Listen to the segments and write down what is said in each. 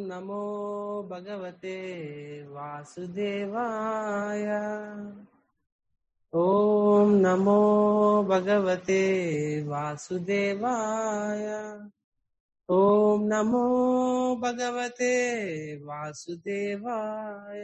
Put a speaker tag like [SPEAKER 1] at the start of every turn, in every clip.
[SPEAKER 1] నమో భగవతే వాసుదేవాయ ఓం నమో భగవతే వాసుదేవాయ ఓం నమో భగవతే వాసుదేవాయ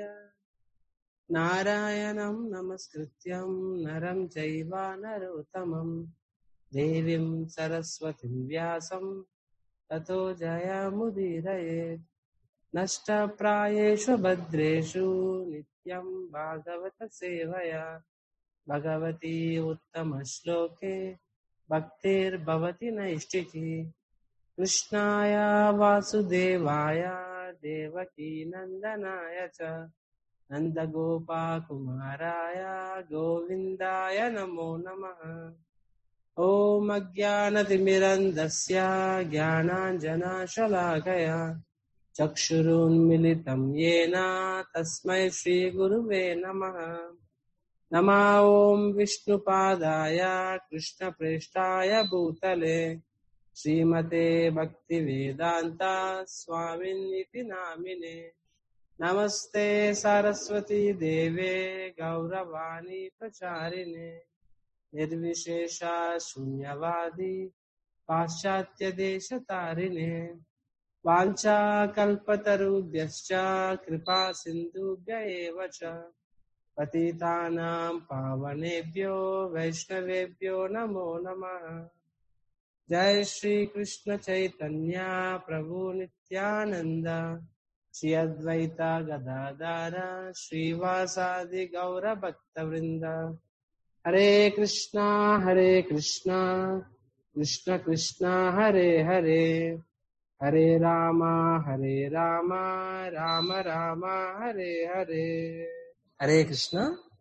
[SPEAKER 1] నారాయణం నమస్కృత్యం నరం చైవ నరోత్తమం దేవీం సరస్వతిం వ్యాసం తతో జయముదీరయేత్ నష్టప్రాయేషు భద్రేషు నిత్యం భాగవత సేవయా భగవతి ఉత్తమ శ్లోకే భక్తిర్భవతి నైష్టికి కృష్ణాయ వాసుదేవాయ దేవకీ నందనాయ చ నందగోపాకుమారాయ గోవిందాయ నమో నమః ఓం అజ్ఞానతిమిరంధస్య జ్ఞానాంజనాశలాకయా చక్షురున్మిలితం येन తస్మై శ్రీగురువే నమః नमा ॐ विष्णुपादाय कृष्णप्रेष्ठाय भूतले श्रीमते भक्तिवेदान्ता स्वामिन्निति नामिने नमस्ते सरस्वती देवे गौरवाणी प्रचारिणे निर्विशेषा शून्यवादी पाश्चात्यदेशतारिणे वाञ्छाकल्पतरुभ्यश्च कृपा सिन्धुभ्य एव च पतितानां पावनेभ्यो वैष्णवेभ्यो नमो नमः जय श्री कृष्ण चैतन्य प्रभु नित्यानंद श्री अद्वैत गदाधर श्रीवासादि गौर भक्त वृंद हरे कृष्णा हरे कृष्णा कृष्ण कृष्णा हरे हरे हरे राम हरे राम राम राम हरे हरे హరే కృష్ణ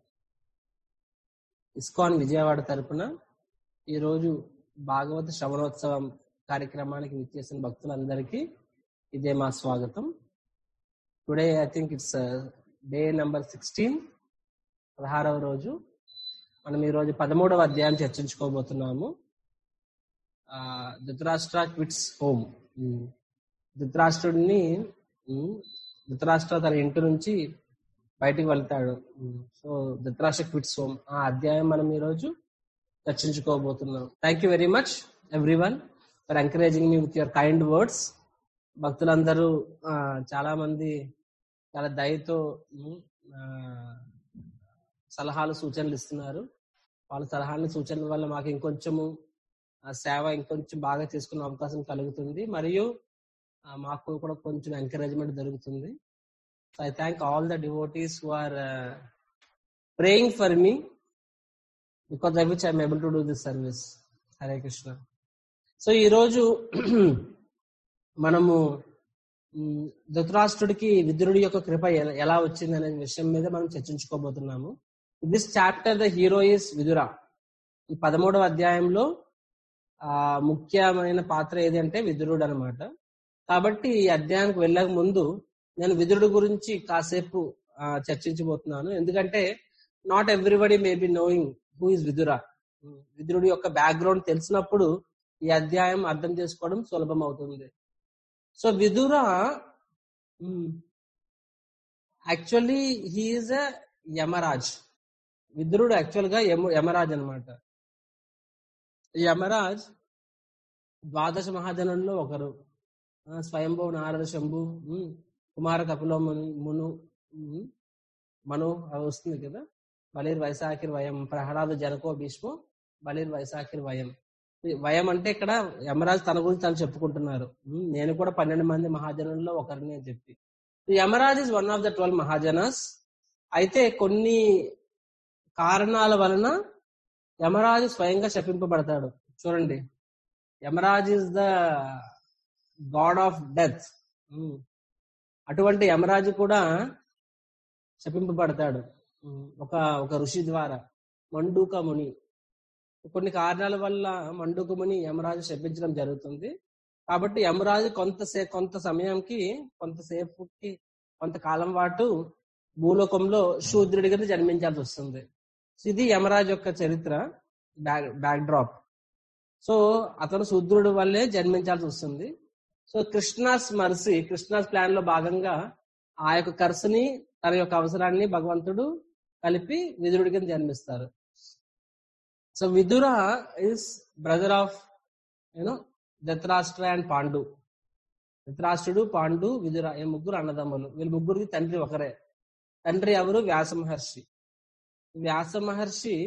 [SPEAKER 1] ఇస్కాన్ విజయవాడ తరపున ఈరోజు భాగవత శ్రవణోత్సవం కార్యక్రమానికి విచ్చేసిన భక్తులందరికీ ఇదే మా స్వాగతం today I think it's day number sixteen పదహారవ రోజు మనం ఈరోజు పదమూడవ అధ్యాయం చర్చించుకోబోతున్నాము ధృతరాష్ట్ర క్విట్స్ హోమ్ ధృతరాష్ట్రుడిని ధృతరాష్ట్ర తన ఇంటి నుంచి బయటికి వెళ్తాడు సో ధృతరాష్ట్ర క్విట్స్ హోమ్ ఆ అధ్యాయం మనం ఈరోజు చర్చించుకోబోతున్నాం thank you very much everyone for encouraging me with your kind words భక్తులందరూ చాలా మంది చాలా దయతో సలహాలు సూచనలు ఇస్తున్నారు వాళ్ళ సలహాలు సూచనల వల్ల మాకు ఇంకొంచెము సేవ ఇంకొంచెం బాగా చేసుకునే అవకాశం కలుగుతుంది మరియు మాకు కూడా కొంచెం ఎంకరేజ్మెంట్ దొరుకుతుంది so I thank all the devotees who are praying for me because I which I'm able to do this service Hare Krishna so ఈరోజు మనము ధృతరాష్ట్రుడికి విదురుడి యొక్క కృప ఎలా వచ్చింది అనే విషయం మీద మనం చర్చించుకోబోతున్నాము this chapter the hero is Vidura ఈ పదమూడవ అధ్యాయంలో ఆ ముఖ్యమైన పాత్ర ఏది అంటే విదురుడు అనమాట కాబట్టి ఈ అధ్యాయానికి వెళ్ళక ముందు నేను విదురుడు గురించి కాసేపు చర్చించబోతున్నాను ఎందుకంటే not everybody may be knowing who is Vidura విదురుడు యొక్క బ్యాక్గ్రౌండ్ తెలిసినప్పుడు ఈ అధ్యాయం అర్థం చేసుకోవడం సులభం అవుతుంది so Vidura actually he's a Yamraj విదురుడు యాక్చువల్ గా యమ యమరాజ్ అనమాట యమరాజ్ ద్వాదశ మహాజనంలో ఒకరు స్వయంభవ నారద శంభు కుమార కపిలో మును మును మను వస్తుంది కదా బలిర్ వైశాఖిర్ వయం ప్రహ్లాద జనకో భీష్మో బలిర్ వైశాఖిర్ వయం వయం అంటే ఇక్కడ యమరాజు తన గురించి తను చెప్పుకుంటున్నారు నేను కూడా పన్నెండు మంది మహాజనుల్లో ఒకరిని అని చెప్పి Yamraj is one of the twelve మహాజనస్ అయితే కొన్ని కారణాల వలన యమరాజు స్వయంగా శపింపబడతాడు చూడండి Yamraj is the god of death అటువంటి యమరాజు కూడా శపింపబడతాడు ఒక ఒక ఋషి ద్వారా మండూక ముని కొన్ని కారణాల వల్ల మండూక ముని యమరాజు శపించడం జరుగుతుంది కాబట్టి యమరాజు కొంతసే కొంత సమయంకి కొంతసేపుకి కొంతకాలం పాటు భూలోకంలో శూద్రుడిగా జన్మించాల్సి వస్తుంది ఇది యమరాజు యొక్క చరిత్ర బ్యాక్ బ్యాక్ డ్రాప్ సో అతను శూద్రుడి వల్లే జన్మించాల్సి వస్తుంది so Krishna's mercy Krishna's plan లో భాగంగా ఆ యొక్క కర్సుని తన యొక్క అవసరాన్ని భగవంతుడు కలిపి విదురుడి కింద జన్మిస్తారు so Vidura is brother of you know Dhritarashtra and Pandu ధృతరాష్ట్రుడు పాండు విదుర ఈ ముగ్గురు అన్నదమ్ములు వీళ్ళ ముగ్గురికి తండ్రి ఒకరే తండ్రి ఎవరు వ్యాస మహర్షి వ్యాస మహర్షి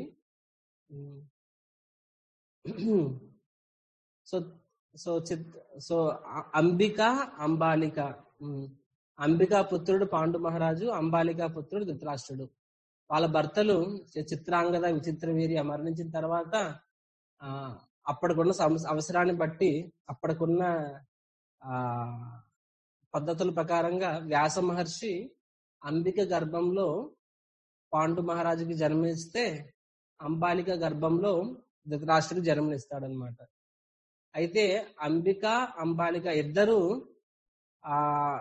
[SPEAKER 1] సో సో చిత్ సో అ- అంబిక అంబాలిక ఉమ్. అంబికా పుత్రుడు పాండు మహారాజు అంబాలికా పుత్రుడు ధృతరాష్ట్రుడు వాళ్ళ భర్తలు చి- చిత్రాంగద విచిత్ర వీరి మరణించిన తర్వాత ఆ అప్పటికున్న సమ- అవసరాన్ని బట్టి అప్పటికున్న ఆ పద్ధతుల ప్రకారంగా వ్యాస మహర్షి అంబిక గర్భంలో పాండు మహారాజుకి జన్మనిస్తే అంబాలిక గర్భంలో ధృతరాష్ట్రుడికి జన్మనిస్తాడనమాట అయితే అంబిక అంబాలిక ఇద్దరు ఆ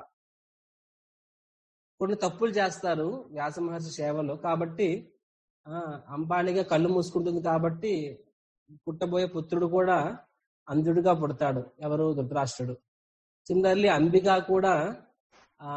[SPEAKER 1] కొన్ని తప్పులు చేస్తారు వ్యాస మహర్షి సేవలో కాబట్టి ఆ అంబాలిక కళ్ళు మూసుకుంటుంది కాబట్టి పుట్టబోయే పుత్రుడు కూడా అంధుడిగా పుడతాడు ఎవరు ధృతరాష్ట్రుడు సిమిలర్లీ అంబిక కూడా ఆ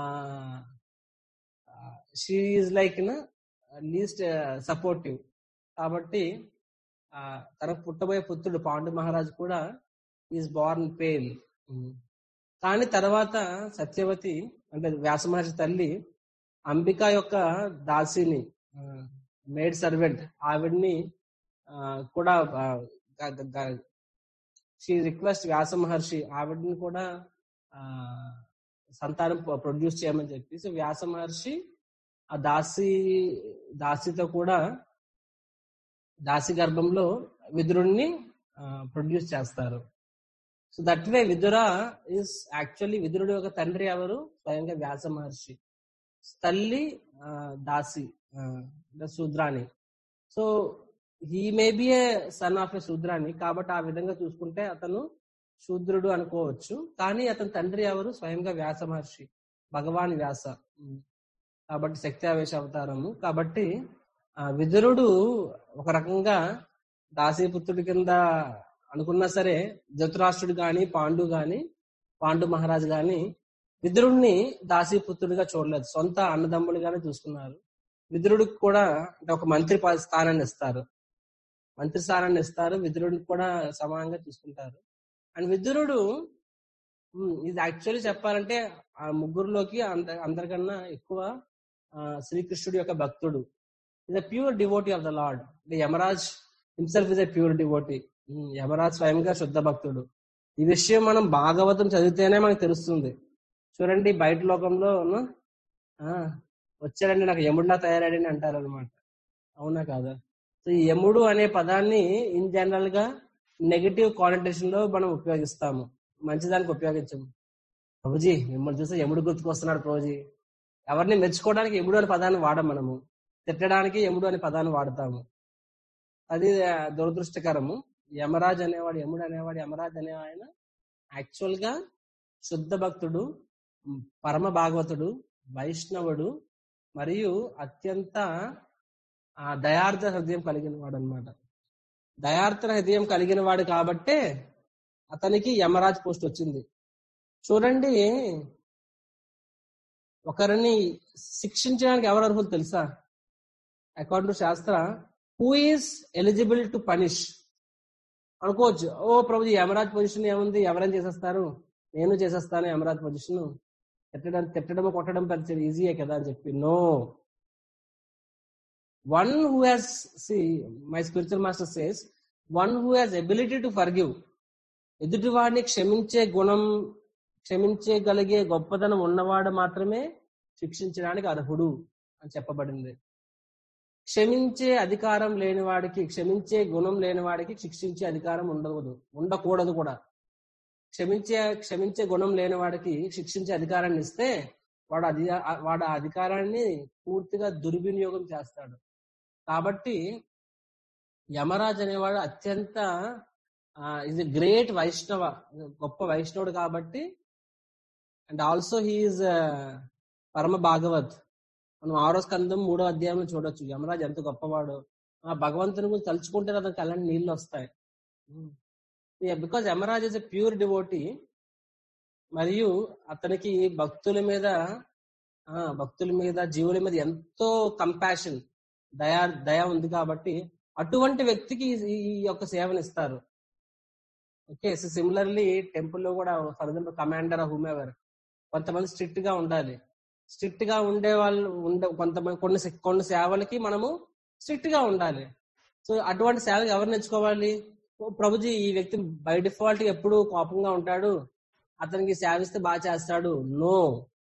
[SPEAKER 1] షీఈ్ లైక్ లీస్ట్ సపోర్టివ్ కాబట్టి ఆ తనకు పుట్టబోయే పుత్రుడు పాండు మహారాజు కూడా ఈజ్ బార్న్ పేల్ కానీ తర్వాత సత్యవతి అంటే వ్యాస మహర్షి తల్లి అంబిక యొక్క దాసిని మేడ్ సర్వెంట్ ఆవిడ్ని ఆ, కూడా షీ రిక్వెస్ట్ వ్యాస మహర్షి ఆవిడ్ని కూడా ఆ, సంతానం ప్రొడ్యూస్ చేయమని చెప్పి సో వ్యాస మహర్షి ఆ దాసి దాసితో కూడా దాసి గర్భంలో విదురుణ్ణి ప్రొడ్యూస్ చేస్తారు so that way Vidura is actually విదురుడు యొక్క తండ్రి ఎవరు స్వయంగా వ్యాస మహర్షి తల్లి ఆ, దాసి ఆ, అంటే శూద్రాణి so he may be a son of a శూద్రాణి కాబట్టి ఆ విధంగా చూసుకుంటే అతను శూద్రుడు అనుకోవచ్చు కానీ అతని తండ్రి ఎవరు స్వయంగా వ్యాస మహర్షి భగవాన్ వ్యాస ఉమ్. కాబట్టి శక్తి ఆవేశ అవతారము కాబట్టి ఆ విదురుడు ఒక రకంగా దాసీపుత్రుడి కింద అనుకున్నా సరే ధృతరాష్ట్రుడు గాని పాండు గాని పాండు మహారాజు గాని విదురుడిని దాసీపుత్రుడిగా చూడలేదు సొంత అన్నదమ్ములుగానే చూసుకున్నారు విదురుడికి కూడా అంటే ఒక మంత్రి ప- స్థానాన్ని ఇస్తారు మంత్రి స్థానాన్ని ఇస్తారు విదురుడిని కూడా సమానంగా చూసుకుంటారు అండ్ విదురుడు ఉమ్, ఇది యాక్చువల్లీ చెప్పాలంటే ఆ ముగ్గురులోకి అంద అందరికన్నా ఎక్కువ ఆ, శ్రీకృష్ణుడి యొక్క భక్తుడు is a pure devotee of the lord Yamraj himself is a pure devotee Yamraj స్వయంగా శుద్ధ భక్తుడు ఈ విషయం మనం భాగవతం చదివితేనే మనకు తెలుస్తుంది చూడండి బయట లోకంలో ఉన్న, ఆ వచ్చాడండి నాకు యముడిలా తయారాడని అంటారు అనమాట అవునా కాదా సో ఈ యముడు అనే పదాన్ని ఇన్ జనరల్ గా నెగటివ్ కానటేషన్ లో మనం ఉపయోగిస్తాము మంచిదానికి ఉపయోగించము ప్రభుజీ మిమ్మల్ని చూస్తే యముడు గుర్తుకొస్తున్నాడు ప్రభుజీ ఎవరిని మెచ్చుకోవడానికి యముడు అనే పదాన్ని వాడం మనము తిట్టడానికి యముడు అనే పదాన్ని వాడతాము అది ఆ, దురదృష్టకరము యమరాజ్ అనేవాడు యముడు అనేవాడు యమరాజ్ అనే ఆయన యాక్చువల్ గా శుద్ధ భక్తుడు ఉమ్, పరమ భాగవతుడు వైష్ణవుడు మరియు అత్యంత ఆ, దయార్థ హృదయం కలిగిన వాడు అనమాట దయార్థ హృదయం కలిగిన వాడు కాబట్టే అతనికి యమరాజ్ పోస్ట్ వచ్చింది చూడండి ఒకరిని శిక్షించడానికి ఎవరు అర్హులు తెలుసా according to shastra who is eligible to punish అనుకోవచ్చు ఓ ప్రభు యమరాజ్ పొజిషన్ ఏముంది ఎవరైనా చేసేస్తారు నేను చేసేస్తాను యమరాజ్ పొజిషన్ తిట్టడం తిట్టడం కొట్టడం పెద్ద ఈజీయే కదా అని చెప్పి no one who has see my spiritual master says one who has ability to forgive ఎదుటివాడిని క్షమించే గుణం క్షమించగలిగే గొప్పదనం ఉన్నవాడు మాత్రమే శిక్షించడానికి అర్హుడు అని చెప్పబడింది క్షమించే అధికారం లేని వాడికి క్షమించే గుణం లేని వాడికి శిక్షించే అధికారం ఉండకూడదు ఉండకూడదు కూడా క్షమించే క్షమించే గుణం లేని వాడికి శిక్షించే అధికారాన్ని ఇస్తే వాడు అది వాడు ఆ అధికారాన్ని పూర్తిగా దుర్వినియోగం చేస్తాడు కాబట్టి యమరాజ్ అనేవాడు అత్యంత ఇది గ్రేట్ వైష్ణవ గొప్ప వైష్ణవుడు కాబట్టి అండ్ ఆల్సో హీఈస్ పరమ భాగవత్ మనం ఆరో స్కందం మూడో అధ్యాయంలో చూడొచ్చు యమరాజ్ ఎంత గొప్పవాడు ఆ భగవంతుని గురించి తలుచుకుంటే అతనికి కళ్ళని నీళ్ళు వస్తాయి because Yamraj is a pure devotee మరియు అతనికి భక్తుల మీద ఆ భక్తుల మీద జీవుల మీద ఎంతో కంపాషన్ దయా దయ ఉంది కాబట్టి అటువంటి వ్యక్తికి ఈ ఈ యొక్క సేవను ఇస్తారు ఓకే సో సిమిలర్లీ టెంపుల్లో కూడా ఫర్ ఎగ్జాంపుల్ కమాండర్ హూమెవర్ కొంతమంది స్ట్రిక్ట్ గా ఉండాలి స్ట్రిక్ట్ గా ఉండే వాళ్ళు ఉండే కొంతమంది కొన్ని సే- కొన్ని సేవలకి మనము స్ట్రిక్ట్ గా ఉండాలి సో అటువంటి సేవ ఎవరు నేర్చుకోవాలి ఓ ప్రభుజీ ఈ వ్యక్తి బై డిఫాల్ట్ ఎప్పుడు కోపంగా ఉంటాడు అతనికి సేవిస్తే బాగా చేస్తాడు నో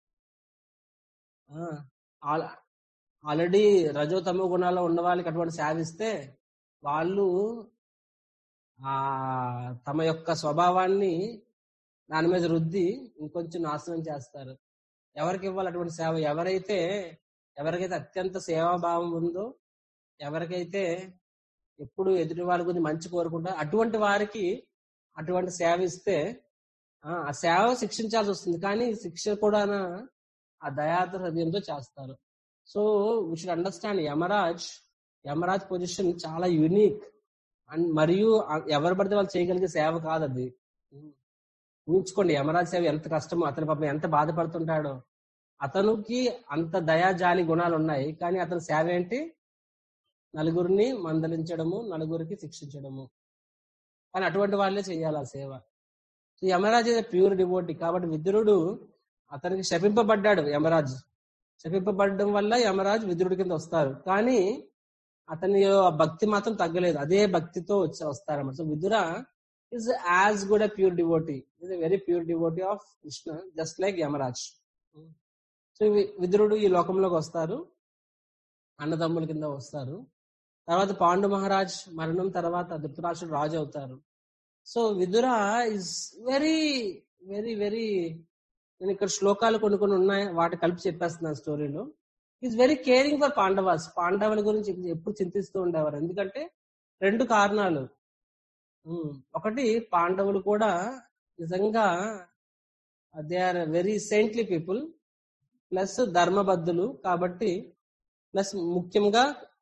[SPEAKER 1] ఆల్రెడీ రజో తమో గుణాల్లో ఉన్న వాళ్ళకి అటువంటి సేవిస్తే వాళ్ళు ఆ తమ యొక్క స్వభావాన్ని దాని మీద రుద్ది ఇంకొంచెం నాశనం చేస్తారు ఎవరికి ఇవ్వాలి అటువంటి సేవ ఎవరైతే ఎవరికైతే అత్యంత సేవాభావం ఉందో ఎవరికైతే ఎప్పుడు ఎదుటి వారి గురించి మంచి కోరుకుంటారో అటువంటి వారికి అటువంటి సేవ ఇస్తే ఆ ఆ సేవ శిక్షించాల్సి వస్తుంది కానీ శిక్ష కూడా ఆ దయాత హృదయంతో చేస్తారు so we should understand Yamraj Yamraj position చాలా యునిక్ అండ్ మరియు ఆ- ఎవరు పడితే వాళ్ళు చేయగలిగే సేవ కాదు అది ఊహించుకోండి యమరాజ్ సేవ ఎంత కష్టమో అతని పాపం ఎంత బాధపడుతుంటాడో అతనికి అంత దయా జాలి గుణాలు ఉన్నాయి కానీ అతని సేవ ఏంటి నలుగురిని మందలించడము నలుగురికి శిక్షించడము కానీ అటువంటి వాళ్ళే చేయాలి ఆ సేవ సో యమరాజ్ ప్యూర్ డివోటి కాబట్టి విదురుడు అతనికి శపింపబడ్డాడు యమరాజ్ శపింపబడడం వల్ల యమరాజ్ విదురుడి కింద వస్తారు కానీ అతని ఆ భక్తి మాత్రం తగ్గలేదు అదే భక్తితో వచ్చి వస్తారన్నమాట so Vidura is as good a pure devotee is a very pure devotee of Krishna just like Yamraj so వి- విదురుడు ఈ లోకంలోకి వస్తారు అన్నదమ్ముల కింద వస్తారు తర్వాత పాండు మహారాజ్ మరణం తర్వాత ధృతరాష్ట్రుడు రాజు అవుతారు so Vidura is very very very నేను ఇక్కడ శ్లోకాలు కొన్ని కొన్ని ఉన్నాయి వాటి కలిపి చెప్పేస్తున్నాను స్టోరీలో is very caring for Pandavas పాండవుల గురించి ఎప్పుడు చింతిస్తూ ఉండేవారు ఎందుకంటే రెండు కారణాలు ఉమ్, ఒకటి పాండవులు కూడా నిజంగా they are very saintly people plus ధర్మబద్ధులు కాబట్టి ప్లస్ ముఖ్యంగా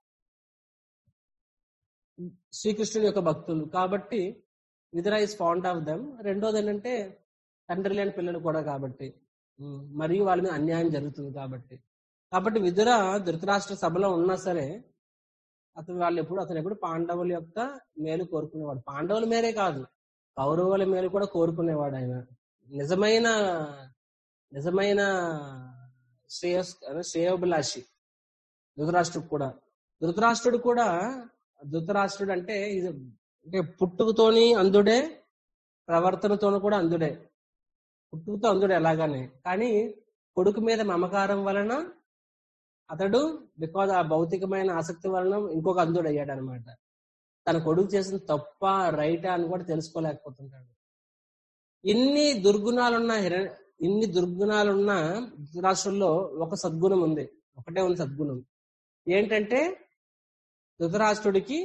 [SPEAKER 1] శ్రీకృష్ణుడి యొక్క భక్తులు కాబట్టి Vidura is fond of them రెండోది ఏంటంటే తండ్రి లేని పిల్లలు కూడా కాబట్టి ఉమ్, మరియు వాళ్ళ మీద అన్యాయం జరుగుతుంది కాబట్టి కాబట్టి విదుర ధృతరాష్ట్ర సభలో ఉన్నా సరే అతను వాళ్ళు ఎప్పుడు అతను ఎప్పుడు పాండవుల యొక్క మేలు కోరుకునేవాడు పాండవుల మేరే కాదు కౌరవుల మేలు కూడా కోరుకునేవాడు ఆయన నిజమైన నిజమైన శ్రేయస్ శ్రేయోభిలాషి ధృతరాష్ట్రుడు కూడా ధృతరాష్ట్రుడు కూడా ధృతరాష్ట్రుడు అంటే ఇది అంటే పుట్టుకతోని అందుడే ప్రవర్తనతోను కూడా అందుడే పుట్టుకతో అందుడే ఎలాగానే కానీ కొడుకు మీద మమకారం వలన అతడు బికాజ్ ఆ భౌతికమైన ఆసక్తి వలన ఇంకొక అందుడు అయ్యాడు అనమాట తన కొడుకు చేసిన తప్ప రైటా అని కూడా తెలుసుకోలేకపోతుంటాడు ఇన్ని దుర్గుణాలున్న హిర ఇన్ని దుర్గుణాలున్న ధృతరాష్ట్రుల్లో ఒక సద్గుణం ఉంది ఒకటే ఉంది సద్గుణం ఏంటంటే ధృతరాష్ట్రుడికి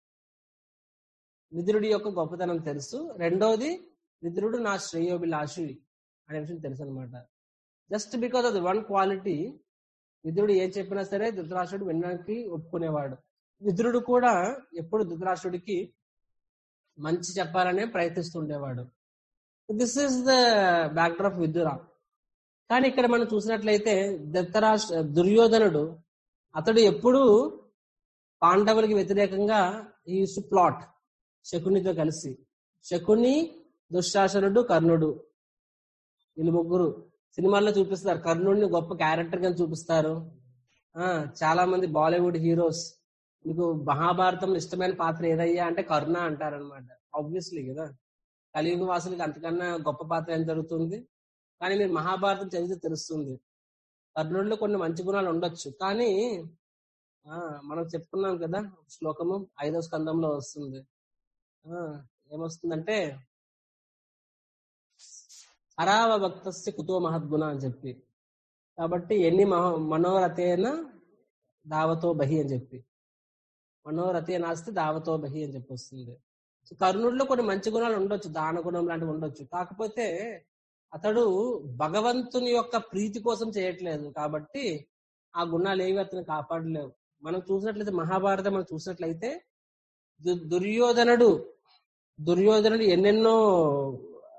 [SPEAKER 1] విదురుడి యొక్క గొప్పతనం తెలుసు రెండోది విదురుడు నా శ్రేయోభిలాషి అనే విషయం తెలుసు అనమాట just because of the one quality విదురుడు ఏం చెప్పినా సరే ధృతరాష్ట్రుడు వినడానికి ఒప్పుకునేవాడు విదురుడు కూడా ఎప్పుడు ధృతరాష్ట్రుడికి మంచి చెప్పాలనే ప్రయత్నిస్తుండేవాడు this is the backdrop Vidura కానీ ఇక్కడ మనం చూసినట్లయితే ధృతరాష్ట్ర దుర్యోధనుడు అతడు ఎప్పుడు పాండవులకి వ్యతిరేకంగా ఈ ప్లాట్ శకునితో కలిసి శకుని దుశ్శాసనుడు కర్ణుడు వీళ్ళు ముగ్గురు సినిమాల్లో చూపిస్తారు కర్ణుడిని గొప్ప క్యారెక్టర్ గా చూపిస్తారు ఆ చాలా మంది బాలీవుడ్ హీరోస్ మీకు మహాభారతంలో ఇష్టమైన పాత్ర ఏదయ్యా అంటే కర్ణ అంటారనమాట ఆబ్వియస్లీ కదా కలియుగ వాసులకి అంతకన్నా గొప్ప పాత్ర ఏం జరుగుతుంది కానీ మీరు మహాభారతం చదివితే తెలుస్తుంది కర్ణుడిలో కొన్ని మంచి గుణాలు ఉండొచ్చు కానీ ఆ మనం చెప్పుకున్నాం కదా శ్లోకము ఐదో స్కందంలో వస్తుంది ఆ ఏమొస్తుందంటే అరావ భక్తస్య కుతో మహద్గుణ అని చెప్పి కాబట్టి ఎన్ని మహో మనోరథేన దావతో బహి అని చెప్పి మనోరథే నాస్తే దావతో బహి అని చెప్పి వస్తుంది సో కర్ణుడిలో కొన్ని మంచి గుణాలు ఉండొచ్చు దాన గుణం లాంటివి ఉండొచ్చు కాకపోతే అతడు భగవంతుని యొక్క ప్రీతి కోసం చేయట్లేదు కాబట్టి ఆ గుణాలు ఏవి అతను కాపాడలేవు మనం చూసినట్లయితే మహాభారతం మనం చూసినట్లయితే దు- దుర్యోధనుడు దుర్యోధనుడు ఎన్నెన్నో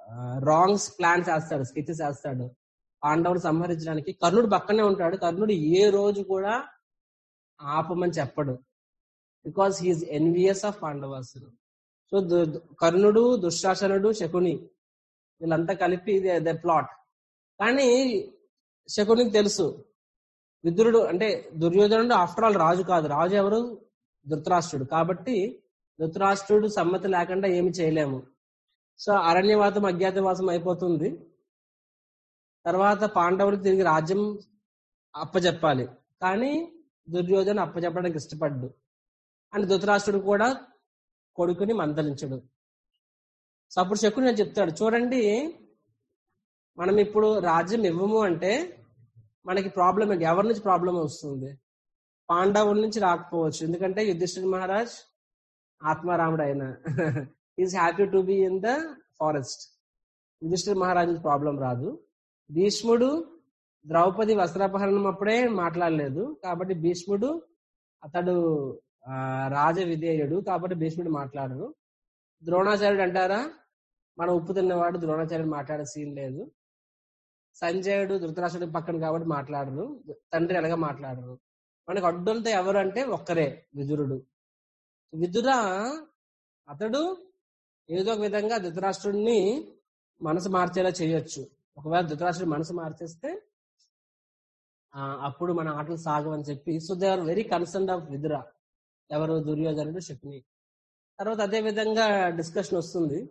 [SPEAKER 1] రాంగ్స్ ప్లాన్స్ వేస్తాడు స్కెచెస్ వేస్తాడు పాండవుడు సంహరించడానికి కర్ణుడు పక్కనే ఉంటాడు కర్ణుడు ఏ రోజు కూడా ఆపమని చెప్పడు because he's envious of Pandavas so కర్ణుడు దుశ్శాసనుడు శకుని వీళ్ళంతా కలిపి ద ప్లాట్ కానీ శకునికి తెలుసు విదురుడు అంటే దుర్యోధనుడు ఆఫ్టర్ ఆల్ రాజు కాదు రాజు ఎవరు ధృతరాష్ట్రుడు కాబట్టి ధృతరాష్ట్రుడు సమ్మతి లేకుండా ఏమి చేయలేము సో అరణ్యవాసం అజ్ఞాతవాసం అయిపోతుంది తర్వాత పాండవులకు తిరిగి రాజ్యం అప్పచెప్పాలి కానీ దుర్యోధన అప్పచెప్పడానికి ఇష్టపడ్డు అని ధృతరాష్ట్రుడు కూడా కొడుకుని మందలించడు సో అప్పుడు శకుని నేను చెప్తాడు చూడండి మనం ఇప్పుడు రాజ్యం ఇవ్వము అంటే మనకి ప్రాబ్లం ఏంటి ఎవరి నుంచి ప్రాబ్లం వస్తుంది పాండవుల నుంచి రాకపోవచ్చు ఎందుకంటే యుధిష్ఠిర్ మహారాజ్ ఆత్మారాముడు ఆయన is happy to be in the forest Yudhishthir Maharaj problem రాదు భీష్ముడు ద్రౌపది వస్త్రాపహరణం అప్పుడే మాట్లాడలేదు కాబట్టి భీష్ముడు అతడు ఆ, రాజ విధేయుడు కాబట్టి భీష్ముడు మాట్లాడరు ద్రోణాచార్యుడు అంటారా మన ఉప్పు తిన్నవాడు ద్రోణాచార్యుడు మాట్లాడే సీన్ లేదు సంజయుడు ధృతరాష్ట్రుడి పక్కన కాబట్టి మాట్లాడరు తండ్రి ఎలాగా మాట్లాడరు మనకు అడ్డంతా ఎవరు అంటే ఒక్కరే విదురుడు విదుర అతడు ఏదో ఒక విధంగా ధృతరాష్ట్రుడిని మనసు మార్చేలా చేయొచ్చు ఒకవేళ ధృతరాష్ట్రుడి మనసు మార్చేస్తే ఆ, అప్పుడు మన ఆటలు సాగవని చెప్పి so they are very concern of Vidura ఎవరు దుర్యోధనుడు శకుని తర్వాత అదే విధంగా డిస్కషన్ వస్తుంది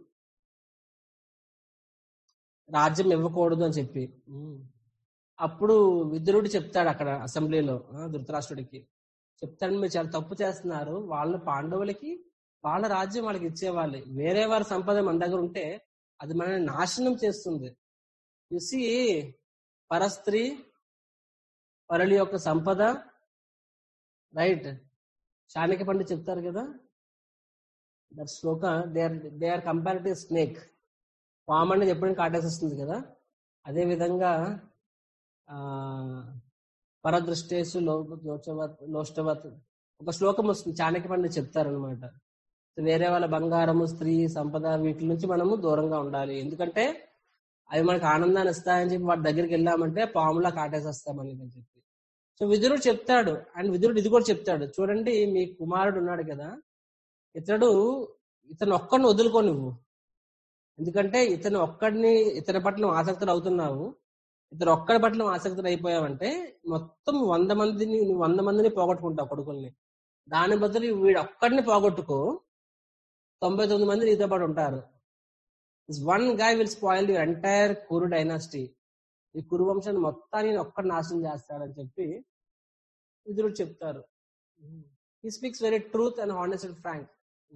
[SPEAKER 1] రాజ్యం ఇవ్వకూడదు అని చెప్పి ఉమ్. అప్పుడు విదురుడు చెప్తాడు అక్కడ అసెంబ్లీలో ఆ, ధృతరాష్ట్రుడికి చెప్తాడు మీరు చాలా తప్పు చేస్తున్నారు వాళ్ళ పాండవులకి వాళ్ళ రాజ్యం వాళ్ళకి ఇచ్చేవాళ్ళు వేరే వారి సంపద మన దగ్గర ఉంటే అది మనల్ని నాశనం చేస్తుంది చూసి పరస్త్రీ పరుల యొక్క సంపద రైట్ చాణక్య పండిత్ చెప్తారు కదా that shloka they are they are comparative snake పాము అనేది ఎప్పుడైనా కాటేసేస్తుంది కదా అదే విధంగా ఆ పరదృష్టేసు లోచవత్ లోష్టవత్ ఒక శ్లోకం వస్తుంది చాణక్య పండిత్ చెప్తారనమాట వేరే వాళ్ళ బంగారము స్త్రీ సంపద వీటి నుంచి మనము దూరంగా ఉండాలి ఎందుకంటే అవి మనకు ఆనందాన్ని ఇస్తాయని చెప్పి వాటి దగ్గరికి వెళ్ళామంటే పాములా కాటేసేస్తామని అని చెప్పి సో విదురుడు చెప్తాడు అండ్ విదురుడు ఇది కూడా చెప్తాడు చూడండి మీ కుమారుడు ఉన్నాడు కదా ఇతడు ఇతను ఒక్కడిని వదులుకో నువ్వు ఎందుకంటే ఇతను ఒక్కడిని ఇతని పట్ల నువ్వు ఆసక్తులు అవుతున్నావు ఇతను ఒక్కడి పట్ల నువ్వు ఆసక్తులు అయిపోయావంటే మొత్తం వంద మందిని నువ్వు వంద మందిని పోగొట్టుకుంటావు కొడుకుల్ని దాని బదులు వీడు ఒక్కడిని పోగొట్టుకో తొంభై తొమ్మిది మంది నీతో పాటు ఉంటారు one guy will spoil your entire Kuru dynasty ఈ కురు వంశాన్ని మొత్తాన్ని ఒక్కడు నాశనం చేస్తాడని చెప్పి ఇద్దరు చెప్తారు ఈ speaks very truth and honest and frank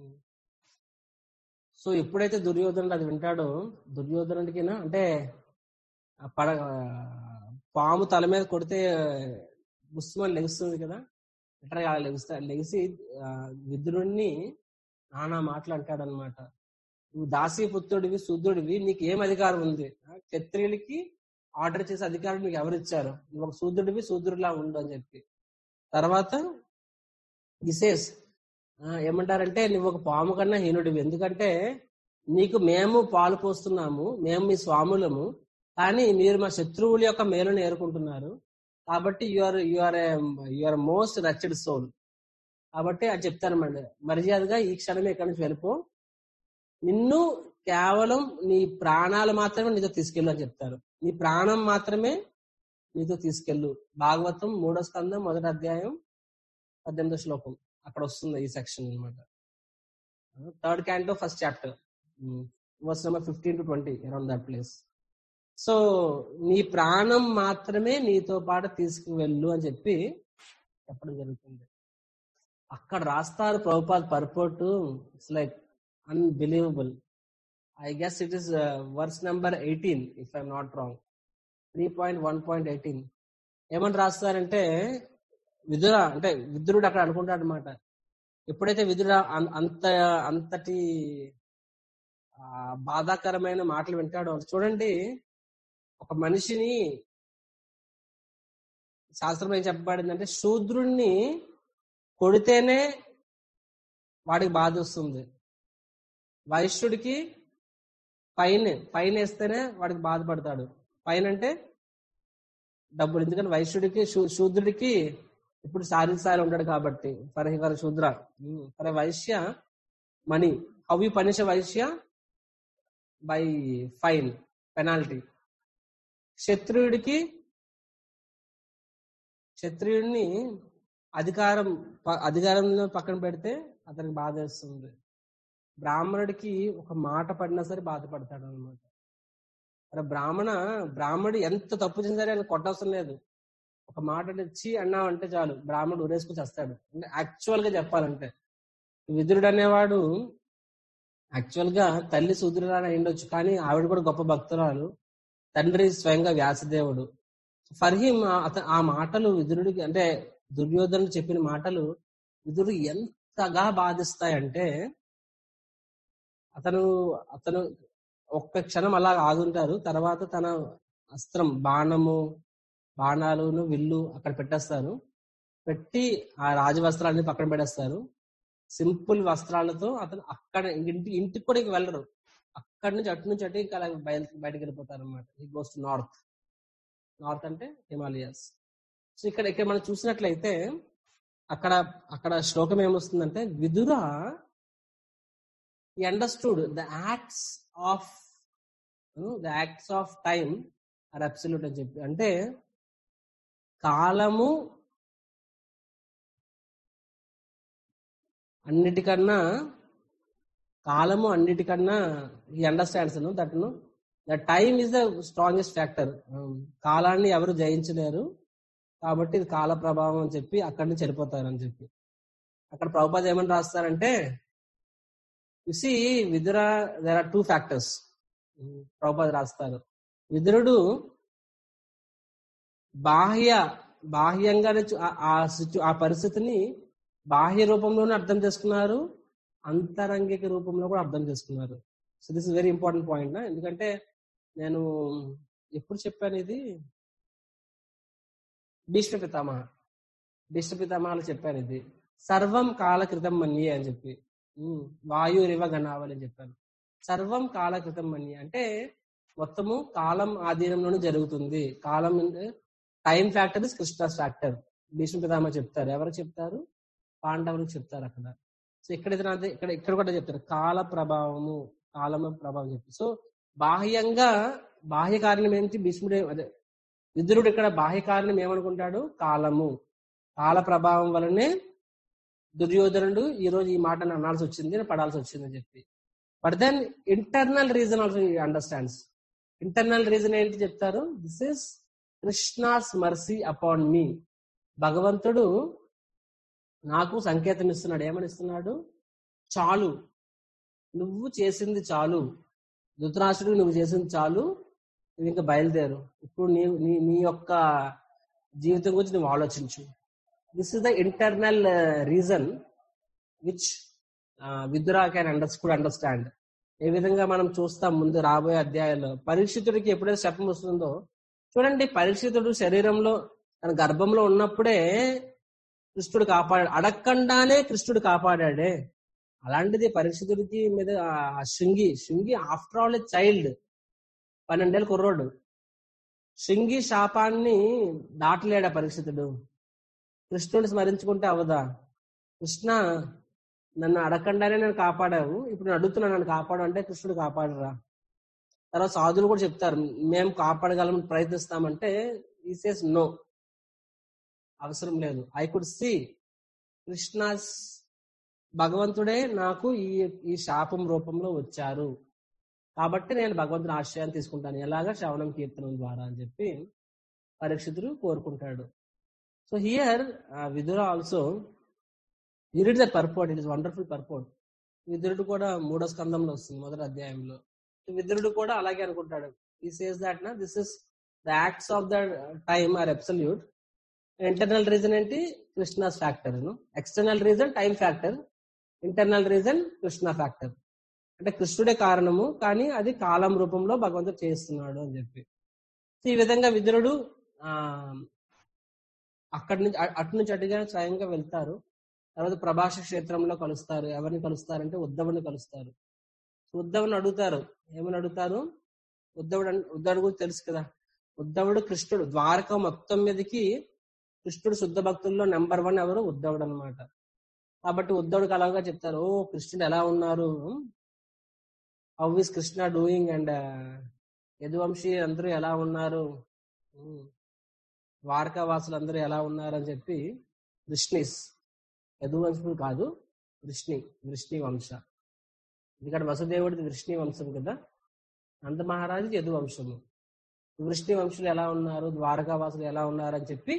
[SPEAKER 1] so ఎప్పుడైతే దుర్యోధనుడు అది వింటాడో దుర్యోధనుడికినా అంటే ఆ పడ పాము తల మీద కొడితే బుస్మని లెగుస్తుంది కదా ఎట్లా అలా లెగుస్తా లెగిసి ఆ, విదురుణ్ణి నానా మాటలు అంటాడు అనమాట నువ్వు దాసీ పుత్రుడివి శూద్రుడివి నీకు ఏం అధికారం ఉంది ఆ, క్షత్రియులకి ఆర్డర్ చేసే అధికారం నీకు ఎవరు ఇచ్చారు నువ్వు ఒక శూద్రుడివి శూద్రుడిలా ఉండు అని చెప్పి తర్వాత విశేష్ ఏమంటారంటే నువ్వు ఒక పాము కన్నా హీనుడివి ఎందుకంటే నీకు మేము పాలు పోస్తున్నాము మేము మీ స్వాములము కానీ మీరు మా శత్రువుల యొక్క మేలును ఏరుకుంటున్నారు కాబట్టి your your your most wretched soul కాబట్టి అది చెప్తానమండి మర్యాదగా ఈ క్షణమే ఇక్కడి నుంచి వెళ్ళిపో నిన్ను కేవలం నీ ప్రాణాలు మాత్రమే నీతో తీసుకెళ్ళు అని చెప్తారు నీ ప్రాణం మాత్రమే నీతో తీసుకెళ్ళు భాగవతం మూడో స్కందం మొదటి అధ్యాయం పద్దెనిమిదో శ్లోకం అక్కడ వస్తుంది ఈ సెక్షన్ అనమాట third canto first chapter verse number fifteen to twenty around that place so నీ ప్రాణం మాత్రమే నీతో పాటు తీసుకువెళ్ళు అని చెప్పి చెప్పడం జరుగుతుంది అక్కడ రాస్తారు Prabhupad purport it's like unbelievable I guess it is verse number eighteen if I'm not wrong three point one point eighteen ఏమని రాస్తారంటే విదుర అంటే విదురుడు అక్కడ అనుకుంటాడు అనమాట ఎప్పుడైతే విదుర అం- అంత అంతటి ఆ, బాధాకరమైన మాటలు వింటాడో చూడండి ఒక మనిషిని శాస్త్రం ఏం చెప్పబడిందంటే శూద్రుణ్ణి కొడితేనే వాడికి బాధ వస్తుంది వైశ్యుడికి పైన పైన వేస్తేనే వాడికి బాధపడతాడు పైన అంటే డబ్బులు ఎందుకంటే వైశ్యుడికి శూ- శూద్రుడికి ఇప్పుడు సారీ స్థాయిలో ఉంటాడు కాబట్టి for for shudra for vaishya money how you punish vaishya by fine penalty క్షత్రియుడికి క్షత్రియుడిని అధికారం ప- అధికారంలో పక్కన పెడితే అతనికి బాధ వేస్తుంది బ్రాహ్మణుడికి ఒక మాట పడినా సరే బాధపడతాడు అనమాట మరి బ్రాహ్మణ బ్రాహ్మణుడు ఎంత తప్పు చేసినా సరే ఆయన కొట్టవసరం లేదు ఒక మాట ఇచ్చి అన్నావంటే చాలు బ్రాహ్మణుడు ఉరేసుకుని చేస్తాడు అంటే యాక్చువల్ గా చెప్పాలంటే విదురుడు అనేవాడు యాక్చువల్ గా తల్లి శూద్రురాలు అయి ఉండొచ్చు కానీ ఆవిడ కూడా గొప్ప భక్తురాలు తండ్రి స్వయంగా వ్యాసదేవుడు ఫర్ హిమ్ అత- ఆ మాటలు విదురుడికి అంటే దుర్యోధనుడు చెప్పిన మాటలు విదురుడు ఎంతగా బాధిస్తాయంటే అతను అతను ఒక్క క్షణం అలా ఆగుంటారు తర్వాత తన అస్త్రం బాణము బాణాలును విల్లు అక్కడ పెట్టేస్తారు పెట్టి ఆ రాజవస్త్రాన్ని పక్కన పెట్టేస్తారు సింపుల్ వస్త్రాలతో అతను అక్కడ ఇంటి ఇంటికి కూడా ఇంక వెళ్ళరు అక్కడి నుంచి అటు నుంచి అటు ఇంకా అలా బయట బయటకు వెళ్ళిపోతారు అనమాట ఈ గోస్ టు నార్త్ నార్త్ అంటే హిమాలయస్ సో ఇక్కడ ఇక్కడ మనం చూసినట్లయితే అక్కడ అక్కడ శ్లోకం ఏమొస్తుందంటే Vidura understood the acts of the acts of time are absolute అని చెప్పి అంటే కాలము అన్నిటికన్నా కాలము అన్నిటికన్నా ఈ అండర్స్టాండ్స్ దట్ ను the time is the strongest factor కాలాన్ని ఎవరు జయించలేరు కాబట్టి ఇది కాల ప్రభావం అని చెప్పి అక్కడి నుంచి వెళ్ళిపోతారు అని చెప్పి అక్కడ ప్రభుపాద ఏమని రాస్తారంటే see Vidura there are two factors Prabhupada రాస్తారు విదురుడు బాహ్య బాహ్యంగానే చూ- ఆ- ఆ సిచ్యు- ఆ పరిస్థితిని బాహ్య రూపంలోనే అర్థం చేసుకున్నారు అంతరంగిక రూపంలో కూడా అర్థం చేసుకున్నారు so this is very important point ఎందుకంటే నేను ఎప్పుడు చెప్పాను ఇది భీష్మ పితామహ భీష్మ పితామహలో చెప్పాను ఇది సర్వం కాలకృతం మన్యే అని చెప్పి ఉమ్, వాయురివ గణావలి అని చెప్పాను సర్వం కాలకృతం మన్యే అంటే మొత్తము కాలం ఆధీనంలోనే జరుగుతుంది కాలం time factor is Krishna's factor Bhishma Pitamaha చెప్తారు ఎవరు చెప్తారు పాండవులకు చెప్తారు అక్కడ సో ఇక్కడ అదే ఇక్కడ ఇక్కడ కూడా చెప్తారు కాల ప్రభావము కాలము ప్రభావం చెప్పి సో బాహ్యంగా బాహ్య కారణం ఏంటి భీష్ముడు అదే విదురుడు ఇక్కడ బాహ్య కారణం ఏమనుకుంటాడు కాలము కాల ప్రభావం వలనే దుర్యోధనుడు ఈ రోజు ఈ మాటను అనాల్సి వచ్చింది పడాల్సి వచ్చింది అని చెప్పి but then internal reason also understands internal reason ఏంటి చెప్తారు this is Krishna's mercy upon me భగవంతుడు నాకు సంకేతం ఇస్తున్నాడు ఏమని ఇస్తున్నాడు చాలు నువ్వు చేసింది చాలు ధృతరాష్ట్రుడు నువ్వు చేసింది చాలు నువ్వు ఇంకా బయలుదేరు ఇప్పుడు నీ నీ నీ యొక్క జీవితం గురించి నువ్వు ఆలోచించు this is the internal reason which Vidura can under understand ఏ విధంగా మనం చూస్తాం ముందు రాబోయే అధ్యాయాల్లో పరీక్షితుడికి ఎప్పుడైతే శపం వస్తుందో చూడండి పరీక్షితుడు శరీరంలో తన గర్భంలో ఉన్నప్పుడే కృష్ణుడు కాపాడాడు అడగకుండానే కృష్ణుడు కాపాడాడే అలాంటిది పరీక్షితుడికి మీద ఆ Shringi Shringi after all a child పన్నెండేళ్ళ కుర్రోడు శృంగి శాపాన్ని దాటలేడా పరీక్షితుడు కృష్ణుడిని స్మరించుకుంటే అవదా కృష్ణ నన్ను అడగకుండానే నన్ను కాపాడావు ఇప్పుడు నేను అడుగుతున్నా నన్ను కాపాడు అంటే కృష్ణుడు కాపాడరా తర్వాత సాధువులు కూడా చెప్తారు మేము కాపాడగలం ప్రయత్నిస్తామంటే ఈ సేస్ నో అవసరం లేదు ఐ కుడ్ సి కృష్ణాస్ భగవంతుడే నాకు ఈ ఈ శాపం రూపంలో వచ్చారు కాబట్టి నేను భగవంతుని ఆశ్రయాన్ని తీసుకుంటాను ఎలాగా శ్రవణం కీర్తనం ద్వారా అని చెప్పి పరీక్షితుడు కోరుకుంటాడు so here Vidura also read the purport it is wonderful purport విదురుడు కూడా మూడో స్కందంలో వస్తుంది మొదటి అధ్యాయంలో విదురుడు కూడా అలాగే అనుకుంటాడు ఈ సేస్ దాట్ నా this is the acts of the time or absolute internal reason ఏంటి Krishna's factor external reason time factor internal reason Krishna factor అంటే కృష్ణుడే కారణము కానీ అది కాలం రూపంలో భగవంతుడు చేస్తున్నాడు అని చెప్పి సో ఈ విధంగా విదురుడు ఆ అక్కడి నుంచి అ- అటు నుంచి అటుగా స్వయంగా వెళ్తారు తర్వాత ప్రభాష క్షేత్రంలో కలుస్తారు ఎవరిని కలుస్తారంటే ఉద్ధవుని కలుస్తారు ఉద్ధవుని అడుగుతారు ఏమని అడుగుతారు ఉద్ధవుడు అన్- ఉద్ధవుడు గురించి తెలుసు కదా ఉద్ధవుడు కృష్ణుడు ద్వారక మొత్తం మీదకి కృష్ణుడు శుద్ధ భక్తుల్లో నెంబర్ వన్ ఎవరు ఉద్ధవుడు అన్నమాట కాబట్టి ఉద్ధవుడికి అలాగా చెప్తారు ఓ కృష్ణుడు ఎలా ఉన్నారు how is Krishna doing and Yaduvanshi అందరూ ఎలా ఉన్నారు ఉమ్, ద్వారకా వాసులు అందరూ ఎలా ఉన్నారు అని చెప్పి వృష్ణిస్ యదువంశుడు కాదు వృష్ణి వృష్ణి వంశ ఎందుకంటే వసుదేవుడిది వృష్ణి వంశం కదా నంద మహారాజు యదు వంశము వృష్ణి వంశులు ఎలా ఉన్నారు ద్వారకా వాసులు ఎలా ఉన్నారు అని చెప్పి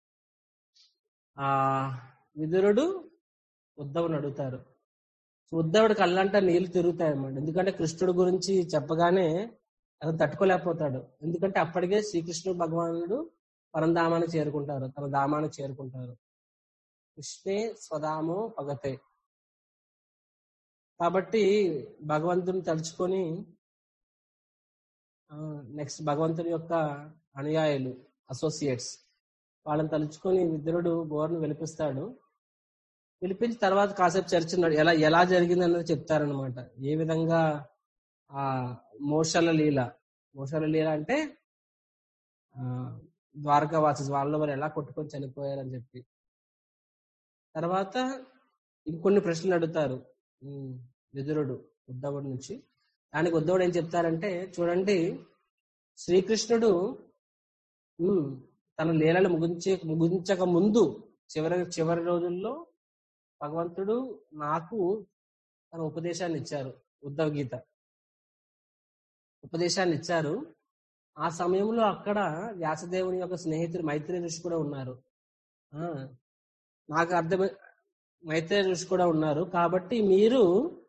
[SPEAKER 1] ఆ విదురుడు ఉద్ధవుని అడుగుతారు సో ఉద్ధవుడి కళ్ళంట నీళ్లు తిరుగుతాయి అన్నమాట ఎందుకంటే కృష్ణుడు గురించి చెప్పగానే అతను తట్టుకోలేకపోతాడు ఎందుకంటే అప్పటికే శ్రీకృష్ణుడు భగవానుడు పరంధామాన్ని చేరుకుంటారు తన ధామాన్ని చేరుకుంటారు కృష్ణే స్వధామో పగతే కాబట్టి భగవంతుని తలుచుకొని నెక్స్ట్ భగవంతుని యొక్క అనుయాయులు అసోసియేట్స్ వాళ్ళని తలుచుకొని విద్రుడు బోర్ను వెలిపిస్తాడు పిలిపించి తర్వాత కాసేపు చర్చ నడు- ఎలా ఎలా జరిగింది అన్నది చెప్తారనమాట ఏ విధంగా ఆ మోషల లీల మోషల లీల అంటే ఆ ద్వారకావాసి వాళ్ళ వారు ఎలా కొట్టుకొని చనిపోయారని చెప్పి తర్వాత ఇంకొన్ని ప్రశ్నలు అడుగుతారు ఉమ్, విదురుడు ఉద్ధవుడి నుంచి దానికి ఉద్ధవుడు ఏం చెప్తారంటే చూడండి శ్రీకృష్ణుడు ఉమ్, తన లీలలు ముగించే ముగించక ముందు చివరి చివరి రోజుల్లో భగవంతుడు నాకు తన ఉపదేశాన్ని ఇచ్చారు ఉద్ధవ గీత ఉపదేశాన్ని ఇచ్చారు ఆ సమయంలో అక్కడ వ్యాసదేవుని యొక్క స్నేహితుడు మైత్రి ఋషి కూడా ఉన్నారు ఆ నాకు అర్థమై మైత్రేయ ఋషి కూడా ఉన్నారు కాబట్టి మీరు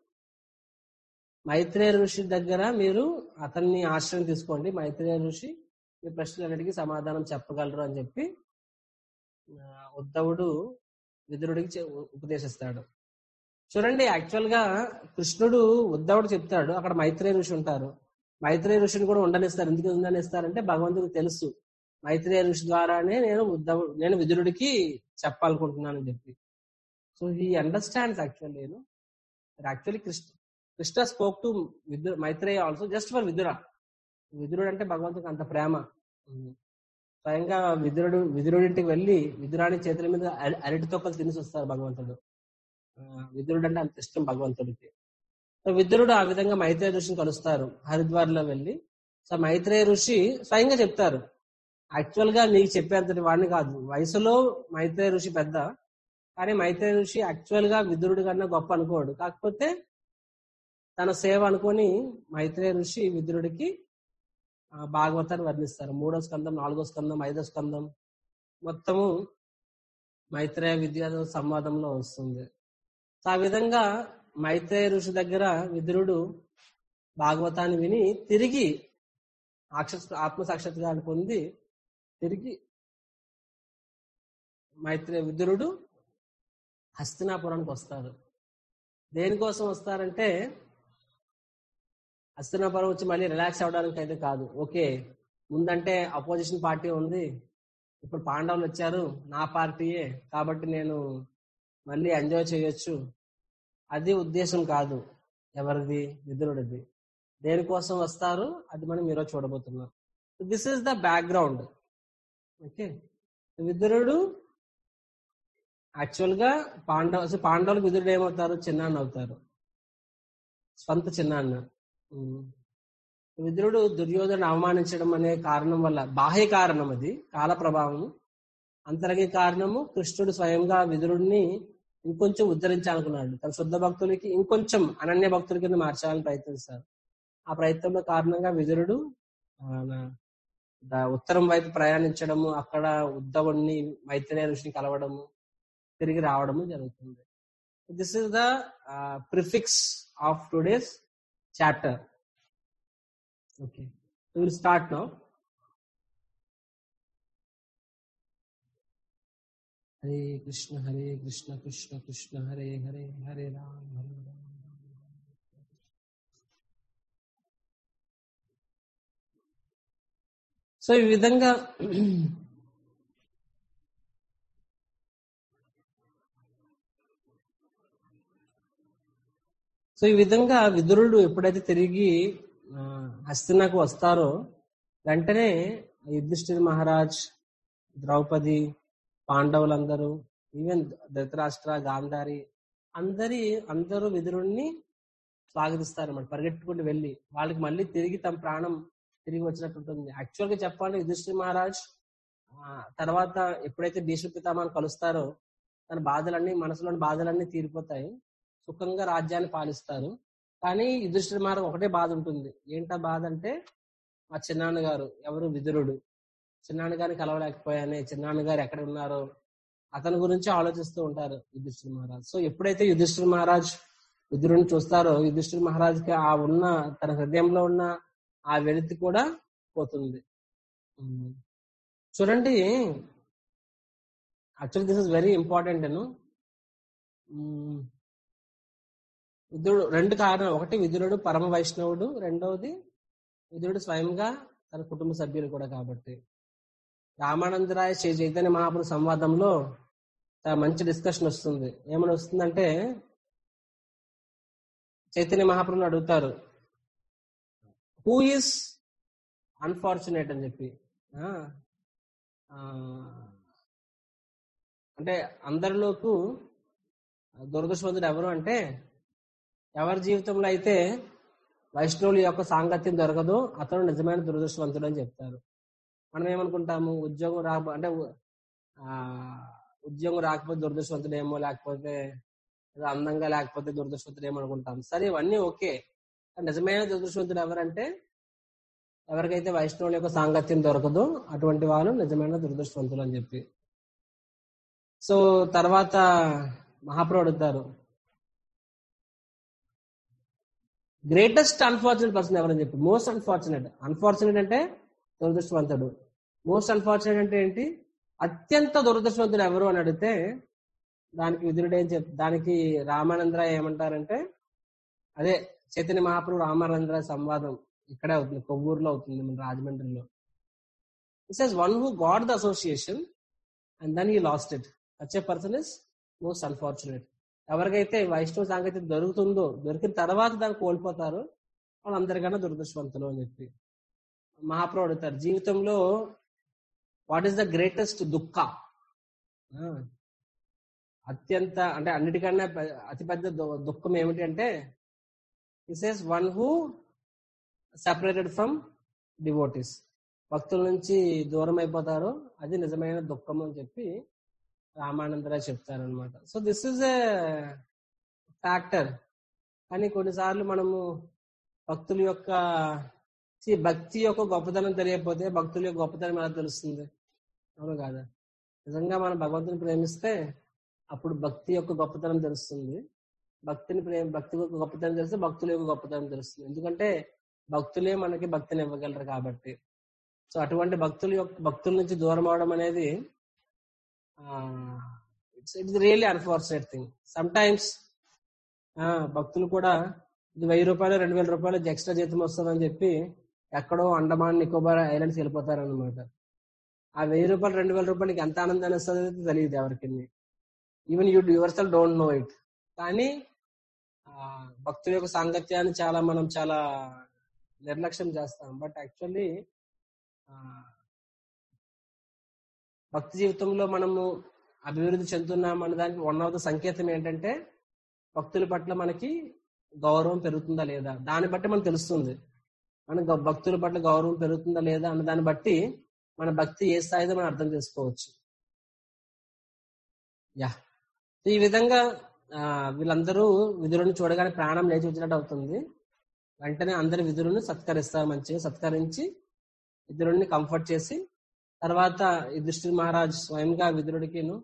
[SPEAKER 1] మైత్రేయ ఋషి దగ్గర మీరు అతన్ని ఆశ్రయం తీసుకోండి మైత్రేయ ఋషి మీ ప్రశ్నలన్నిటికీ సమాధానం చెప్పగలరు అని చెప్పి ఆ, ఉద్ధవుడు విదురుడికి చె- ఉపదేశిస్తాడు చూడండి యాక్చువల్ గా కృష్ణుడు ఉద్ధవుడు చెప్తాడు అక్కడ మైత్రేయ ఋషి ఉంటారు మైత్రేయ ఋషిని కూడా ఉండనిస్తారు ఎందుకు ఉండనిస్తారంటే భగవంతుడికి తెలుసు మైత్రేయ ఋషి ద్వారానే నేను ఉద్ధవు నేను విదురుడికి చెప్పాలనుకుంటున్నానని చెప్పి సో హీ అండర్స్టాండ్స్ యాక్చువల్ నేను actually Krishna Krishna spoke to విదు Maitreya also just for Vidura విదురుడు అంటే భగవంతుడికి అంత ప్రేమ ఉమ్. స్వయంగా విదురుడు విదురుడింటికి వెళ్ళి విదురాని చేతుల మీద అరి- అరటి తొక్కలు తినేసి వస్తారు భగవంతుడు ఆ, విదురుడు అంటే అంత ఇష్టం భగవంతుడికి సో విదురుడు ఆ విధంగా మైత్రేయ ఋషిని కలుస్తారు హరిద్వార్ లో వెళ్ళి సో మైత్రేయ ఋషి స్వయంగా చెప్తారు యాక్చువల్ గా నీకు చెప్పేంతటి వాడిని కాదు వయసులో మైత్రేయ ఋషి పెద్ద కానీ మైత్రేయ ఋషి యాక్చువల్ గా విదురుడు కన్నా గొప్ప అనుకోడు కాకపోతే తన సేవ అనుకొని మైత్రేయ ఋషి విదురుడికి ఆ, భాగవతాన్ని వర్ణిస్తారు మూడో స్కందం నాలుగో స్కందం ఐదో స్కందం మొత్తము మైత్రేయ విద్యా సంవాదంలో వస్తుంది సో ఆ విధంగా మైత్రేయ ఋషి దగ్గర విదురుడు భాగవతాన్ని విని తిరిగి ఆక్ష ఆత్మ సాక్షాత్కారాన్ని పొంది తిరిగి మైత్రేయ విదురుడు హస్తినాపురానికి వస్తారు దేనికోసం వస్తారంటే హస్తినాపురం వచ్చి మళ్ళీ రిలాక్స్ అవ్వడానికి అయితే కాదు ఓకే ముందంటే అపోజిషన్ పార్టీ ఉంది ఇప్పుడు పాండవులు వచ్చారు నా పార్టీయే కాబట్టి నేను మళ్ళీ ఎంజాయ్ చేయొచ్చు అది ఉద్దేశం కాదు ఎవరిది విదురుడిది దేనికోసం వస్తారు అది మనం ఈరోజు చూడబోతున్నాం this is the background okay విదురుడు యాక్చువల్ గా పాండవ అసలు పాండవులకు విదురుడు ఏమవుతారు చిన్నాన్న అవుతారు స్వంత చిన్నాన్న ఉమ్. విదురుడు దుర్యోధను అవమానించడం అనే కారణం వల్ల బాహ్య కారణం అది కాల ప్రభావం అంతరంగ కారణము కృష్ణుడు స్వయంగా విదురుడిని ఇంకొంచెం ఉద్ధరించాలనుకున్నాడు తన శుద్ధ భక్తులకి ఇంకొంచెం అనన్య భక్తుల కింద మార్చాలని ప్రయత్నిస్తారు ఆ ప్రయత్నంలో కారణంగా విదురుడు ఆ, నా- ద- ఉత్తరం వైపు ప్రయాణించడము అక్కడ ఉద్ధవుణ్ణి మైత్రేయ ఋషిని కలవడము తిరిగి రావడము జరుగుతుంది this is the prefix of today's chapter okay will start now Hare Krishna Hare Krishna Krishna Krishna Hare Hare Hare Rama Hare Rama so ఈ విధంగా సో సో ఈ విధంగా విదురుడు ఎప్పుడైతే తిరిగి ఆ, హస్తినకు వస్తారో వెంటనే యుధిష్ఠిర్ మహారాజ్ ద్రౌపది పాండవులందరూ ఈవెన్ ధృతరాష్ట్ర గాంధారి అందరి అందరూ విదురుణ్ణి స్వాగతిస్తారు అన్నమాట పరిగెట్టుకుంటూ వెళ్ళి వాళ్ళకి మళ్ళీ తిరిగి తమ ప్రాణం తిరిగి వచ్చినట్టు ఉంటుంది యాక్చువల్ గా చెప్పాలంటే యుధిష్ఠిర్ మహారాజ్ ఆ, తర్వాత ఎప్పుడైతే భీష్మ పితామహని కలుస్తారో తన బాధలన్నీ మనసులోని బాధలన్నీ తీరిపోతాయి సుఖంగా రాజ్యాన్ని పాలిస్తారు కానీ యుధిష్ఠిర మహారాజ్ ఒకటే బాధ ఉంటుంది ఏంటా బాధ అంటే మా చిన్నాన్న గారు ఎవరు విదురుడు చిన్నాన్న గారిని కలవలేకపోయానే చిన్నాన్న గారు ఎక్కడ ఉన్నారో అతని గురించి ఆలోచిస్తూ ఉంటారు యుధిష్ఠిర మహారాజ్ సో ఎప్పుడైతే యుధిష్ఠిర మహారాజ్ విదురుని చూస్తారో యుధిష్ఠిర మహారాజ్కి ఆ ఉన్న తన హృదయంలో ఉన్న ఆ వెలితి కూడా పోతుంది ఉమ్. చూడండి actual this is very important నేను విదురుడు రెండు కారణాలు ఒకటి విదురుడు పరమ వైష్ణవుడు రెండవది విదురుడు స్వయంగా తన కుటుంబ సభ్యులు కూడా కాబట్టి రామానందరాయ శ్రీ చైతన్య మహాపురు సంవాదంలో చాలా మంచి డిస్కషన్ వస్తుంది ఏమని వస్తుందంటే చైతన్య మహాప్రభుని అడుగుతారు హూ ఈస్ అన్ఫార్చునేట్ అని చెప్పి ఆ, ఆ, అంటే అందరిలోకు దురదృష్టవంతుడు ఎవరు అంటే ఎవరి జీవితంలో అయితే వైష్ణవుల యొక్క సాంగత్యం దొరకదో అతను నిజమైన దురదృష్టవంతుడు అని చెప్తారు మనం ఏమనుకుంటాము ఉద్యోగం రాక అంటే ఆ ఉద్యోగం రాకపోతే దురదృష్టవంతుడేమో లేకపోతే ఏదో అందంగా లేకపోతే దురదృష్టవంతుడు ఏమో అనుకుంటాం సరే ఇవన్నీ ఓకే కానీ నిజమైన దురదృష్టవంతుడు ఎవరంటే ఎవరికైతే వైష్ణవుల యొక్క సాంగత్యం దొరకదో అటువంటి వాళ్ళు నిజమైన దురదృష్టవంతులు అని చెప్పి సో తర్వాత మహాప్రభు అడుగుతారు గ్రేటెస్ట్ అన్ఫార్చునేట్ పర్సన్ ఎవరని చెప్పి మోస్ట్ అన్ఫార్చునేట్ అన్ఫార్చునేట్ అంటే దురదృష్టవంతుడు మోస్ట్ అన్ఫార్చునేట్ అంటే ఏంటి అత్యంత దురదృష్టవంతుడు ఎవరు అని అడిగితే దానికి విధుడు ఏం చెప్ దానికి రామానందరాయ ఏమంటారంటే అదే చైతన్య మహాప్రభు రామానందరాయ సంవాదం ఇక్కడే అవుతుంది కొవ్వూరులో అవుతుంది మన రాజమండ్రిలో it says one who got the association and then he lost it such a person is most unfortunate ఎవరికైతే వైష్ణవ సాంగత్యం దొరుకుతుందో దొరికిన తర్వాత దాన్ని కోల్పోతారో వాళ్ళందరికన్నా దురదృష్టవంతులు అని చెప్పి మహాప్రభు అడుగుతారు జీవితంలో వాట్ ఈస్ ద గ్రేటెస్ట్ దుఃఖ ఆ, అత్యంత అంటే అన్నిటికన్నా పె- అతిపెద్ద దు- దుఃఖం ఏమిటి అంటే is is one who separated from devotees భక్తుల నుంచి దూరం అయిపోతారో అది నిజమైన దుఃఖం అని చెప్పి రామానందరావు చెప్తారనమాట so this is a factor కానీ కొన్నిసార్లు మనము భక్తుల యొక్క see, భక్తి యొక్క గొప్పతనం తెలియకపోతే భక్తుల యొక్క గొప్పతనం ఎలా తెలుస్తుంది అవును కాదా నిజంగా మనం భగవంతుని ప్రేమిస్తే అప్పుడు భక్తి యొక్క గొప్పతనం తెలుస్తుంది భక్తిని ప్రేమ భక్తి యొక్క గొప్పతనం తెలిస్తే భక్తుల యొక్క గొప్పతనం తెలుస్తుంది ఎందుకంటే భక్తులే మనకి భక్తిని ఇవ్వగలరు కాబట్టి సో అటువంటి భక్తుల యొక్క భక్తుల నుంచి దూరం అవడం అనేది it's it's really unfortunate thing sometimes భక్తులు కూడా ఇది వెయ్యి రూపాయలు రెండు వేల రూపాయలు ఎక్స్ట్రా జీతం వస్తుందని చెప్పి ఎక్కడో అండమాన్ నికోబార్ ఐలాండ్స్ వెళ్ళిపోతారనమాట ఆ వెయ్యి రూపాయలు రెండు వేల రూపాయలకి ఎంత ఆనందాన్ని వస్తుంది తెలియదు ఎవరికి even you yourself don't know it కానీ ఆ, భక్తుల యొక్క సాంగత్యాన్ని చాలా మనం చాలా నిర్లక్ష్యం చేస్తాం బట్ యాక్చువల్లీ భక్తి జీవితంలో మనము అభివృద్ధి చెందుతున్నాం అనే దానికి వన్ ఆఫ్ ద సంకేతం ఏంటంటే భక్తుల పట్ల మనకి గౌరవం పెరుగుతుందా లేదా దాన్ని బట్టి మనకు తెలుస్తుంది మన గ- భక్తుల పట్ల గౌరవం పెరుగుతుందా లేదా అన్న దాన్ని బట్టి మన భక్తి ఏ స్థాయిలో మనం అర్థం చేసుకోవచ్చు యా సో ఈ విధంగా ఆ, వీళ్ళందరూ విధులను చూడగానే ప్రాణం లేచి వచ్చినట్టు అవుతుంది వెంటనే అందరి విధులను సత్కరిస్తారు మంచిగా సత్కరించి విధులని కంఫర్ట్ చేసి తర్వాత ఈ దృష్టి మహారాజ్ స్వయంగా విదురుడికిను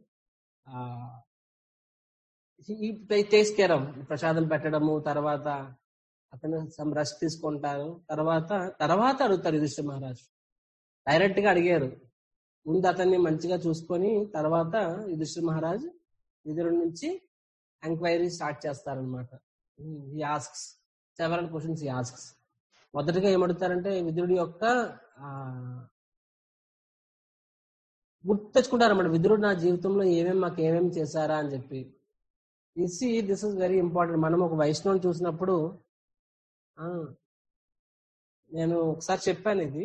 [SPEAKER 1] టేక్స్ కేర్ ఆఫ్ ప్రసాదం పెట్టడము తర్వాత అతను సమ్ రెస్ట్ తీసుకుంటారు తర్వాత తర్వాత అడుగుతారు యుధిష్ఠిర మహారాజ్ డైరెక్ట్ గా అడిగారు ముందు అతన్ని మంచిగా చూసుకొని తర్వాత యుధిష్ఠిర మహారాజ్ విదురుడి నుంచి ఎంక్వైరీ స్టార్ట్ చేస్తారనమాట he asks several questions he asks మొదటగా ఏమడుగుతారంటే విదురుడి యొక్క ఆ, గుర్తు తెచ్చుకుంటారన్నమాట విదురుడు నా జీవితంలో ఏమేమి మాకు ఏమేమి చేశారా అని చెప్పి see this is very important మనం ఒక వైష్ణవుని చూసినప్పుడు ఆ, నేను ఒకసారి చెప్పాను ఇది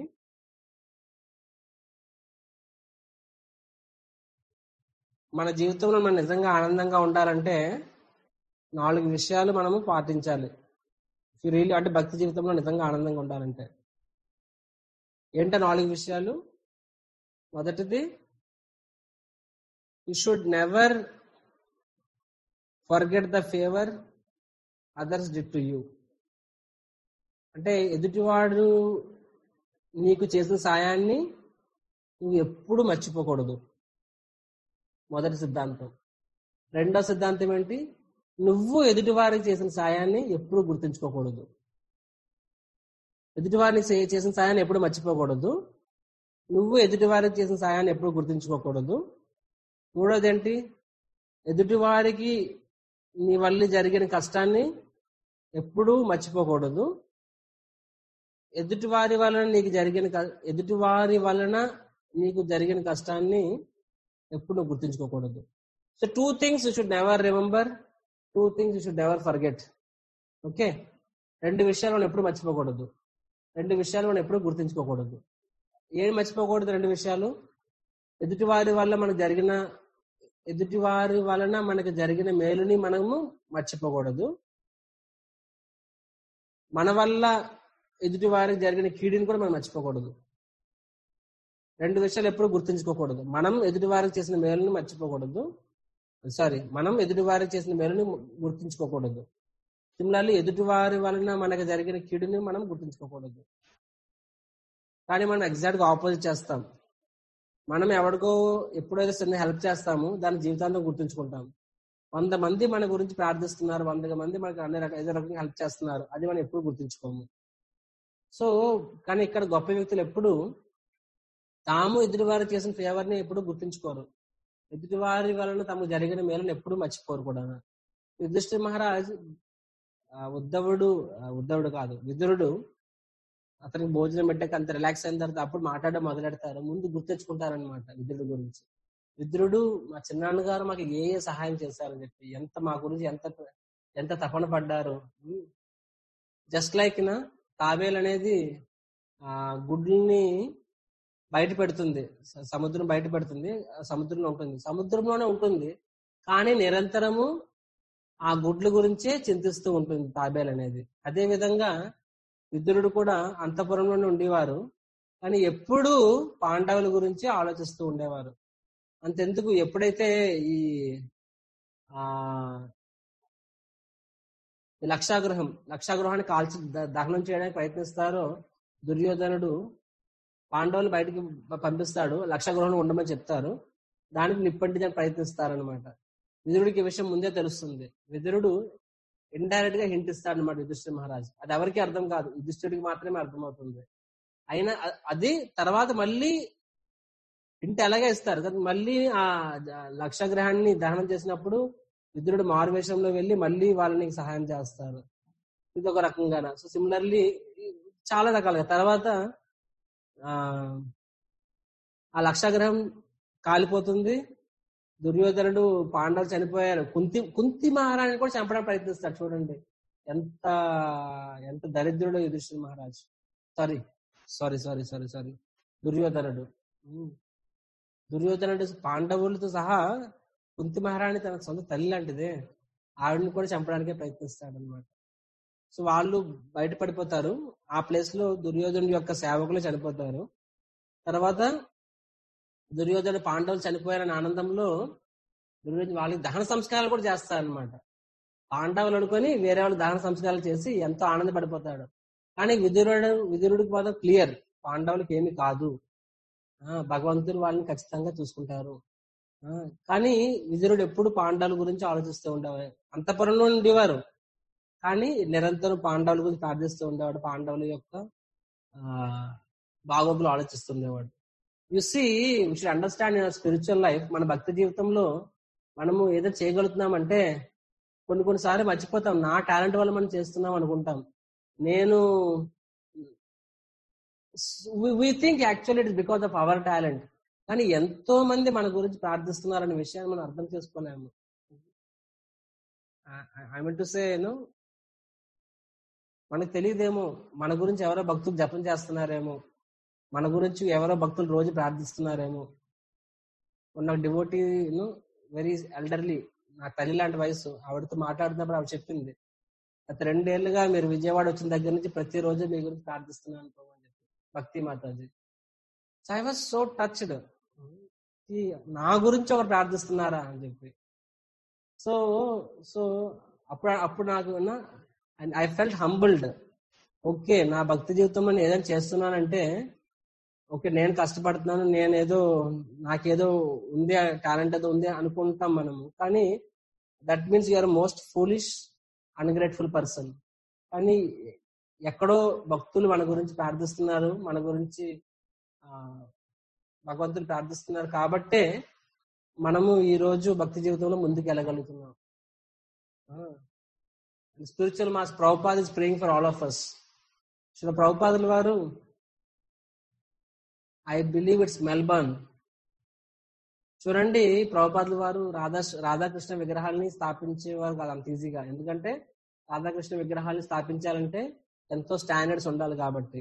[SPEAKER 1] మన జీవితంలో మనం నిజంగా ఆనందంగా ఉండాలంటే నాలుగు విషయాలు మనము పాటించాలి రియల్లీ అంటే భక్తి జీవితంలో నిజంగా ఆనందంగా ఉండాలంటే ఏంట నాలుగు విషయాలు మొదటిది you should never forget the favour others did to you అంటే ఎదుటివాడు నీకు చేసిన సాయాన్ని నువ్వు ఎప్పుడు మర్చిపోకూడదు మొదటి సిద్ధాంతం రెండో సిద్ధాంతం ఏంటి నువ్వు ఎదుటివారికి చేసిన సాయాన్ని ఎప్పుడు గుర్తుంచుకోకూడదు ఎదుటివారికి చే- చేసిన సాయాన్ని ఎప్పుడు మర్చిపోకూడదు నువ్వు ఎదుటివారికి చేసిన సాయాన్ని ఎప్పుడు గుర్తుంచుకోకూడదు మూడోది ఏంటి ఎదుటివారికి నీ వల్ల జరిగిన కష్టాన్ని ఎప్పుడూ మర్చిపోకూడదు ఎదుటివారి వలన నీకు జరిగిన క- ఎదుటివారి వలన నీకు జరిగిన కష్టాన్ని ఎప్పుడు నువ్వు గుర్తుంచుకోకూడదు so two things you should never remember two things you should never forget okay రెండు విషయాలు మనం ఎప్పుడు మర్చిపోకూడదు రెండు విషయాలు మనం ఎప్పుడు గుర్తుంచుకోకూడదు ఏం మర్చిపోకూడదు రెండు విషయాలు ఎదుటివారి వల్ల మనకు జరిగిన ఎదుటివారి వలన మనకు జరిగిన మేలుని మనము మర్చిపోకూడదు మన వల్ల ఎదుటివారికి జరిగిన కీడిని కూడా మనం మర్చిపోకూడదు రెండు విషయాలు ఎప్పుడు గుర్తుంచుకోకూడదు మనం ఎదుటివారికి చేసిన మేలుని మర్చిపోకూడదు సారీ మనం ఎదుటివారికి చేసిన మేలుని గుర్తుంచుకోకూడదు సిమిలర్లీ ఎదుటివారి వలన మనకు జరిగిన కీడుని మనం గుర్తుంచుకోకూడదు కానీ మనం ఎగ్జాక్ట్ గా ఆపోజిట్ చేస్తాం మనం ఎవరికో ఎప్పుడైతే చిన్న హెల్ప్ చేస్తామో దాని జీవితాంతం గుర్తుంచుకుంటాం వంద మంది మన గురించి ప్రార్థిస్తున్నారు వంద మంది మనకు అన్ని రకాల ఏదో రకంగా హెల్ప్ చేస్తున్నారు అది మనం ఎప్పుడు గుర్తుంచుకోము సో కానీ ఇక్కడ గొప్ప వ్యక్తులు ఎప్పుడు తాము ఎదుటివారు చేసిన ఫేవర్ ని ఎప్పుడు గుర్తుంచుకోరు ఎదుటివారి వలన తమకు జరిగిన మేలను ఎప్పుడు మర్చిపోరు కూడా యుధిష్ఠిర మహారాజ్ ఆ, ఉద్ధవుడు ఆ, ఉద్ధవుడు కాదు విదురుడు అతనికి భోజనం పెట్టాక అంత రిలాక్స్ అయిన తర్వాత అప్పుడు మాట్లాడడం మొదలెడతారు ముందు గుర్తెచ్చుకుంటారనమాట విదురుడు గురించి విదురుడు మా చిన్నాన్నగారు మాకు ఏ ఏ సహాయం చేశారని చెప్పి ఎంత మా గురించి ఎంత ఎంత తపన పడ్డారు జస్ట్ లైక్ నా తాబేలు అనేది ఆ గుడ్లని బయట పెడుతుంది స- సముద్రం బయట పెడుతుంది ఆ సముద్రంలో ఉంటుంది సముద్రంలోనే ఉంటుంది కానీ నిరంతరము ఆ గుడ్ల గురించే చింతిస్తూ ఉంటుంది తాబేలు అనేది అదే విధంగా విదురుడు కూడా అంతపురంలోనే ఉండేవారు కానీ ఎప్పుడూ పాండవుల గురించి ఆలోచిస్తూ ఉండేవారు అంతెందుకు ఎప్పుడైతే ఈ ఆ ఈ లక్షాగృహం లక్షాగృహాన్ని కాల్చి ద- దహనం చేయడానికి ప్రయత్నిస్తారో దుర్యోధనుడు పాండవులు బయటికి ప- పంపిస్తాడు లక్షాగృహంలో ఉండమని చెప్తారు దానికి నిప్పంటించడానికి ప్రయత్నిస్తారనమాట విదురుడికి ఈ విషయం ముందే తెలుస్తుంది విదురుడు ఇండైరెక్ట్ గా హింట్ ఇస్తాడు అనమాట యుధిష్ఠిర మహారాజ్ అది ఎవరికి అర్థం కాదు యుధిష్ఠుడికి మాత్రమే అర్థమవుతుంది అయినా అ- అది తర్వాత మళ్ళీ హింట్ ఎలాగే ఇస్తారు కానీ మళ్ళీ ఆ జ- లక్షగ్రహాన్ని దహనం చేసినప్పుడు విదురుడు మారువేషంలో వెళ్ళి మళ్ళీ వాళ్ళని సహాయం చేస్తారు ఇది ఒక రకంగా సో సిమిలర్లీ చాలా రకాలుగా తర్వాత ఆ ఆ లక్షగ్రహం కాలిపోతుంది దుర్యోధనుడు పాండవులు చనిపోయారు కుంతి కుంతి మహారాణి కూడా చంపడానికి ప్రయత్నిస్తాడు చూడండి ఎంత ఎంత దరిద్రుడు Yudhishthira Maharaj sorry sorry sorry sorry sorry దుర్యోధనుడు ఉమ్. దుర్యోధనుడు పాండవులతో సహా కుంతి మహారాణి తన సొంత తల్లి లాంటిదే ఆవిడని కూడా చంపడానికే ప్రయత్నిస్తాడు అనమాట సో వాళ్ళు బయటపడిపోతారు ఆ ప్లేస్ లో దుర్యోధనుడి యొక్క సేవకులు చనిపోతారు తర్వాత దుర్యోధన పాండవులు చనిపోయారనే ఆనందంలో దుర్యోధన వాళ్ళకి దహన సంస్కారాలు కూడా చేస్తారనమాట పాండవులు అనుకొని వేరే వాళ్ళు దహన సంస్కారాలు చేసి ఎంతో ఆనందపడిపోతాడు కానీ విదురుడు విదురుడికి మాత్రం క్లియర్ పాండవులకి ఏమి కాదు ఆ, భగవంతుడు వాళ్ళని ఖచ్చితంగా చూసుకుంటారు ఆ, కానీ విదురుడు ఎప్పుడు పాండవుల గురించి ఆలోచిస్తూ ఉండేవారు అంతపురంలో ఉండేవారు కానీ నిరంతరం పాండవుల గురించి ప్రార్థిస్తూ ఉండేవాడు పాండవుల యొక్క ఆ బాగోగులు ఆలోచిస్తుండేవాడు you see we should understand in spiritual life మన భక్తి జీవితంలో మనము ఏదో చేయగలుగుతున్నామంటే కొన్ని కొన్నిసార్లు మర్చిపోతాం నా టాలెంట్ వల్ల మనం చేస్తున్నాం అనుకుంటాం నేను we think actually it is because of our talent కానీ ఎంతో మంది మన గురించి ప్రార్థిస్తున్నారనే విషయాన్ని మనం అర్థం చేసుకోలేము ఐ మీన్ టు సే మనకు తెలియదేమో మన గురించి ఎవరో భక్తులు జపం చేస్తున్నారేమో మన గురించి ఎవరో భక్తులు రోజు ప్రార్థిస్తున్నారేమో ఉన్న డివోటీను వెరీ ఎల్డర్లీ నా తల్లి లాంటి వయసు ఆవిడతో మాట్లాడుతున్నప్పుడు ఆవిడ చెప్పింది గత రెండేళ్లుగా మీరు విజయవాడ వచ్చిన దగ్గర నుంచి ప్రతిరోజు మీ గురించి ప్రార్థిస్తున్నాను ప్రభు అని చెప్పి Bhakti Mataji so I was so touched నా గురించి ఒకరు ప్రార్థిస్తున్నారా అని చెప్పి సో సో అప్పుడు అప్పుడు నాకు and I felt humbled okay నా భక్తి జీవితంలో నేను ఏదైనా చేస్తున్నానంటే ఓకే నేను కష్టపడుతున్నాను నేనేదో నాకేదో ఉంది టాలెంట్ ఏదో ఉంది అనుకుంటాం మనము కానీ that means you're most foolish ungrateful person కానీ ఎక్కడో భక్తులు మన గురించి ప్రార్థిస్తున్నారు మన గురించి ఆ, భగవంతుడు ప్రార్థిస్తున్నారు కాబట్టే మనము ఈ రోజు భక్తి జీవితంలో ముందుకు వెళ్ళగలుగుతున్నాం spiritual master Prabhupad is praying for all of us Shri ప్రభుపాదుల వారు ఐ బిలీవ్ ఇట్స్ మెల్బర్న్ చూడండి ప్రభుపాదుల వారు రాధా రాధాకృష్ణ విగ్రహాలని స్థాపించేవారు కాదు అంత ఈజీగా ఎందుకంటే రాధాకృష్ణ విగ్రహాన్ని స్థాపించాలంటే ఎంతో స్టాండర్డ్స్ ఉండాలి కాబట్టి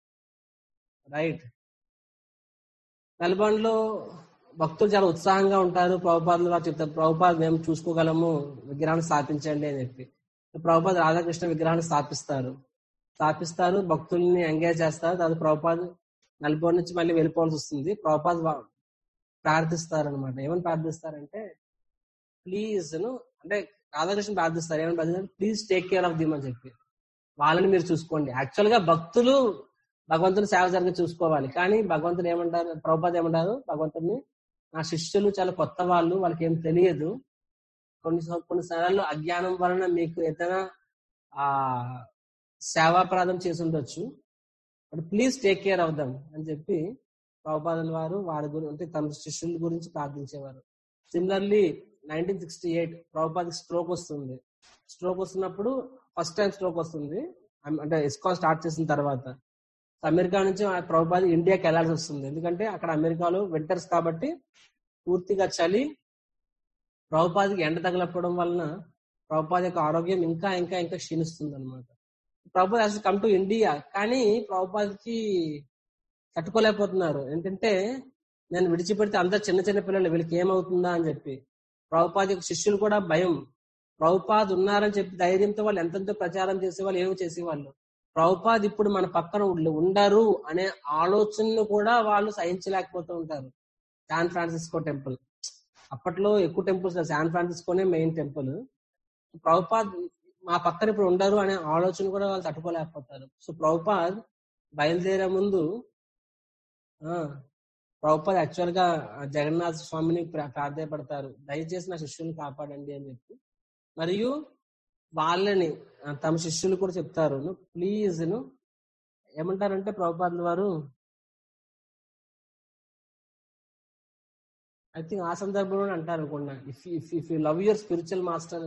[SPEAKER 1] రైట్ మెల్బర్న్ లో భక్తులు చాలా ఉత్సాహంగా ఉంటారు ప్రభుపాదులు వారు చెప్తారు ప్రభుపాద్ మేము చూసుకోగలము విగ్రహాన్ని స్థాపించండి అని చెప్పి ప్రభుపాద్ రాధాకృష్ణ విగ్రహాన్ని స్థాపిస్తారు స్థాపిస్తారు భక్తుల్ని ఎంగేజ్ చేస్తారు తర్వాత ప్రభుపాద్ మెల్బోర్న్ నుంచి మళ్ళీ వెళ్ళిపోవాల్సి వస్తుంది ప్రభుపాద్ వా- ప్రార్థిస్తారు అనమాట ఏమని ప్రార్థిస్తారంటే ప్లీజ్ అంటే రాధాకృష్ణ ప్రార్థిస్తారు ఏమని ప్రార్థిస్తారు please take care of them అని చెప్పి వాళ్ళని మీరు చూసుకోండి యాక్చువల్ గా భక్తులు భగవంతుని సేవ జరిగి చూసుకోవాలి కానీ భగవంతుడు ఏమంటారు ప్రభుపాద ఏమంటారు భగవంతుడిని నా శిష్యులు చాలా కొత్త వాళ్ళు వాళ్ళకి ఏం తెలియదు కొన్ని కొన్ని సార్లు అజ్ఞానం వలన మీకు ఏదైనా ఆ సేవాపరాధం చేసి ఉండొచ్చు but please take care of them అని చెప్పి ప్రభుపాదుల వారు వారి గురించి అంటే తమ శిష్యుల గురించి ప్రార్థించేవారు సిమిలర్లీ నైన్టీన్ సిక్స్టీ ఎయిట్ ప్రభుపాదికి స్ట్రోక్ వస్తుంది స్ట్రోక్ వస్తున్నప్పుడు ఫస్ట్ టైం స్ట్రోక్ వస్తుంది అం- అంటే ఇస్కాన్ స్టార్ట్ చేసిన తర్వాత అమెరికా నుంచి ఆ ప్రభుపాద ఇండియాకి వెళ్లాల్సి వస్తుంది ఎందుకంటే అక్కడ అమెరికాలో వింటర్స్ కాబట్టి పూర్తిగా చలి ప్రభుపాదికి ఎండ తగలపడం వలన ప్రభుపాద యొక్క ఆరోగ్యం ఇంకా ఇంకా ఇంకా క్షీణిస్తుంది అనమాట Prabhupada has come to India కానీ ప్రభుపాదకి తట్టుకోలేకపోతున్నారు ఏంటంటే నేను విడిచిపెడితే అందరు చిన్న చిన్న పిల్లలు వీళ్ళకి ఏమవుతుందా అని చెప్పి ప్రభుపాద యొక్క శిష్యులు కూడా భయం ప్రభుపాద్ ఉన్నారని చెప్పి ధైర్యంతో వాళ్ళు ఎంతెంతో ప్రచారం చేసేవాళ్ళు ఏమో చేసేవాళ్ళు ప్రభుపాద్ ఇప్పుడు మన పక్కన ఉండ- ఉండరు అనే ఆలోచనను కూడా వాళ్ళు సహించలేకపోతూ ఉంటారు శాన్ ఫ్రాన్సిస్కో టెంపుల్ అప్పట్లో ఎక్కువ టెంపుల్స్ శాన్ ఫ్రాన్సిస్కోనే మెయిన్ టెంపుల్ ప్రభుపాద్ మా పక్కన ఇప్పుడు ఉండరు అనే ఆలోచన కూడా వాళ్ళు తట్టుకోలేకపోతారు సో ప్రభుపాద్ బయలుదేరే ముందు ఆ ప్రభుపాద్ యాక్చువల్ గా జగన్నాథ స్వామిని ప్రా- ప్రాధేయపడతారు దయచేసి నా శిష్యుని కాపాడండి అని చెప్పి మరియు వాళ్ళని ఆ, తమ శిష్యులు కూడా చెప్తారు ప్లీజ్ ను ఏమంటారంటే ప్రభుపాదుల వారు ఐ థింక్ ఆ సందర్భంలో అంటారు అనుకున్నా if if if you love your spiritual master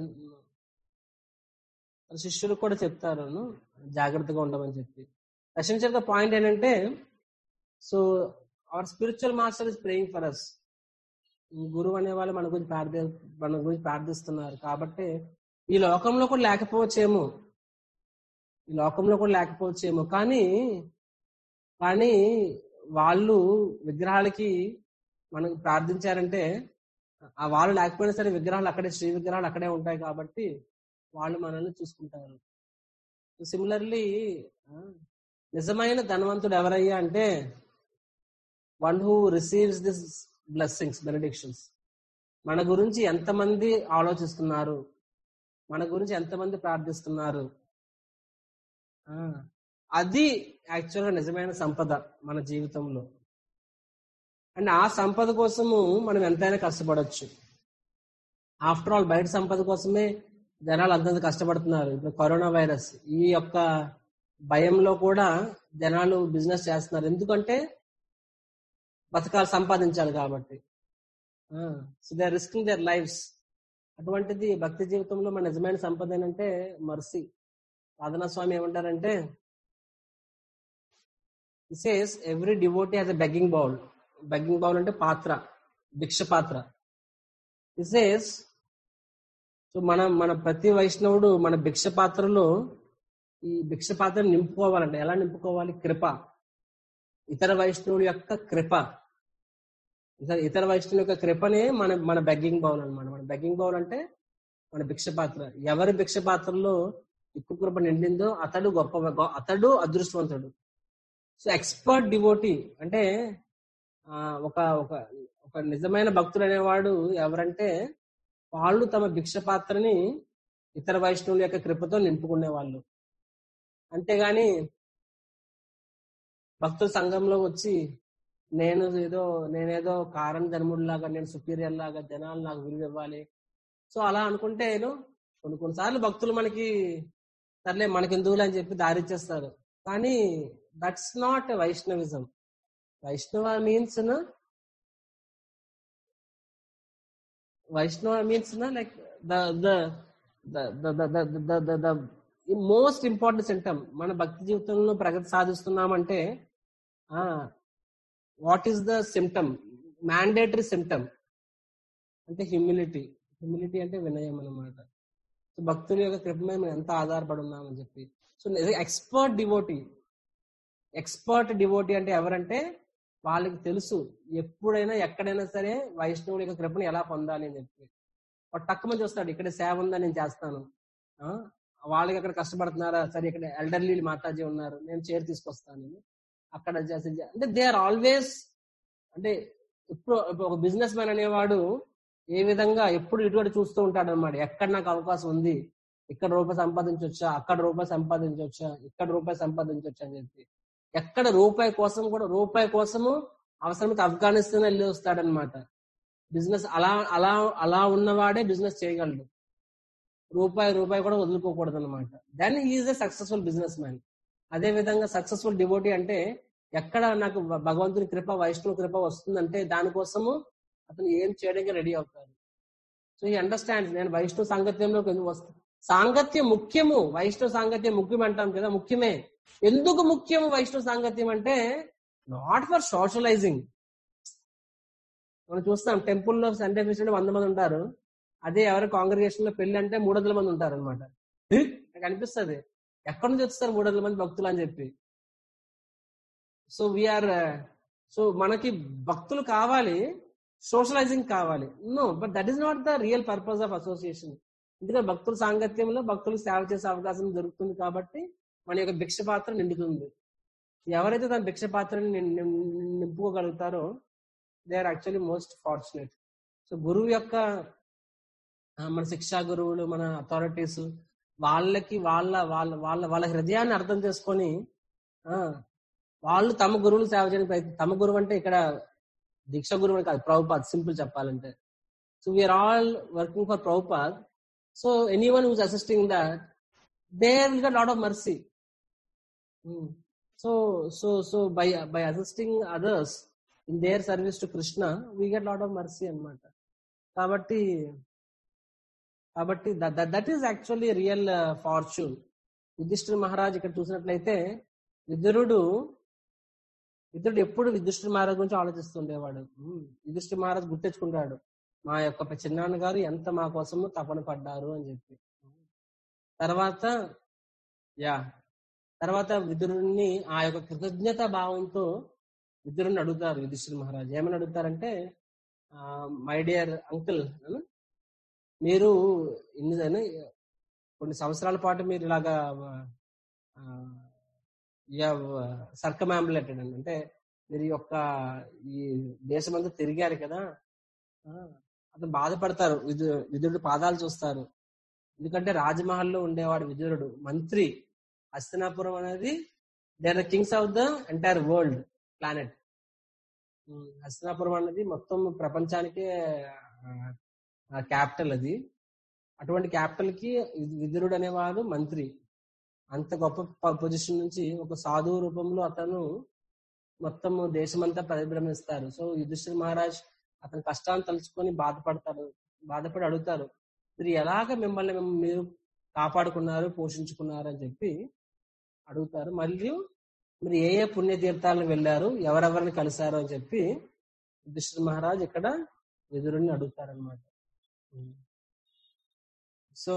[SPEAKER 1] శిష్యులు కూడా చెప్తారు ను, జాగ్రత్తగా ఉండమని చెప్పి ఎసెన్షియల్ గా పాయింట్ ఏంటంటే so our spiritual master is praying for us గురువు అనే వాళ్ళు మన గురించి ప్రార్థి మన గురించి ప్రార్థిస్తున్నారు కాబట్టి ఈ లోకంలో కూడా లేకపోవచ్చేమో ఈ లోకంలో కూడా లేకపోవచ్చేమో కానీ కానీ వాళ్ళు విగ్రహాలకి మనకు ప్రార్థించారంటే ఆ వాళ్ళు లేకపోయినా సరే విగ్రహాలు అక్కడే శ్రీ విగ్రహాలు అక్కడే ఉంటాయి కాబట్టి వాళ్ళు మనల్ని చూసుకుంటారు సిమిలర్లీ నిజమైన ధనవంతుడు ఎవరయ్యా అంటే one who receives this blessings benedictions మన గురించి ఎంతమంది ఆలోచిస్తున్నారు మన గురించి ఎంతమంది ప్రార్థిస్తున్నారు ఆ, అది యాక్చువల్ గా నిజమైన సంపద మన జీవితంలో అండ్ ఆ సంపద కోసము మనం ఎంతైనా కష్టపడవచ్చు ఆఫ్టర్ ఆల్ బయట సంపద కోసమే జనాలు అంతంత కష్టపడుతున్నారు ఇప్పుడు కరోనా వైరస్ ఈ యొక్క భయంలో కూడా జనాలు బిజినెస్ చేస్తున్నారు ఎందుకంటే బతకాలు సంపాదించాలి కాబట్టి so they risking their lives అటువంటిది భక్తి జీవితంలో మన నిజమైన సంపద ఏంటంటే మర్సీ సాధనా స్వామి ఏమంటారంటే says every devotee has a begging bowl begging bowl అంటే పాత్ర భిక్ష పాత్ర సేస్ సో మన మన ప్రతి వైష్ణవుడు మన భిక్ష పాత్రలో ఈ భిక్ష పాత్రను నింపుకోవాలంటే ఎలా నింపుకోవాలి కృప ఇతర వైష్ణవుడి యొక్క కృప ఇతర ఇతర వైష్ణవుని యొక్క కృపనే మన మన బెగ్గింగ్ బౌల్ అన్నమాట మన బెగ్గింగ్ బౌల్ అంటే మన భిక్ష పాత్ర ఎవరి భిక్ష పాత్రలో ఎక్కువ కృప నిండిందో అతడు గొప్ప గొ- అతడు అదృష్టవంతుడు సో ఎక్స్పర్ట్ డివోటీ అంటే ఆ, ఒక ఒక ఒక నిజమైన భక్తుడు అనేవాడు ఎవరంటే వాళ్ళు తమ భిక్ష పాత్రని ఇతర వైష్ణవుల యొక్క కృపతో నింపుకునే వాళ్ళు అంతేగాని భక్తుల సంఘంలో వచ్చి నేను ఏదో నేనేదో కారణ ధర్ముడిలాగా నేను సుపీరియర్ లాగా జనాలు నాకు విలువ ఇవ్వాలి సో అలా అనుకుంటే నేను కొన్ని కొన్నిసార్లు భక్తులు మనకి సర్లే మనకి ఎందుకులే అని చెప్పి దారిచ్చేస్తారు కానీ that's not Vaishnavism Vaishnava means Vaishnava means like the the most important symptom మన భక్తి జీవితంలో ప్రగతి సాధిస్తున్నామంటే what is the symptom mandatory symptom అంటే హ్యూమిలిటీ హ్యూమిలిటీ అంటే వినయం అన్నమాట సో భక్తుల యొక్క కృప మీద మనం ఎంత ఆధారపడి ఉన్నామని చెప్పి so expert devotee expert devotee అంటే ఎవరంటే వాళ్ళకి తెలుసు ఎప్పుడైనా ఎక్కడైనా సరే వైష్ణవుడి యొక్క కృపను ఎలా పొందాలి అని చెప్పి వాడు తక్కువ చూస్తాడు ఇక్కడ సేవ ఉందా నేను చేస్తాను ఆ, వాళ్ళకి అక్కడ కష్టపడుతున్నారా సరే ఇక్కడ ఎల్డర్లీ మాతాజీ ఉన్నారు నేను చైర్ తీసుకొస్తాను అక్కడ చేసి అంటే దే ఆర్ ఆల్వేస్ అంటే ఇప్పుడు ఇప్పుడు ఒక బిజినెస్ మ్యాన్ అనేవాడు ఏ విధంగా ఎప్పుడు ఇటువంటి చూస్తూ ఉంటాడు అనమాట ఎక్కడ నాకు అవకాశం ఉంది ఇక్కడ రూపాయి సంపాదించవచ్చా అక్కడ రూపాయి సంపాదించవచ్చా ఇక్కడ రూపాయి సంపాదించవచ్చా అని చెప్పి ఎక్కడ రూపాయి కోసం కూడా రూపాయి కోసము అవసరమైతే ఆఫ్ఘనిస్తాన్ వెళ్ళి వస్తాడనమాట బిజినెస్ అలా అలా అలా ఉన్నవాడే బిజినెస్ చేయగలడు రూపాయి రూపాయి కూడా వదులుకోకూడదు అనమాట then is a successful businessman అదే విధంగా సక్సెస్ఫుల్ డివోటీ అంటే ఎక్కడ నాకు భ- భగవంతుని కృప వైష్ణవ కృప వస్తుందంటే దానికోసము అతను ఏం చేయడానికి రెడీ అవుతాడు సో ఈ అండర్స్టాండ్ నేను వైష్ణవ సాంగత్యంలోకి ఎందుకు వస్తాను సాంగత్యం ముఖ్యము వైష్ణవ సాంగత్యం ముఖ్యం అంటాం కదా ముఖ్యమే ఎందుకు ముఖ్యం వైష్ణవ సాంగత్యం అంటే నాట్ ఫర్ సోషలైజింగ్ మనం చూస్తాం టెంపుల్లో సండే ఫెస్ట్ వంద మంది ఉంటారు అదే ఎవరి కాంగ్రిగేషన్ లో పెళ్లి అంటే మూడు వందల మంది ఉంటారు అనమాట నాకు అనిపిస్తుంది ఎక్కడి నుంచి వస్తారు మూడు వందల మంది భక్తులు అని చెప్పి సో వీఆర్ సో మనకి భక్తులు కావాలి సోషలైజింగ్ కావాలి no but that is not the real purpose of association ఎందుకంటే భక్తుల సాంగత్యంలో భక్తులకు సేవ చేసే అవకాశం దొరుకుతుంది కాబట్టి మన యొక్క భిక్ష పాత్ర నిండుతుంది ఎవరైతే తన భిక్ష పాత్రని నిం- నిం- నింపుకోగలుగుతారో they are actually most fortunate so గురువు యొక్క ఆ, మన శిక్షా గురువులు మన అథారిటీస్ వాళ్ళకి వాళ్ళ వాళ్ళ వాళ్ళ వాళ్ళ హృదయాన్ని అర్థం చేసుకొని ఆ వాళ్ళు తమ గురువులు సేవ చేయడానికి ప్రయత్నం తమ గురువు అంటే ఇక్కడ దీక్ష గురువు అని కాదు ప్రభుపాద్ సింపుల్ చెప్పాలంటే so we're all working for Prabhupad so anyone who's assisting that they will get lot of mercy so so so by by assisting others in their service to Krishna we get lot of mercy అన్నమాట కాబట్టి కాబట్టి that is actually real fortune Yudhishthira Maharaj ఇక్కడ చూసినట్లయితే విదురుడు విదురుడు ఎప్పుడు యుధిష్ఠిర మహారాజ్ గురించి ఆలోచిస్తుండేవాడు ఉమ్, యుధిష్ఠిర మహారాజ్ గుర్తించుకుంటాడు మా యొక్క చిన్నాన్న గారు ఎంత మా కోసము తపన పడ్డారు అని చెప్పి తర్వాత యా తర్వాత విదురుణ్ణి ఆ యొక్క కృతజ్ఞత భావంతో విదురుని అడుగుతారు యుధిష్ఠిర మహారాజ్ ఏమని అడుగుతారంటే మై డియర్ అంకుల్ మీరు ఇన్ని కొన్ని సంవత్సరాల పాటు మీరు ఇలాగా సర్కమాంబులేటెడ్ అండి అంటే మీరు ఈ యొక్క ఈ దేశమంతా తిరిగారు కదా ఆ, అతను బాధపడతారు విదు విదురుడు పాదాలు చూస్తారు ఎందుకంటే రాజమహల్లో ఉండేవాడు విదురుడు మంత్రి హస్తినాపురం అనేది they are the kings of the entire world planet Hastinapuram అనేది మొత్తం ప్రపంచానికే క్యాపిటల్ అది అటువంటి క్యాపిటల్ కి విదురుడు అనేవాడు మంత్రి అంత గొప్ప పొజిషన్ నుంచి ఒక సాధువు రూపంలో అతను మొత్తం దేశమంతా పరిభ్రమిస్తారు సో యుధిష్ఠిర్ మహారాజ్ అతని కష్టాన్ని తలుచుకొని బాధపడతారు బాధపడి అడుగుతారు మీరు ఎలాగ మిమ్మల్ని మిమ్- మీరు కాపాడుకున్నారు పోషించుకున్నారు అని చెప్పి అడుగుతారు మరియు మీరు ఏ ఏ పుణ్య తీర్థాలను వెళ్ళారు ఎవరెవరిని కలిశారు అని చెప్పి యుధిష్ఠిర్ మహారాజ్ ఇక్కడ విదురుని అడుగుతారనమాట so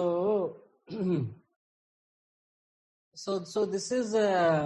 [SPEAKER 1] so so this is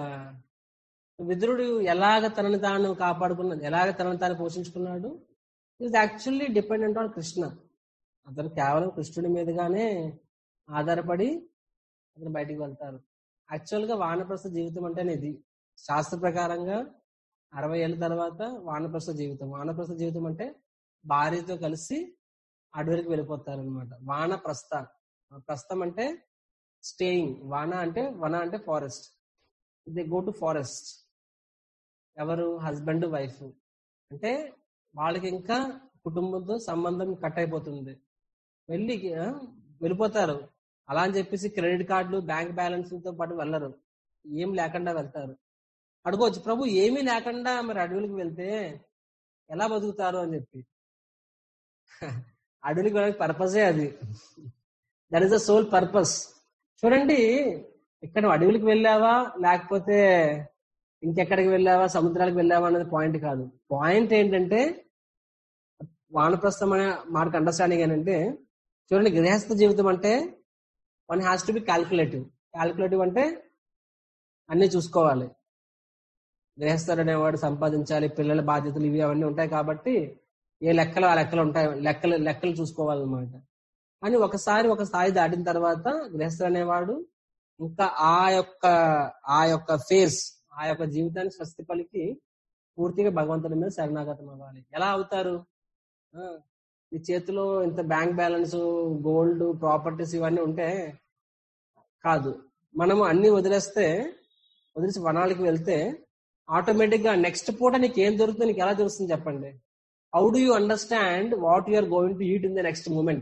[SPEAKER 1] విదురుడు ఎలాగ తనని తాను కాపాడుకున్నాడు ఎలాగ తనని తాను పోషించుకున్నాడు is actually dependent on Krishna అతను కేవలం కృష్ణుడి మీదుగానే ఆధారపడి అతను బయటికి వెళ్తారు యాక్చువల్ గా వానప్రస్థ జీవితం అంటేనే ఇది శాస్త్ర ప్రకారంగా అరవై ఏళ్ళ తర్వాత వానప్రస్థ జీవితం వానప్రస్థ జీవితం అంటే భార్యతో కలిసి అడవికి వెళ్ళిపోతారు అనమాట వానప్రస్థ ప్రస్థం అంటే స్టేయింగ్ వాన అంటే వన అంటే forest they go to forest ఎవరు హస్బెండ్ వైఫ్ అంటే వాళ్ళకి ఇంకా కుటుంబంతో సంబంధం కట్ అయిపోతుంది వెళ్ళి ఆ, వెళ్ళిపోతారు అలా అని చెప్పేసి క్రెడిట్ కార్డులు బ్యాంక్ బ్యాలెన్స్ తో పాటు వెళ్ళరు ఏం లేకుండా వెళ్తారు అడుకోవచ్చు ప్రభు ఏమీ లేకుండా మరి అడవులకు వెళ్తే ఎలా బతుకుతారు అని చెప్పి అడవులకు వెళ్ళడానికి పర్పసే అది that is the sole purpose చూడండి ఇక్కడ నువ్వు అడవులకు వెళ్ళావా లేకపోతే ఇంకెక్కడికి వెళ్ళావా సముద్రాలకు వెళ్ళావా అనేది పాయింట్ కాదు పాయింట్ ఏంటంటే వానప్రస్థం అనే మాటకు అండర్స్టాండింగ్ ఏంటంటే చూడండి గృహస్థ జీవితం అంటే one has to be calculative calculative అంటే అన్ని చూసుకోవాలి గృహస్థుడు అనేవాడు సంపాదించాలి పిల్లల బాధ్యతలు ఇవి అవన్నీ ఉంటాయి కాబట్టి ఏ లెక్కలు ఆ లెక్కలు ఉంటాయి లెక్కలు లెక్కలు చూసుకోవాలన్నమాట అని ఒకసారి ఒక స్థాయి దాటిన తర్వాత గృహస్థుడు అనేవాడు ఇంకా ఆ యొక్క ఆ యొక్క ఫేస్ ఆ యొక్క జీవితాన్ని స్వస్తి పలికి పూర్తిగా భగవంతుడి మీద శరణాగతం అవ్వాలి ఎలా అవుతారు ఆ, ఈ చేతిలో ఇంత బ్యాంక్ బ్యాలెన్స్ గోల్డ్ ప్రాపర్టీస్ ఇవన్నీ ఉంటే కాదు మనము అన్ని వదిలేస్తే వదిలేసి వనాలకి వెళ్తే ఆటోమేటిక్ గా నెక్స్ట్ పూట నీకు ఏం దొరుకుతుందో నీకు ఎలా తెలుస్తుంది చెప్పండి how do you understand what you are going to eat in the next moment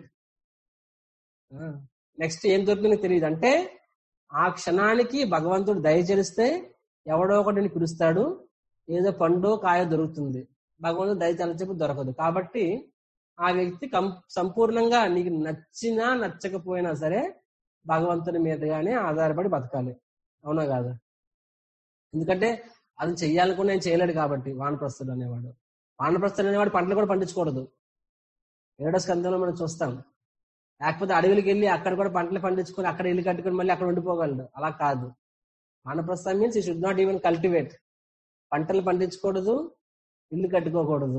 [SPEAKER 1] నెక్స్ట్ ఏం దొరుకుతుందో తెలియదు అంటే ఆ క్షణానికి భగవంతుడు దయచరిస్తే ఎవడో ఒకటి నిన్ను పిలుస్తాడు ఏదో పండు కాయ దొరుకుతుంది భగవంతుడు దయ తలచేపు దొరకదు కాబట్టి ఆ వ్యక్తి కం- సంపూర్ణంగా నీకు నచ్చినా నచ్చకపోయినా సరే భగవంతుని మీదగానే ఆధారపడి బతకాలి అవునా కాదు ఎందుకంటే అది చెయ్యాలనుకుని నేను చేయలేడు కాబట్టి వానప్రస్తుడు అనేవాడు వానప్రస్తుడు అనేవాడు పంటలు కూడా పండించకూడదు ఏడో స్కందంలో మనం చూస్తాం లేకపోతే అడవులకి వెళ్ళి అక్కడ కూడా పంటలు పండించుకొని అక్కడ ఇల్లు కట్టుకొని మళ్ళీ అక్కడ ఉండిపోగలడు అలా కాదు వానప్రస్థం means he should not even cultivate పంటలు పండించకూడదు ఇల్లు కట్టుకోకూడదు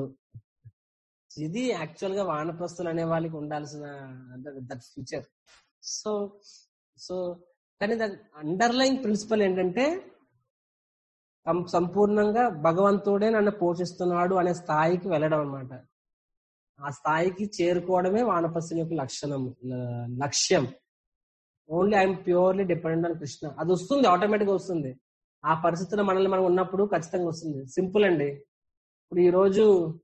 [SPEAKER 1] ఇది యాక్చువల్ గా వానప్రస్తులు అనే వాళ్ళకి ఉండాల్సిన దట్ ఫ్యూచర్ సో సో కానీ దాని అండర్లైన్ ప్రిన్సిపల్ ఏంటంటే సం- సంపూర్ణంగా భగవంతుడే నన్ను పోషిస్తున్నాడు అనే స్థాయికి వెళ్ళడం అన్నమాట ఆ స్థాయికి చేరుకోవడమే వానప్రస్థం యొక్క లక్షణం ల- లక్ష్యం only I'm purely dependent on Krishna అది వస్తుంది ఆటోమేటిక్ వస్తుంది ఆ పరిస్థితుల్లో మనల్ని మనం ఉన్నప్పుడు ఖచ్చితంగా వస్తుంది సింపుల్ అండి ఇప్పుడు ఈ రోజు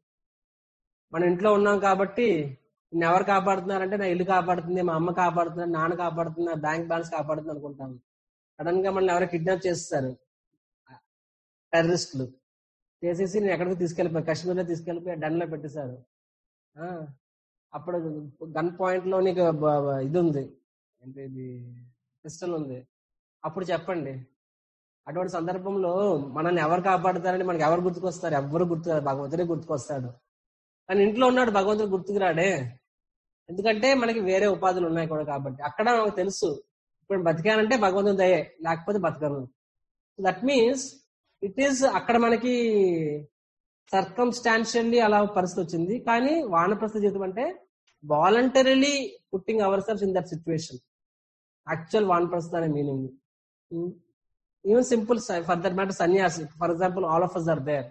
[SPEAKER 1] మన ఇంట్లో ఉన్నాం కాబట్టి నిన్ను ఎవరు కాపాడుతున్నారంటే నా ఇల్లు కాపాడుతుంది మా అమ్మ కాపాడుతున్నారు నాన్న కాపాడుతుంది నా బ్యాంక్ బ్యాలెన్స్ కాపాడుతుంది అనుకుంటాం సడన్ గా మనల్ని ఎవరో కిడ్నాప్ చేస్తారు టెర్రరిస్టులు చేసేసి నేను ఎక్కడికి తీసుకెళ్ళిపోయి కాశ్మీర్ లో తీసుకెళ్ళిపోయి డన్ లో పెట్టేశారు ఆ, అప్పుడు గన్ పాయింట్ లో నీకు బ- బ- ఇది ఉంది అంటే ఇది పిస్టల్ ఉంది అప్పుడు చెప్పండి అటువంటి సందర్భంలో మనల్ని ఎవరు కాపాడుతారని మనకి ఎవరు గుర్తుకొస్తారు ఎవరు గుర్తు భగవంతుడే గుర్తుకొస్తాడు కానీ ఇంట్లో ఉన్నాడు భగవంతుడు గుర్తుకు రాడే ఎందుకంటే మనకి వేరే ఉపాధులు ఉన్నాయి కూడా కాబట్టి అక్కడ మనకు తెలుసు ఇప్పుడు బతికానంటే భగవంతుని దయే లేకపోతే బతకను దట్ మీన్స్ ఇట్ ఈస్ అక్కడ మనకి సర్కమ్స్టాన్షియల్లీ అలా పరిస్థితి వచ్చింది కానీ వానప్రస్థ జీవితం అంటే voluntarily putting our selves in that situation actual వానప్రస్థ అనే meaning even simple for that matter సన్యాసి for example all of us are there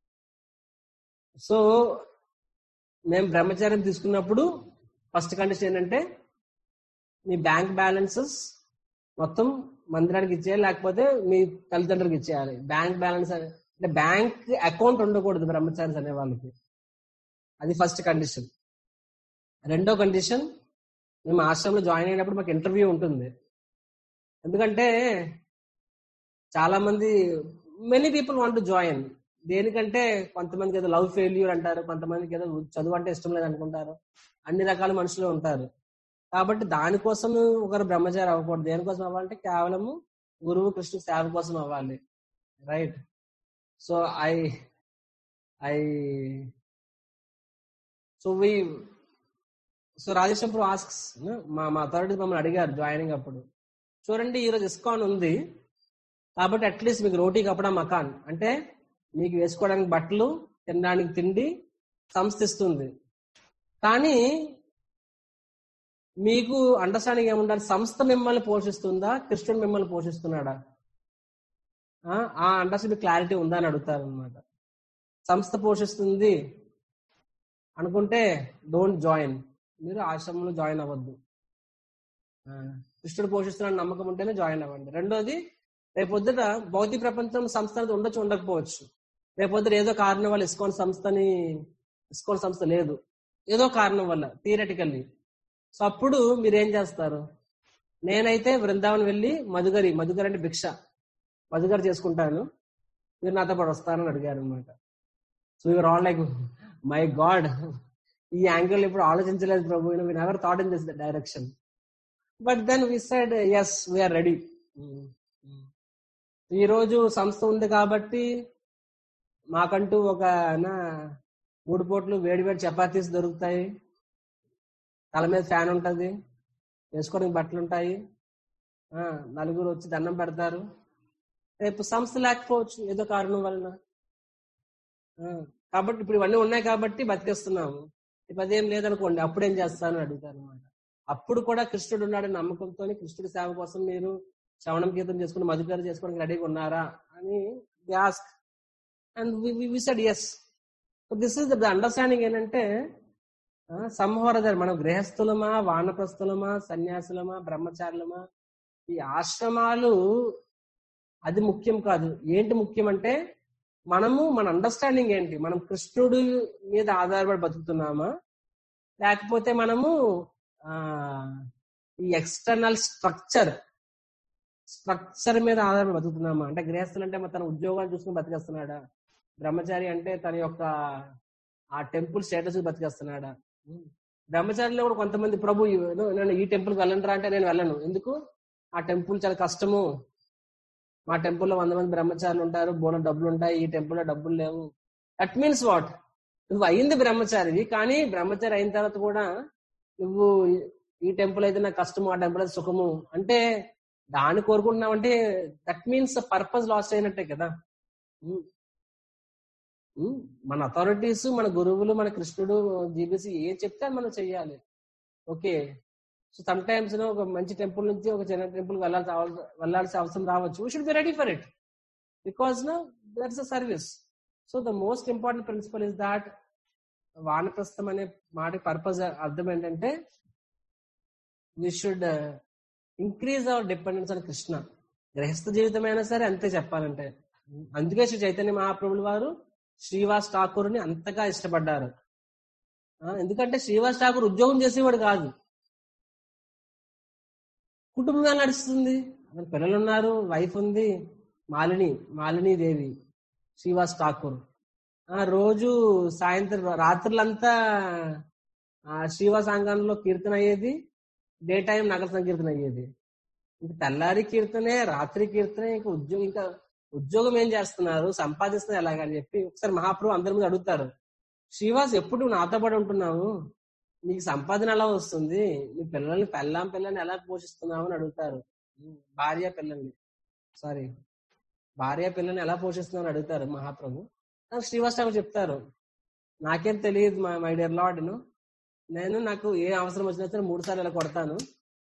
[SPEAKER 1] so మేము బ్రహ్మచార్యం తీసుకున్నప్పుడు ఫస్ట్ కండిషన్ ఏంటంటే మీ బ్యాంక్ బ్యాలెన్సెస్ మొత్తం మందిరానికి ఇచ్చేయాలి లేకపోతే మీ తల్లిదండ్రులకు ఇచ్చేయాలి బ్యాంక్ బ్యాలెన్స్ అంటే బ్యాంక్ అకౌంట్ ఉండకూడదు బ్రహ్మచారి అనే వాళ్ళకి అది ఫస్ట్ కండిషన్ రెండో కండిషన్ మేము ఆశ్రమంలో జాయిన్ అయినప్పుడు మాకు ఇంటర్వ్యూ ఉంటుంది ఎందుకంటే చాలా మంది many people want to join దేనికంటే కొంతమందికి ఏదో లవ్ ఫెయిల్యూర్ అంటారు కొంతమందికి ఏదో చదువు అంటే ఇష్టం లేదు అనుకుంటారు అన్ని రకాల మనుషులు ఉంటారు కాబట్టి దానికోసం ఒకరు బ్రహ్మచారి అవ్వకూడదు దేనికోసం అవ్వాలంటే కేవలము గురువు కృష్ణ సేవ కోసం అవ్వాలి right so I I so we so Rajeshwaram Prabhu asks మా మా అథారిటీ మమ్మల్ని అడిగారు జాయినింగ్ అప్పుడు చూడండి ఈరోజు ఇస్కాన్ ఉంది కాబట్టి అట్లీస్ట్ మీకు రోటీ కప్పడా మకాన్ అంటే మీకు వేసుకోవడానికి బట్టలు తినడానికి తిండి సంస్థ ఇస్తుంది కానీ మీకు అండర్స్టాండింగ్ ఏముండాలి సంస్థ మిమ్మల్ని పోషిస్తుందా కృష్ణుడు మిమ్మల్ని పోషిస్తున్నాడా ఆ, ఆ అండర్స్టాండింగ్ క్లారిటీ ఉందా అని అడుగుతారు అనమాట సంస్థ పోషిస్తుంది అనుకుంటే డోంట్ జాయిన్ మీరు ఆశ్రమంలో జాయిన్ అవ్వద్దు ఆ, కృష్ణుడు పోషిస్తున్న నమ్మకం ఉంటేనే జాయిన్ అవ్వండి రెండోది రేపొద్దుట భౌతిక ప్రపంచం సంస్థ అనేది ఉండొచ్చు ఉండకపోవచ్చు రేపొద్దుట ఏదో కారణం వల్ల ఇస్కాన్ సంస్థని ఇస్కాన్ సంస్థ లేదు ఏదో కారణం వల్ల థియరటికల్లీ సో అప్పుడు మీరు ఏం చేస్తారు నేనైతే బృందావన్ వెళ్ళి మధుగరి మధుగరి అంటే భిక్ష మధుగరి చేసుకుంటాను మీరు నాతో పాటు వస్తారని అడిగారు అనమాట so your all like my god ఈ యాంగిల్ ఇప్పుడు ఆలోచించలేదు ప్రభు we never thought in this direction but then we said yes we're ready ఈ రోజు సంస్థ ఉంది కాబట్టి మాకంటూ ఒక నా మూడు పూట్లు వేడి వేడి చపాతీస్ దొరుకుతాయి తల మీద ఫ్యాన్ ఉంటది వేసుకోవడానికి బట్టలు ఉంటాయి ఆ, నలుగురు వచ్చి దండం పెడతారు రేపు సంస్థ లేకపోవచ్చు ఏదో కారణం వలన ఆ, కాబట్టి ఇప్పుడు ఇవన్నీ ఉన్నాయి కాబట్టి బతికేస్తున్నాము ఇప్పుడు అదేం లేదనుకోండి అప్పుడు ఏం చేస్తాను అడుగుతారు అనమాట అప్పుడు కూడా కృష్ణుడు ఉన్నాడని నమ్మకంతో కృష్ణుడి సేవ కోసం మీరు శ్రవణం గీతం చేసుకుని మధుకర చేసుకోవడానికి రెడీగా ఉన్నారా అని ask and we said yes this is the understanding ఏంటంటే సంహోరదర్ మనం గృహస్థులమా వానప్రస్థులమా సన్యాసులమా బ్రహ్మచారులమా ఈ ఆశ్రమాలు అది ముఖ్యం కాదు ఏంటి ముఖ్యం అంటే మనము మన అండర్స్టాండింగ్ ఏంటి మనం కృష్ణుడి మీద ఆధారపడి బతుకుతున్నామా లేకపోతే మనము ఆ ఈ ఎక్స్టర్నల్ స్ట్రక్చర్ స్ట్రక్చర్ మీద ఆధారపడి బతుకుతున్నామా అంటే గృహస్థులు అంటే తన ఉద్యోగాలు చూసుకుని బతికేస్తున్నాడా బ్రహ్మచారి అంటే తన యొక్క ఆ టెంపుల్ స్టేటస్ బతికేస్తున్నాడా బ్రహ్మచారిలో కూడా కొంతమంది ప్రభు ఇవ్వను, నేను ఈ టెంపుల్కి వెళ్ళండి అంటే నేను వెళ్ళను ఎందుకు ఆ టెంపుల్ చాలా కష్టము మా టెంపుల్లో వంద మంది బ్రహ్మచారులు ఉంటారు బోన డబ్బులు ఉంటాయి ఈ టెంపుల్లో డబ్బులు లేవు దట్ మీన్స్ వాట్ నువ్వు అయింది బ్రహ్మచారివి కానీ బ్రహ్మచారి అయిన తర్వాత కూడా నువ్వు ఈ టెంపుల్ అయితే నాకు కష్టము ఆ టెంపుల్ అయితే సుఖము అంటే దాన్ని కోరుకుంటున్నావు అంటే దట్ మీన్స్ పర్పస్ లాస్ట్ అయినట్టే కదా ఉమ్. ఉమ్, మన అథారిటీస్ మన గురువులు మన కృష్ణుడు జీబీసీ ఏం చెప్తే అది మనం చెయ్యాలి ఓకే సో సమ్ టైమ్స్ ఒక మంచి టెంపుల్ నుంచి ఒక చిన్న టెంపుల్ వెళ్ళాల్సి అవ- వెళ్ళాల్సిన అవసరం రావచ్చు we should be ready for it because no that's a service so the most important principle is that వానప్రస్థం అనే మాట పర్పస్ అర్థం ఏంటంటే we should increase our dependence on Krishna గృహస్థ జీవితమైనా సరే అంతే చెప్పాలంటే అందుకే శ్రీ చైతన్య మహాప్రభులు వారు శ్రీవాస్ ఠాకూర్ని అంతగా ఇష్టపడ్డారు ఆ, ఎందుకంటే శ్రీవాస్ ఠాకూర్ ఉద్యోగం చేసేవాడు కాదు కుటుంబం ఎలా నడుస్తుంది అతని పిల్లలు ఉన్నారు వైఫ్ ఉంది మాలిని మాలిని దేవి శ్రీవాస్ ఠాకూర్ ఆ రోజు సాయంత్రం రాత్రులంతా ఆ శ్రీవాస్ ఆంగణంలో కీర్తన అయ్యేది డే టైం నగర సంకీర్తన అయ్యేది ఇంక తెల్లారి కీర్తనే రాత్రి కీర్తనే ఇంకా ఉద్యోగం ఇంకా ఉద్యోగం ఏం చేస్తున్నారు సంపాదిస్తున్నారు ఎలాగని చెప్పి ఒకసారి మహాప్రభు అందరి మీద అడుగుతారు శ్రీవాస్ ఎప్పుడు నువ్వు నాతో పాటు ఉంటున్నావు నీకు సంపాదన ఎలా వస్తుంది నీ పిల్లల్ని పెళ్ళాం పిల్లల్ని ఎలా పోషిస్తున్నావు అని అడుగుతారు భార్య పిల్లల్ని సారీ భార్య పిల్లల్ని ఎలా పోషిస్తున్నావు అని అడుగుతారు మహాప్రభు నాకు శ్రీవాస్ ఠాకూర్ చెప్తారు నాకేం తెలియదు మా మై డియర్ లార్డ్ నేను నాకు ఏ అవసరం వచ్చినా సరే మూడు సార్లు ఇలా కొడతాను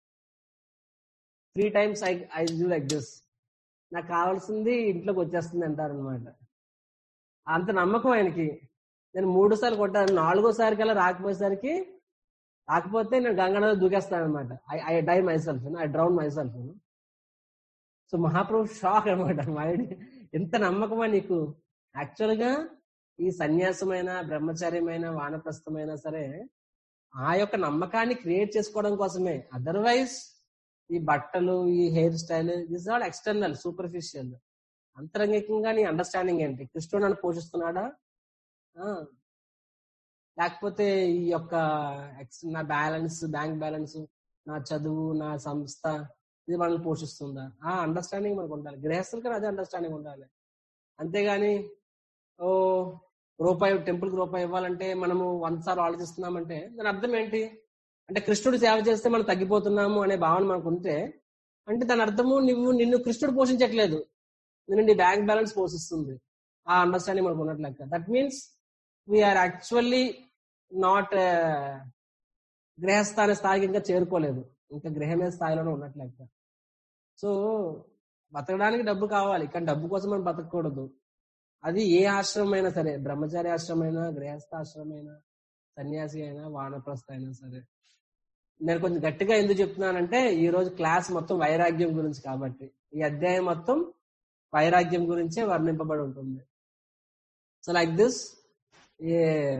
[SPEAKER 1] three times I I do like this నాకు కావాల్సింది ఇంట్లోకి వచ్చేస్తుంది అంటారు అనమాట అంత నమ్మకం ఆయనకి నేను మూడు సార్లు కొట్టాను నాలుగోసారి కల్లా రాకపోయేసరికి రాకపోతే నేను గంగలో దూకేస్తాను అనమాట I I die myself I drown myself so Mahaprabhu shock అనమాట మైండ్ ఎంత నమ్మకమా నీకు యాక్చువల్ గా ఈ సన్యాసమైన బ్రహ్మచర్యమైన వానప్రస్థమైన సరే ఆ యొక్క నమ్మకాన్ని క్రియేట్ చేసుకోవడం కోసమే అదర్వైజ్ ఈ బట్టలు ఈ hair style this all external superficial అంతరంగికంగా నీ అండర్స్టాండింగ్ ఏంటి కృష్ణుడు నన్ను పోషిస్తున్నాడా ఆ, లేకపోతే ఈ యొక్క ex- నా బ్యాలెన్స్ బ్యాంక్ బ్యాలెన్స్ నా చదువు నా సంస్థ ఇది మనల్ని పోషిస్తుందా ఆ అండర్స్టాండింగ్ మనకు ఉండాలి గృహస్థులకి అదే అండర్స్టాండింగ్ ఉండాలి అంతేగాని ఓ రూపాయి టెంపుల్ కి రూపాయి ఇవ్వాలంటే మనము వంద సార్లు ఆలోచిస్తున్నామంటే దాని అర్థం ఏంటి అంటే కృష్ణుడు సేవ చేస్తే మనం తగ్గిపోతున్నాము అనే భావన మనకు ఉంటే అంటే దాని అర్థము నువ్వు నిన్ను కృష్ణుడు పోషించట్లేదు నిన్ను నీ బ్యాంక్ బ్యాలెన్స్ పోషిస్తుంది ఆ అండర్స్టాండింగ్ మనకు ఉన్నట్లెక్క that means we are actually not గృహస్థాన స్థాయికి ఇంకా చేరుకోలేదు ఇంకా గృహమే స్థాయిలోనే ఉన్నట్లెక్క సో బతకడానికి డబ్బు కావాలి కానీ డబ్బు కోసం మనం బతకూడదు అది ఏ ఆశ్రమం అయినా సరే బ్రహ్మచారి ఆశ్రమం అయినా గృహస్థ ఆశ్రమం అయినా సన్యాసి అయినా వానప్రస్థ అయినా సరే నేను కొంచెం గట్టిగా ఎందుకు చెప్తున్నానంటే ఈ రోజు క్లాస్ మొత్తం వైరాగ్యం గురించి కాబట్టి ఈ అధ్యాయం మొత్తం వైరాగ్యం గురించే వర్ణింపబడి ఉంటుంది సో లైక్ దిస్ ఏ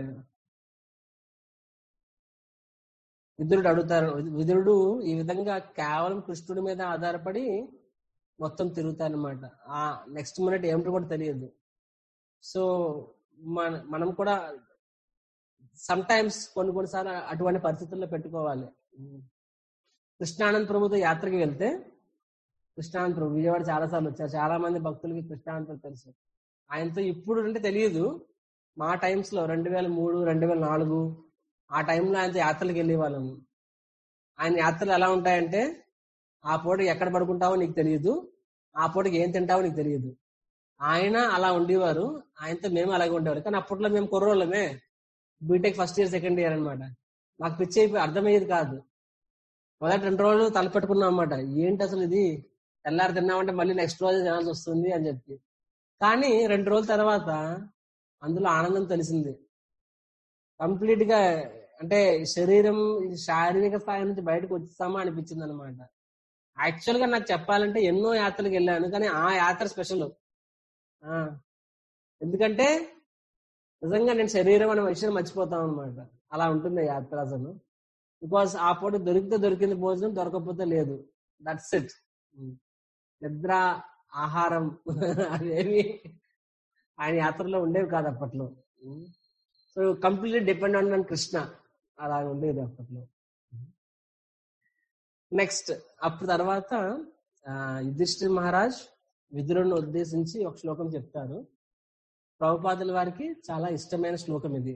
[SPEAKER 1] విదురుడు అడుగుతారు విదురుడు ఈ విధంగా కేవలం కృష్ణుడి మీద ఆధారపడి మొత్తం తిరుగుతారనమాట ఆ నెక్స్ట్ మినిట్ ఏమిటో కూడా తెలియదు సో మన మనం కూడా సమ్ టైమ్స్ కొన్ని కొన్నిసార్లు అటువంటి పరిస్థితుల్లో పెట్టుకోవాలి కృష్ణానంద ప్రభుతో యాత్రకి వెళ్తే కృష్ణానంద ప్రభు విజయవాడ చాలా సార్లు వచ్చారు చాలా మంది భక్తులకి కృష్ణానంద ప్రభు తెలుసు ఆయనతో ఇప్పుడు అంటే తెలియదు మా టైమ్స్ లో రెండు వేల మూడు రెండు వేల నాలుగు ఆ టైంలో ఆయనతో యాత్రలకు వెళ్ళే వాళ్ళము ఆయన యాత్రలు ఎలా ఉంటాయంటే ఆ పూటకి ఎక్కడ పడుకుంటావో నీకు తెలియదు ఆ పూటకి ఏం తింటావో నీకు తెలియదు ఆయన అలా ఉండేవారు ఆయనతో మేము అలాగే ఉండేవారు కానీ అప్పట్లో మేము కుర్రోళ్ళమే BTech first year second year అనమాట మాకు పిచ్చి అయిపోయి అర్థమయ్యేది కాదు మొదటి రెండు రోజులు తలపెట్టుకున్నాం అనమాట ఏంటి అసలు ఇది తెల్లారి తిన్నామంటే మళ్ళీ నెక్స్ట్ రోజు తినాల్సి వస్తుంది అని చెప్పి కానీ రెండు రోజుల తర్వాత అందులో ఆనందం తెలిసింది కంప్లీట్ గా అంటే శరీరం శారీరక స్థాయి నుంచి బయటకు వచ్చేస్తామా అనిపించింది అనమాట యాక్చువల్ గా నాకు చెప్పాలంటే ఎన్నో యాత్రలకు వెళ్ళాను కానీ ఆ యాత్ర స్పెషల్ ఎందుకంటే నిజంగా నేను శరీరం అనే విషయం మర్చిపోతాం అనమాట అలా ఉంటుంది ఆ యాత్ర అసలు బికాస్ ఆ పూట దొరికితే దొరికింది భోజనం దొరకకపోతే లేదు దట్స్ ఇట్ నిద్ర ఆహారం అవేమి ఆయన యాత్రలో ఉండేవి కాదు అప్పట్లో so completely depend on Krishna అలా ఉండేది అప్పట్లో నెక్స్ట్ అప్పుడు తర్వాత యుధిష్ఠిర్ మహారాజ్ విదురుని ఉద్దేశించి ఒక శ్లోకం చెప్తారు ప్రభుపాదుల వారికి చాలా ఇష్టమైన శ్లోకం ఇది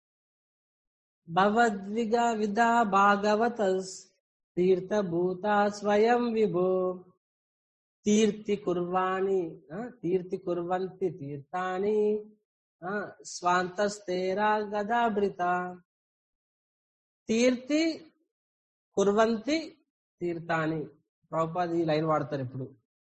[SPEAKER 1] భవద్విగ విదా భాగవత తీర్థభూత స్వయం విభో తీర్థి కుర్వాణి తీర్థి కుర్వంతి తీర్థాని స్వాంతస్తేరా గదాభృత తీర్థి కుర్వంతి తీర్థాని ప్రభుపాద ఈ లైన్ వాడతారు ఇప్పుడు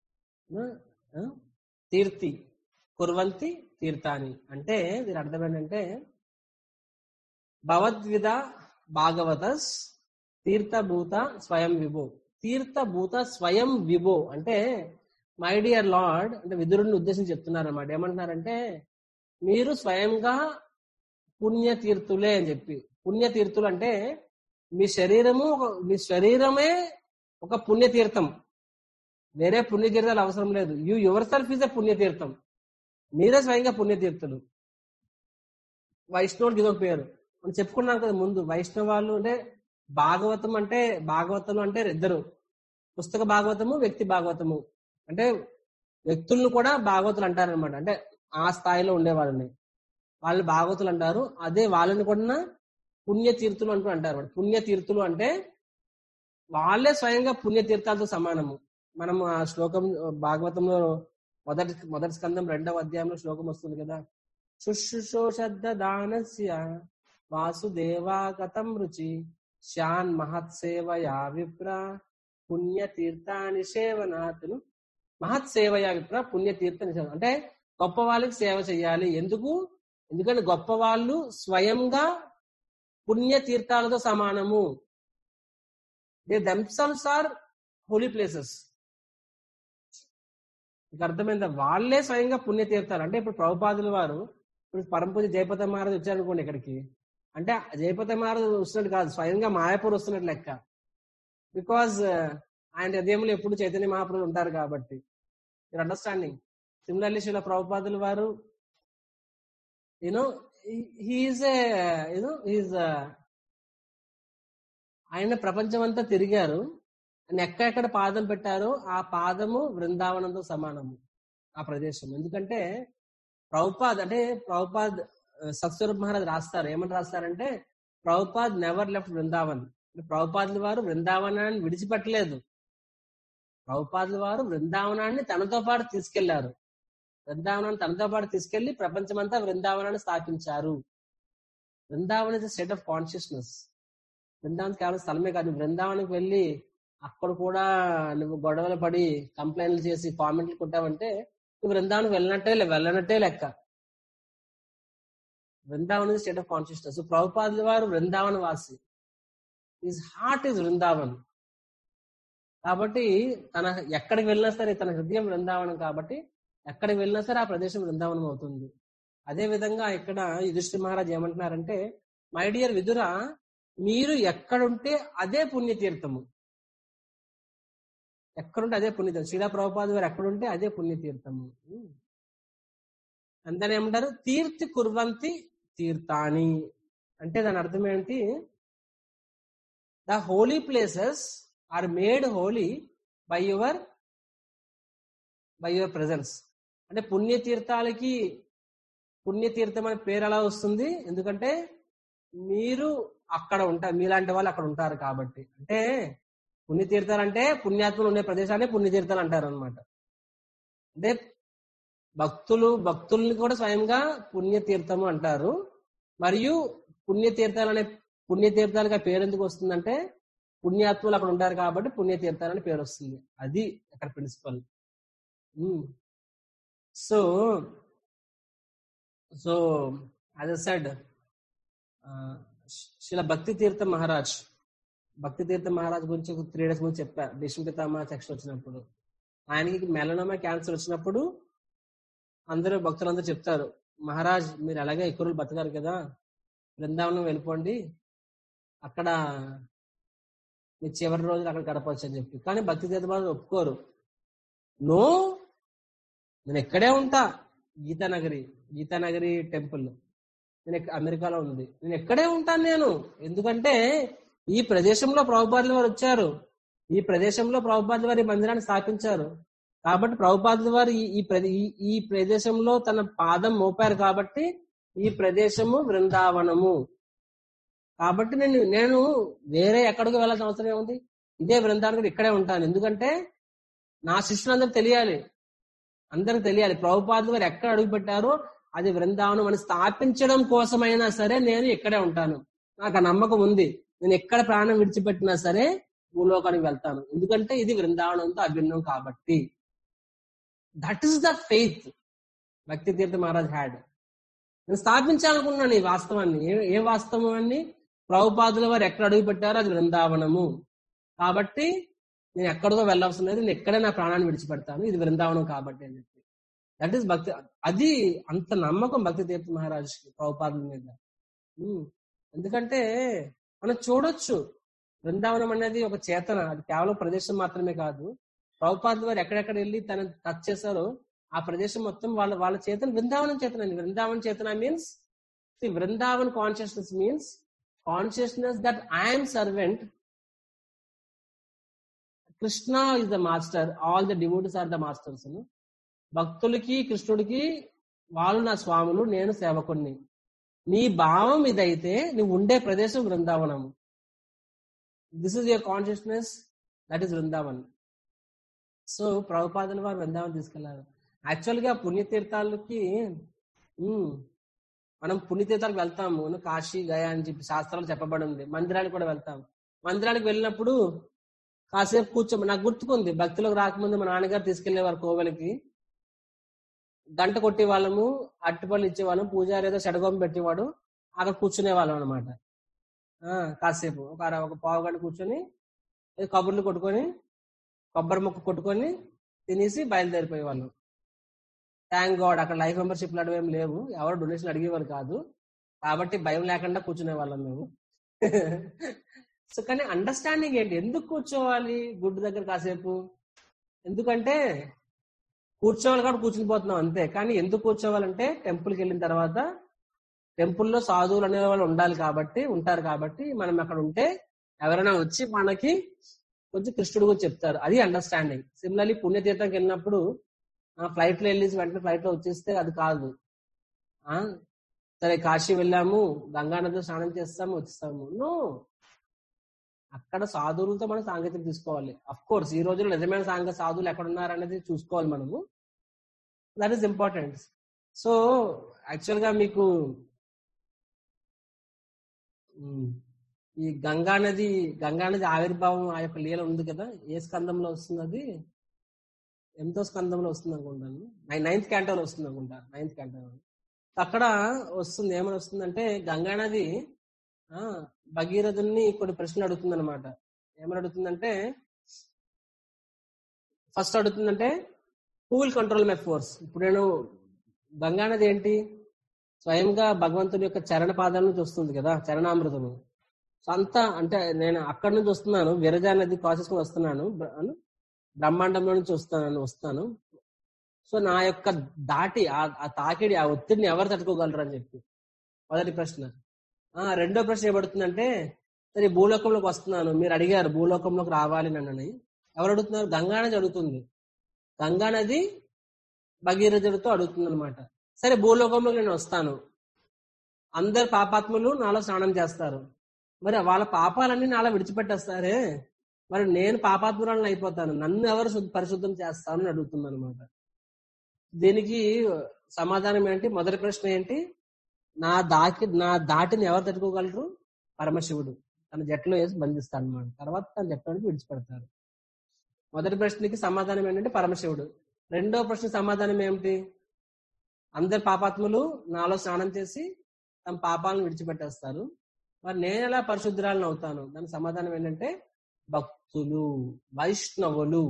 [SPEAKER 1] తీర్థి కుర్వంతి తీర్థాని అంటే దీని అర్థం ఏంటంటే భగవద్విధ భాగవతస్ తీర్థభూత స్వయం విభో తీర్థభూత స్వయం విభో అంటే మై డియర్ లార్డ్ అంటే విదురుడిని ఉద్దేశించి చెప్తున్నారు అనమాట ఏమంటున్నారంటే మీరు స్వయంగా పుణ్యతీర్థులే అని చెప్పి పుణ్యతీర్థులు అంటే మీ శరీరము మీ శరీరమే ఒక పుణ్యతీర్థం వేరే పుణ్యతీర్థాలు అవసరం లేదు you yourself is a పుణ్యతీర్థం మీరే స్వయంగా పుణ్యతీర్థులు వైష్ణవుడికి ఇదొక పేరు మనం చెప్పుకున్నాం కదా ముందు వైష్ణవాళ్ళు అంటే భాగవతం అంటే భాగవతము అంటే ఇద్దరు పుస్తక భాగవతము వ్యక్తి భాగవతము అంటే వ్యక్తులను కూడా భాగవతులు అంటారనమాట అంటే ఆ స్థాయిలో ఉండే వాళ్ళని వాళ్ళు భాగవతులు అంటారు అదే వాళ్ళని కూడా పుణ్యతీర్థులు అంటూ అంటారు పుణ్యతీర్థులు అంటే వాళ్ళే స్వయంగా పుణ్యతీర్థాలతో సమానము మనం ఆ శ్లోకం భాగవతంలో మొదటి మొదటి స్కందం రెండవ అధ్యాయంలో శ్లోకం వస్తుంది కదా శుశ్రూషోషద్ద దానస్య వాసుదేవాగతం రుచి శాన్ మహత్సేవయా విప్ర పుణ్యతీర్థాని సేవనాథులు మహత్సేవయా విప్ర పుణ్యతీర్థ అంటే గొప్ప వాళ్ళకి సేవ చేయాలి ఎందుకు ఎందుకంటే గొప్ప వాళ్ళు స్వయంగా పుణ్యతీర్థాలతో సమానము they themselves are holy places మీకు అర్థమైందా వాళ్ళే స్వయంగా పుణ్యతీర్థాలు అంటే ఇప్పుడు ప్రభుపాదుల వారు ఇప్పుడు పరంపూజ జయపత మహారాజు వచ్చారనుకోండి ఇక్కడికి అంటే జయపత మహారాజు వస్తున్నట్టు కాదు స్వయంగా మాయాపూర్ వస్తున్నట్టు లెక్క బికాజ్ ఆయన హృదయంలో ఎప్పుడు చైతన్య మహాప్రభులు ఉంటారు కాబట్టి మీరు అండర్స్టాండింగ్ సిమిలర్లీ శిల ప్రభుపాదుల వారు you know he is a you know he is ఆయన ప్రపంచం అంతా తిరిగారు ఆయన ఎక్కడెక్కడ పాదం పెట్టారో ఆ పాదము బృందావనంతో సమానము ఆ ప్రదేశం ఎందుకంటే ప్రభుపాద్ అంటే ప్రభుపాద్ సత్స్వరూప్ మహారాజ్ రాస్తారు ఏమని రాస్తారంటే ప్రభుపాద్ నెవర్ లెఫ్ట్ బృందావన్ ప్రభుపాదుల వారు బృందావనాన్ని విడిచిపెట్టలేదు ప్రభుపాదుల వారు బృందావనాన్ని తనతో పాటు తీసుకెళ్లారు బృందావనాన్ని తనతో పాటు తీసుకెళ్లి ప్రపంచమంతా బృందావనాన్ని స్థాపించారు Vrindavan is state of consciousness Vrindavan కేవలం స్థలమే కాదు నువ్వు బృందావనానికి వెళ్ళి అక్కడ కూడా నువ్వు గొడవలు పడి కంప్లైంట్లు చేసి కామెంట్లు కొట్టావంటే నువ్వు బృందావనం వెళ్ళినట్టే లే- వెళ్ళనట్టే లెక్క Vrindavan is state of consciousness ప్రభుపాదుల వారు బృందావన వాసి హిస్ హార్ట్ ఇస్ బృందావన్ కాబట్టి తన ఎక్కడికి వెళ్ళినా సరే తన హృదయం బృందావనం కాబట్టి ఎక్కడికి వెళ్ళినా సరే ఆ ప్రదేశం బృందావనం అవుతుంది అదే విధంగా ఇక్కడ యుధిష్ఠి మహారాజ్ ఏమంటున్నారంటే మై డియర్ విదుర మీరు ఎక్కడుంటే అదే పుణ్యతీర్థము ఎక్కడుంటే అదే పుణ్యతీర్థం శ్రీలా ప్రభుపాద వారు ఎక్కడుంటే అదే పుణ్యతీర్థము అందరూ ఏమంటారు తీర్థి కుర్వంతి తీర్థాని అంటే దాని అర్థం ఏంటి the holy places are made holy by your by your presence అంటే పుణ్యతీర్థాలకి పుణ్యతీర్థం అనే పేరు ఎలా వస్తుంది ఎందుకంటే మీరు అక్కడ ఉంటారు మీలాంటి వాళ్ళు అక్కడ ఉంటారు కాబట్టి అంటే పుణ్యతీర్థాలు అంటే పుణ్యాత్ములు ఉండే ప్రదేశాన్ని పుణ్యతీర్థాలు అంటారు అనమాట అంటే భక్తులు భక్తుల్ని కూడా స్వయంగా పుణ్యతీర్థము అంటారు మరియు పుణ్యతీర్థాలు అనే పుణ్యతీర్థాలుగా పేరు ఎందుకు వస్తుందంటే పుణ్యాత్ములు అక్కడ ఉంటారు కాబట్టి పుణ్యతీర్థాలు అని పేరు వస్తుంది అది అక్కడ principle so so as a said Srila Bhakti తీర్థ మహారాజ్ భక్తి తీర్థ మహారాజ్ గురించి ఒక త్రీ డేస్ ముందు చెప్పా భీష్మ పితామహ సెక్షన్ వచ్చినప్పుడు ఆయనకి మెలనోమా క్యాన్సర్ వచ్చినప్పుడు అందరూ భక్తులందరూ చెప్తారు మహారాజ్ మీరు అలాగే ఎక్కువ రోజులు బతకారు కదా బృందావనం వెళ్ళిపోండి అక్కడ మీ చివరి రోజులు అక్కడ గడపవచ్చు అని చెప్పి కానీ భక్తి తీర్థ మహారాజ్ ఒప్పుకోరు నో నేను ఎక్కడే ఉంటా గీతానగరి గీతానగరి టెంపుల్ నేను ఎక్క- అమెరికాలో ఉంది నేను ఎక్కడే ఉంటాను నేను ఎందుకంటే ఈ ప్రదేశంలో ప్రభుపాదుల వారు వచ్చారు ఈ ప్రదేశంలో ప్రభుపాదుల వారి మందిరాన్ని స్థాపించారు కాబట్టి ప్రభుపాదుల వారు ఈ- ఈ ప్రదే- ఈ- ఈ ప్రదేశంలో తన పాదం మోపారు కాబట్టి ఈ ప్రదేశము బృందావనము కాబట్టి నేను నేను వేరే ఎక్కడికి వెళ్ళాల్సిన అవసరం ఏముంది ఇదే బృందావనం ఇక్కడే ఉంటాను ఎందుకంటే నా శిష్యులందరూ తెలియాలి అందరికి తెలియాలి ప్రభుపాదులు వారు ఎక్కడ అడుగు పెట్టారో అది బృందావనం అని స్థాపించడం కోసమైనా సరే నేను ఇక్కడే ఉంటాను నాకు ఆ నమ్మకం ఉంది నేను ఎక్కడ ప్రాణం విడిచిపెట్టినా సరే భూలోకానికి వెళ్తాను ఎందుకంటే ఇది బృందావనంతో అభిన్నం కాబట్టి దట్ ఈస్ ద ఫెయిత్ భక్తి తీర్థ మహారాజ్ హ్యాడ్ నేను స్థాపించాలనుకున్నాను ఈ వాస్తవాన్ని ఏ ఏ వాస్తవాన్ని ప్రభుపాదుల వారు ఎక్కడ అడుగు పెట్టారో అది బృందావనము కాబట్టి నేను ఎక్కడికో వెళ్ళవలసిన లేదు నేను ఎక్కడే నా ప్రాణాన్ని విడిచిపెడతాను ఇది బృందావనం కాబట్టి అని చెప్పి దట్ ఈస్ భక్తి అది అంత నమ్మకం భక్తి తీర్థ మహారాజ్ ప్రభుపాదుల మీద ఉమ్. ఎందుకంటే మనం చూడొచ్చు బృందావనం అనేది ఒక చేతన అది కేవలం ప్రదేశం మాత్రమే కాదు ప్రభుపాదుల వారు ఎక్కడెక్కడ వెళ్ళి తన టచ్ చేశారో ఆ ప్రదేశం మొత్తం వాళ్ళ వాళ్ళ చేతన బృందావనం చేతన అండి బృందావనం చేతన means Vrindavan consciousness means consciousness that I'm servant Krishna is the master all the devotees are the masters భక్తులకి కృష్ణుడికి వాళ్ళు నా స్వాములు నేను సేవకుణ్ణి నీ భావం ఇదైతే నువ్వు ఉండే ప్రదేశం Vrindavanam this is your consciousness that is Vrindavan so ప్రభుపాదుల వారు బృందావనం తీసుకెళ్లారు యాక్చువల్ గా పుణ్యతీర్థాలకి ఉమ్, మనం పుణ్యతీర్థాలకు వెళ్తాము కాశీ గయా అని చెప్పి శాస్త్రాలు చెప్పబడి ఉంది మందిరానికి కూడా వెళ్తాం మందిరానికి వెళ్ళినప్పుడు కాసేపు కూర్చో నాకు గుర్తుకుంది భక్తిలోకి రాకముందు మా నాన్నగారు తీసుకెళ్లేవారు కోవెలకి గంట కొట్టే వాళ్ళము అట్టుపళ్ళు ఇచ్చేవాళ్ళం పూజారి ఏదో షడగోం పెట్టేవాడు అక్కడ కూర్చునే వాళ్ళం అనమాట కాసేపు ఒక అర ఒక పావు గంట కూర్చొని ఏదో కబుర్లు కొట్టుకొని కొబ్బరి ముక్క కొట్టుకొని తినేసి బయలుదేరిపోయే వాళ్ళం థ్యాంక్ గాడ్ అక్కడ లైఫ్ మెంబర్షిప్ లాంటివి ఏం లేవు ఎవరు డొనేషన్ అడిగేవారు కాదు కాబట్టి భయం లేకుండా కూర్చునే వాళ్ళం మేము సో కానీ అండర్స్టాండింగ్ ఏంటి ఎందుకు కూర్చోవాలి గుడ్డు దగ్గర కాసేపు ఎందుకంటే కూర్చోవాలి కాబట్టి కూర్చుని పోతున్నాం అంతే కానీ ఎందుకు కూర్చోవాలంటే టెంపుల్కి వెళ్ళిన తర్వాత టెంపుల్లో సాధువులు అనే వాళ్ళు ఉండాలి కాబట్టి ఉంటారు కాబట్టి మనం అక్కడ ఉంటే ఎవరైనా వచ్చి మనకి కొంచెం కృష్ణుడు గురించి చెప్తారు అది అండర్స్టాండింగ్ సిమిలర్లీ పుణ్యతీర్థంకి వెళ్ళినప్పుడు ఫ్లైట్ లో వెళ్ళేసి వెంటనే ఫ్లైట్ లో వచ్చేస్తే అది కాదు ఆ సరే కాశీ వెళ్ళాము గంగానదిలో స్నానం చేస్తాము వచ్చేస్తాము నో అక్కడ సాధువులతో మనం సాంగత్యం తీసుకోవాలి అఫ్ కోర్స్ ఈ రోజుల్లో నిజమైన సాంగ సాధువులు ఎక్కడ ఉన్నారు అనేది చూసుకోవాలి మనము that is important so actual గా మీకు ఉమ్, ఈ గంగా నది గంగా నది ఆవిర్భావం ఆ యొక్క లీల ఉంది కదా ఏ స్కందంలో వస్తుంది అది ఎంతో స్కందంలో వస్తుంది అనుకుంటాను నైన్త్ క్యాంటోలో వస్తుంది అనుకుంటా నైన్త్ క్యాంటోలో అక్కడ వస్తుంది ఏమని వస్తుందంటే గంగా నది ఆ భగీరథుల్ని కొన్ని ప్రశ్నలు అడుగుతుంది అనమాట ఏమని అడుగుతుందంటే ఫస్ట్ అడుగుతుందంటే who will control my force ఇప్పుడు నేను గంగా నది ఏంటి స్వయంగా భగవంతుడి యొక్క చరణ పాదాలను చూస్తుంది కదా చరణామృతము సో అంతా అంటే నేను అక్కడి నుంచి వస్తున్నాను విరజా నది కాసేసుకుని వస్తున్నాను బ్ర- అను బ్రహ్మాండంలో నుంచి వస్తాను వస్తాను సో నా యొక్క దాటి ఆ ఆ తాకిడి ఆ ఒత్తిడిని ఎవరు తట్టుకోగలరు అని చెప్పి మొదటి ప్రశ్న ఆ రెండో ప్రశ్న ఏమడుతుందంటే సరే ఈ భూలోకంలోకి వస్తున్నాను మీరు అడిగారు భూలోకంలోకి రావాలి నన్నని ఎవరు అడుగుతున్నారు గంగా నది అడుగుతుంది గంగా నది భగీరథుడితో అడుగుతుంది అనమాట సరే భూలోకంలోకి నేను వస్తాను అందరు పాపాత్ములు నాలో స్నానం చేస్తారు మరి వాళ్ళ పాపాలన్నీ నాలో విడిచిపెట్టేస్తారే మరి నేను పాపాత్మురాలను అయిపోతాను నన్ను ఎవరు శుద్ధ- పరిశుద్ధం చేస్తాను అని అడుగుతుంది అనమాట దీనికి సమాధానం ఏంటి మొదటి ప్రశ్న ఏంటి నా దాకి నా దాటిని ఎవరు తట్టుకోగలరు పరమశివుడు తన జట్లో వేసి బంధిస్తాడు అనమాట తర్వాత తన జట్లోనికి విడిచిపెడతారు మొదటి ప్రశ్నకి సమాధానం ఏంటంటే పరమశివుడు రెండో ప్రశ్న సమాధానం ఏమిటి అందరు పాపాత్ములు నాలో స్నానం చేసి తమ పాపాలను విడిచిపెట్టేస్తారు మరి నేను ఎలా పరిశుద్ధురాలను అవుతాను దానికి సమాధానం ఏంటంటే భక్తులు వైష్ణవులు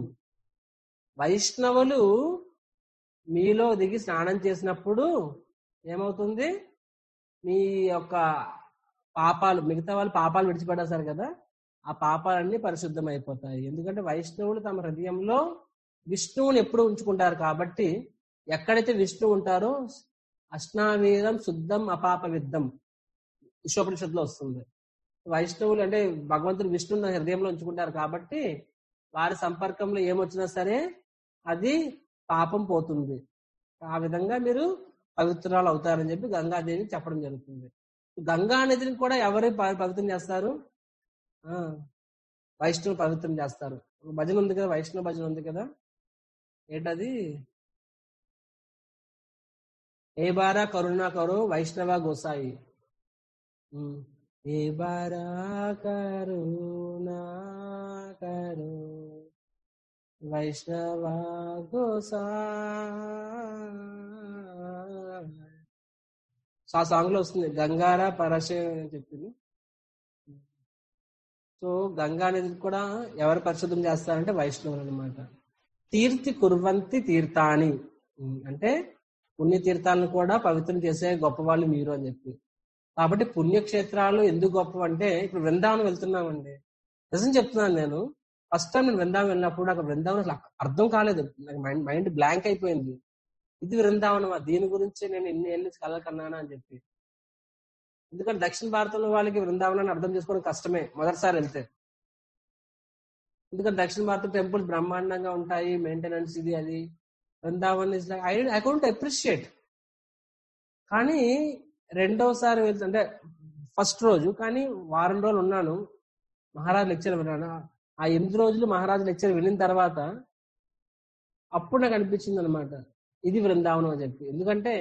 [SPEAKER 1] వైష్ణవులు మీలో దిగి స్నానం చేసినప్పుడు ఏమవుతుంది మీ యొక్క పాపాలు మిగతా వాళ్ళు పాపాలు విడిచిపెట్టేస్తారు కదా ఆ పాపాలన్నీ పరిశుద్ధం అయిపోతాయి ఎందుకంటే వైష్ణవులు తమ హృదయంలో విష్ణువుని ఎప్పుడు ఉంచుకుంటారు కాబట్టి ఎక్కడైతే విష్ణువు ఉంటారో అష్టావీరం శుద్ధం అపాప విద్ధం విశ్వోపనిషత్తులో వస్తుంది వైష్ణవులు అంటే భగవంతుడు విష్ణువు తన హృదయంలో ఉంచుకుంటారు కాబట్టి వారి సంపర్కంలో ఏమొచ్చినా సరే అది పాపం పోతుంది ఆ విధంగా మీరు పవిత్రాలు అవుతారని చెప్పి గంగాదేవి చెప్పడం జరుగుతుంది గంగా నదిని కూడా ఎవరు ప- పవిత్రం చేస్తారు ఆ వైష్ణవులు పవిత్రం చేస్తారు ఒక భజన ఉంది కదా వైష్ణవ భజన ఉంది కదా ఏంటది ఏ బారా కరుణా కరో వైష్ణవ గోసాయి ఉమ్. ఏ బారా కరుణా కరో వైష్ణవ గోసాయి సో ఆ సాంగ్ లో వస్తుంది గంగారా పరశ అని చెప్పింది సో గంగా నదిని కూడా ఎవరు పరిశుద్ధం చేస్తారంటే వైష్ణవులు అనమాట తీర్థి కుర్వంతి తీర్థాని ఉమ్, అంటే పుణ్య తీర్థాలను కూడా పవిత్రం చేసే గొప్ప వాళ్ళు మీరు అని చెప్పి కాబట్టి పుణ్యక్షేత్రాలు ఎందుకు గొప్ప అంటే ఇప్పుడు వృందావనం వెళ్తున్నామండి నిజం చెప్తున్నాను నేను ఫస్ట్ టైం నేను వృందావనం వెళ్ళినప్పుడు నాకు వృందావనం అసలు అర్థం కాలేదు నాకు మైండ్ మైండ్ బ్లాంక్ అయిపోయింది ఇది వృందావనమా దీని గురించి నేను ఎన్ని ఏళ్ళు కలలు కన్నానా అని చెప్పి ఎందుకంటే దక్షిణ భారతంలో వాళ్ళకి వృందావనాన్ని అర్థం చేసుకోవడం కష్టమే మొదటిసారి వెళ్తే ఎందుకంటే దక్షిణ భారత టెంపుల్స్ బ్రహ్మాండంగా ఉంటాయి మెయింటెనెన్స్ ఇది అది Vrindavan is like I I can't appreciate కానీ రెండోసారి వెళ్తే అంటే ఫస్ట్ రోజు కానీ వారం రోజులు ఉన్నాను మహారాజ్ లెక్చర్ విన్నాను ఆ ఎనిమిది రోజులు మహారాజ్ లెక్చర్ వినిన తర్వాత అప్పుడు నాకు అనిపించింది అనమాట ఇది బృందావనం అని చెప్పి ఎందుకంటే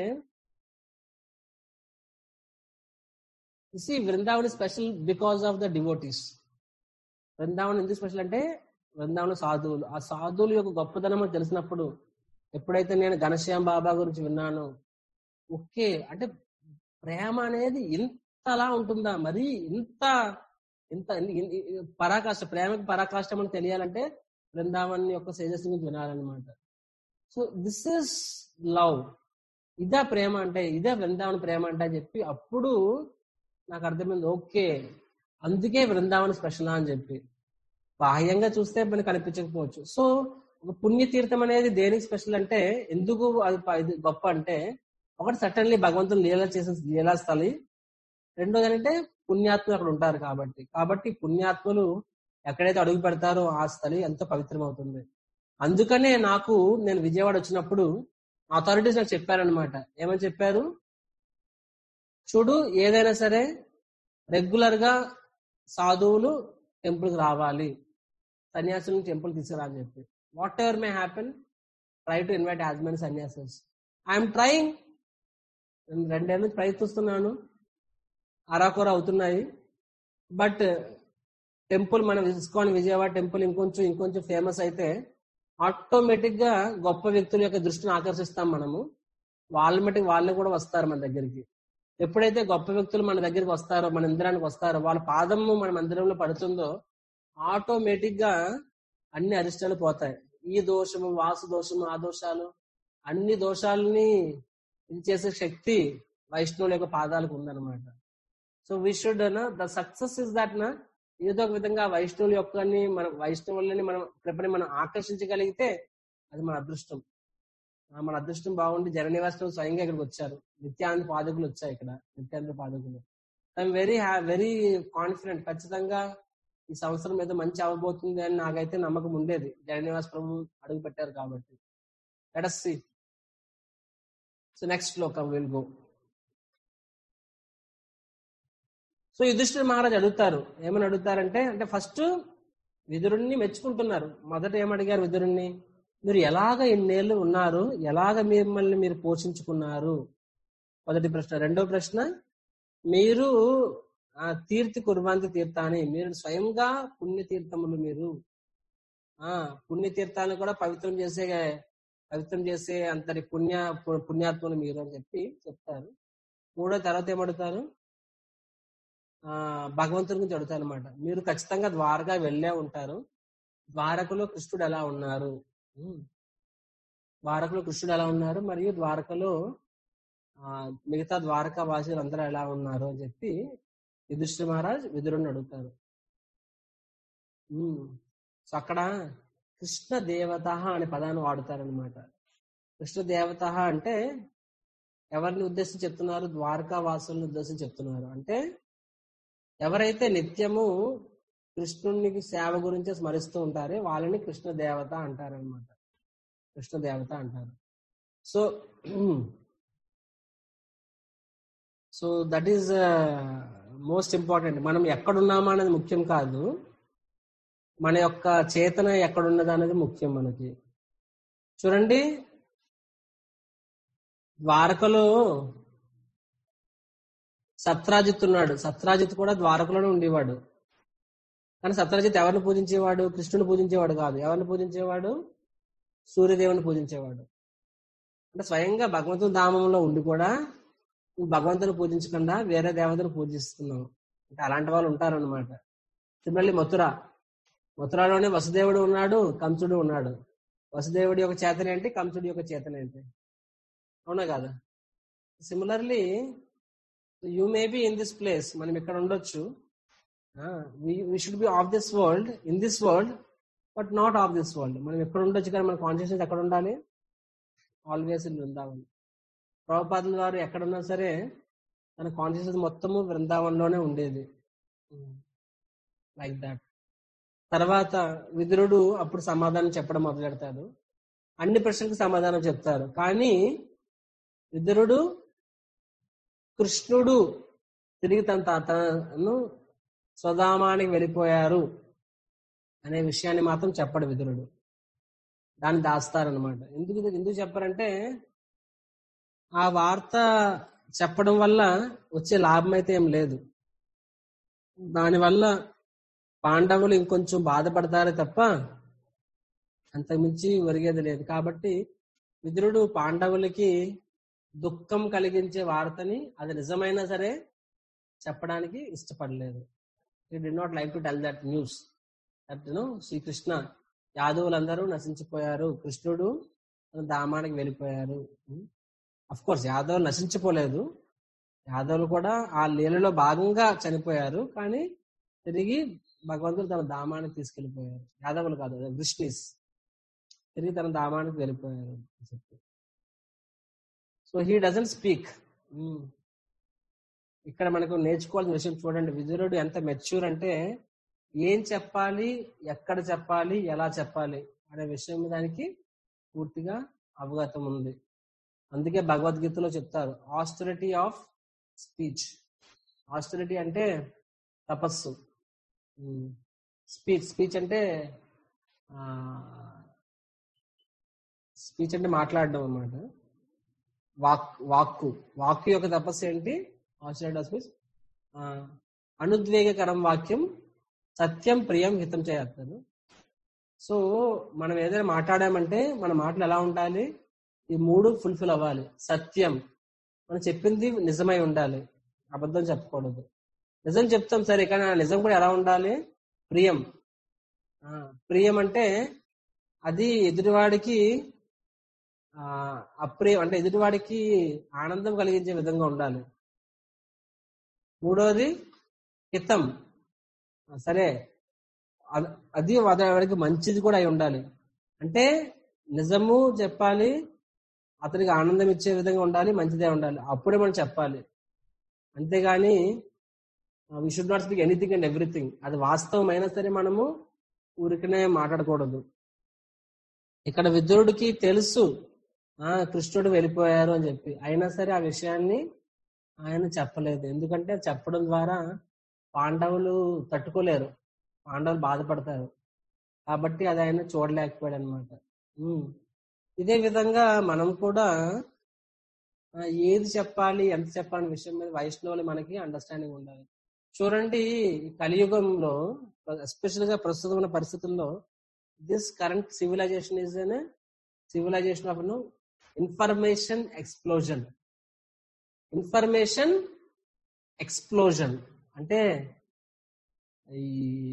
[SPEAKER 1] see Vrindavan special because of the devotees Vrindavanam ఎందుకు స్పెషల్ అంటే బృందావనం సాధువులు ఆ సాధువుల యొక్క గొప్పతనం మనకు తెలిసినప్పుడు ఎప్పుడైతే నేను ఘనశ్యాం బాబా గురించి విన్నానో ఓకే అంటే ప్రేమ అనేది ఇంతలా ఉంటుందా మరి ఇంత ఇంత ఇన్- ఇన్- ఇన్- పరాకాష్ట ప్రేమకి పరాకాష్ట మనకు తెలియాలంటే బృందావన్ యొక్క సేజస్ గురించి వినాలన్నమాట సో దిస్ ఇస్ లవ్ ఇదా ప్రేమ అంటే ఇదే బృందావన ప్రేమ అంటే అని చెప్పి అప్పుడు నాకు అర్థమైంది ఓకే అందుకే బృందావన స్పెషల్ అని చెప్పి బాహ్యంగా చూస్తే మనకు కనిపించకపోవచ్చు సో ఒక పుణ్యతీర్థం అనేది దేనికి స్పెషల్ అంటే ఎందుకు అది ప- ఇది గొప్ప అంటే ఒకటి సటన్లీ భగవంతుని లీల చేసిన లీలా స్థలి రెండోది ఏంటంటే పుణ్యాత్ములు అక్కడ ఉంటారు కాబట్టి కాబట్టి పుణ్యాత్ములు ఎక్కడైతే అడుగు పెడతారో ఆ స్థలి ఎంతో పవిత్రమవుతుంది అందుకనే నాకు నేను విజయవాడ వచ్చినప్పుడు అథారిటీస్ నాకు చెప్పారనమాట ఏమని చెప్పారు చూడు ఏదైనా సరే రెగ్యులర్ గా సాధువులు టెంపుల్కి రావాలి సన్యాసులను టెంపుల్ తీసుకురా అని చెప్పి whatever may happen try to invite as many sannyasis I'm trying రెండేళ్ళ నుంచి ప్రయత్నిస్తున్నాను అరాకొర అవుతున్నాయి బట్ టెంపుల్ మనం ఇస్కాన్ విజయవాడ టెంపుల్ ఇంకొంచెం ఇంకొంచెం ఫేమస్ అయితే ఆటోమేటిక్ గా గొప్ప వ్యక్తుల యొక్క దృష్టిని ఆకర్షిస్తాం మనము వాళ్ళ మటుకు వాళ్ళే కూడా వస్తారు మన దగ్గరికి ఎప్పుడైతే గొప్ప వ్యక్తులు మన దగ్గరికి వస్తారో మన మందిరానికి వస్తారో వాళ్ళ పాదము మన మందిరంలో పడుతుందో ఆటోమేటిక్ గా అన్ని అరిష్టాలు పోతాయి ఈ దోషము వాసు దోషము ఆ దోషాలు అన్ని దోషాలని ఇది చేసే శక్తి వైష్ణవుల యొక్క పాదాలకు ఉందన్నమాట so we should the success is that నా ఏదో ఒక విధంగా వైష్ణవుల యొక్క మనం వైష్ణవులని మనం కృపని మనం ఆకర్షించగలిగితే అది మన అదృష్టం ఆ, మన అదృష్టం బాగుండి జననివాసం స్వయంగా ఇక్కడికి వచ్చారు నిత్యానంద పాదకులు వచ్చాయి ఇక్కడ నిత్యానంద పాదకులు ఐఎమ్ వెరీ వెరీ కాన్ఫిడెంట్ ఖచ్చితంగా ఈ సంవత్సరం ఏదో మంచి అవ్వబోతుంది అని నాకైతే నమ్మకం ఉండేది జగన్నివాస్ ప్రభు అడుగు పెట్టారు కాబట్టి లెట్ సి సో నెక్స్ట్ శ్లోకం will go so Yudhishthira Maharaj అడుగుతారు ఏమని అడుగుతారంటే అంటే ఫస్ట్ విదురుణ్ణి మెచ్చుకుంటున్నారు మొదట ఏమడిగారు విదురుణ్ణి మీరు ఎలాగ ఇన్నేళ్ళు ఉన్నారు ఎలాగ మిమ్మల్ని మీరు పోషించుకున్నారు మొదటి ప్రశ్న రెండో ప్రశ్న మీరు ఆ తీర్థి కుర్బాంతి తీర్థాన్ని మీరు స్వయంగా పుణ్యతీర్థములు మీరు ఆ పుణ్యతీర్థాన్ని కూడా పవిత్రం చేసే పవిత్రం చేసే అంతటి పుణ్య పు- పుణ్యాత్ములు మీరు అని చెప్పి చెప్తారు మూడో తర్వాత ఏమడుగుతారు ఆ భగవంతుడి గురించి అడుగుతారు అనమాట మీరు ఖచ్చితంగా ద్వారకా వెళ్ళే ఉంటారు ద్వారకలో కృష్ణుడు ఎలా ఉన్నారు ఉమ్. ద్వారకలో కృష్ణుడు ఎలా ఉన్నారు మరియు ద్వారకలో ఆ మిగతా ద్వారకా వాసులు అందరూ ఎలా ఉన్నారు అని చెప్పి యుధిష్ఠిర మహారాజ్ విదురుని అడుగుతారు ఉమ్. సో అక్కడ కృష్ణ దేవత అనే పదాన్ని వాడుతారనమాట కృష్ణ దేవత అంటే ఎవరిని ఉద్దేశించి చెప్తున్నారు ద్వారకా వాసులను ఉద్దేశించి చెప్తున్నారు అంటే ఎవరైతే నిత్యము కృష్ణునికి సేవ గురించి స్మరిస్తూ ఉంటారో వాళ్ళని కృష్ణ దేవత అంటారనమాట కృష్ణ దేవత అంటారు so so that is most important మనం ఎక్కడున్నామా అనేది ముఖ్యం కాదు మన యొక్క చేతన ఎక్కడున్నది అనేది ముఖ్యం మనకి చూడండి ద్వారకలో సత్రాజిత్ ఉన్నాడు సత్రాజిత్ కూడా ద్వారకలోనే ఉండేవాడు కానీ సత్రాజిత్ ఎవరిని పూజించేవాడు కృష్ణుని పూజించేవాడు కాదు ఎవరిని పూజించేవాడు సూర్యదేవుని పూజించేవాడు అంటే స్వయంగా భగవంతుని ధామంలో ఉండి కూడా నువ్వు భగవంతుని పూజించకుండా వేరే దేవతను పూజిస్తున్నావు అంటే అలాంటి వాళ్ళు ఉంటారన్నమాట సిమిలర్లీ మథుర మథురలోనే వసుదేవుడు ఉన్నాడు కంసుడు ఉన్నాడు వసుదేవుడి యొక్క చేతన ఏంటి కంసుడి యొక్క చేతన ఏంటి అవునా కాదా similarly you may be in this place మనం ఇక్కడ ఉండొచ్చు we should be of this world in this world but not of this world మనం ఎక్కడ ఉండొచ్చు కానీ మన కాన్షియస్నెస్ ఎక్కడ ఉండాలి ఆల్వేస్ ఇన్ బృందావన్ ప్రభుపాదుల వారు ఎక్కడున్నా సరే తన కాన్షియస్నెస్ మొత్తము బృందావన్లోనే ఉండేది లైక్ దాట్ తర్వాత విదురుడు అప్పుడు సమాధానం చెప్పడం మొదలెడతాడు అన్ని ప్రశ్నలకు సమాధానం చెప్తారు కానీ విదురుడు కృష్ణుడు తిరిగి తన తా- తనను స్వధామానికి వెళ్ళిపోయారు అనే విషయాన్ని మాత్రం చెప్పడు విదురుడు దాన్ని దాస్తారనమాట ఎందుకు ఇది- ఎందుకు చెప్పారంటే ఆ వార్త చెప్పడం వల్ల వచ్చే లాభం అయితే ఏం లేదు దానివల్ల పాండవులు ఇంకొంచెం బాధపడతారే తప్ప అంతకుమించి ఒరిగేది లేదు కాబట్టి విదురుడు పాండవులకి దుఃఖం కలిగించే వార్తని అది నిజమైనా సరే చెప్పడానికి ఇష్టపడలేదు ఈ did not like to tell that news that no Shri Krishna యాదవులందరూ నశించిపోయారు కృష్ణుడు తన ధామానికి వెళ్ళిపోయారు అఫ్ కోర్స్ యాదవులు నశించిపోలేదు యాదవులు కూడా ఆ లీలలో భాగంగా చనిపోయారు కానీ తిరిగి భగవంతుడు తన ధామానికి తీసుకెళ్లిపోయారు యాదవులు కాదు కృష్ణీస్ తిరిగి తన ధామానికి వెళ్ళిపోయారు అని చెప్పి సో హీ డజంట్ స్పీక్ ఇక్కడ మనకు నేర్చుకోవాల్సిన విషయం చూడండి విదురుడు ఎంత మెచ్యూర్ అంటే ఏం చెప్పాలి ఎక్కడ చెప్పాలి ఎలా చెప్పాలి అనే విషయం దానికి పూర్తిగా అవగతం ఉంది అందుకే భగవద్గీతలో చెప్తారు ఆస్టరిటీ ఆఫ్ స్పీచ్ ఆస్టరిటీ అంటే తపస్సు ఉమ్. స్పీచ్ స్పీచ్ అంటే స్పీచ్ అంటే మాట్లాడడం అన్నమాట వాక్ వాక్కు వాక్కు యొక్క తపస్సు ఏంటి ఆస్ట్రేలియా స్పీచ్ అనుద్వేగకరం వాక్యం సత్యం ప్రియం హితం చేయత్తారు సో మనం ఏదైనా మాట్లాడామంటే మన మాటలు ఎలా ఉండాలి ఈ మూడు ఫుల్ఫిల్ అవ్వాలి సత్యం మనం చెప్పింది నిజమై ఉండాలి అబద్ధం చెప్పకూడదు నిజం చెప్తాం సరే కానీ ఆ నిజం కూడా ఎలా ఉండాలి ప్రియం ఆ, ప్రియం అంటే అది ఎదుటివాడికి ఆ, అప్రియం అంటే ఎదుటివాడికి ఆనందం కలిగించే విధంగా ఉండాలి మూడోది హితం ఆ, సరే అద- అది వాడికి మంచిది కూడా అయి ఉండాలి అంటే నిజము చెప్పాలి అతనికి ఆనందం ఇచ్చే విధంగా ఉండాలి మంచిదే ఉండాలి అప్పుడే మనం చెప్పాలి అంతేగాని we should not speak anything and everything అది వాస్తవం అయినా సరే మనము ఊరికనే మాట్లాడకూడదు ఇక్కడ విదురుడికి తెలుసు ఆ కృష్ణుడు వెళ్ళిపోయారు అని చెప్పి అయినా సరే ఆ విషయాన్ని ఆయన చెప్పలేదు ఎందుకంటే చెప్పడం ద్వారా పాండవులు తట్టుకోలేరు పాండవులు బాధపడతారు కాబట్టి అది ఆయన చూడలేకపోయాడు అనమాట ఇదే విధంగా మనం కూడా ఆ, ఏది చెప్పాలి ఎంత చెప్పాలనే విషయం మీద వైష్ణవులు మనకి అండర్స్టాండింగ్ ఉండాలి చూడండి ఈ కలియుగంలో ఎస్పెషల్ గా ప్రస్తుతం ఉన్న పరిస్థితుల్లో this current civilization is an civilization of information explosion information explosion అంటే ఈ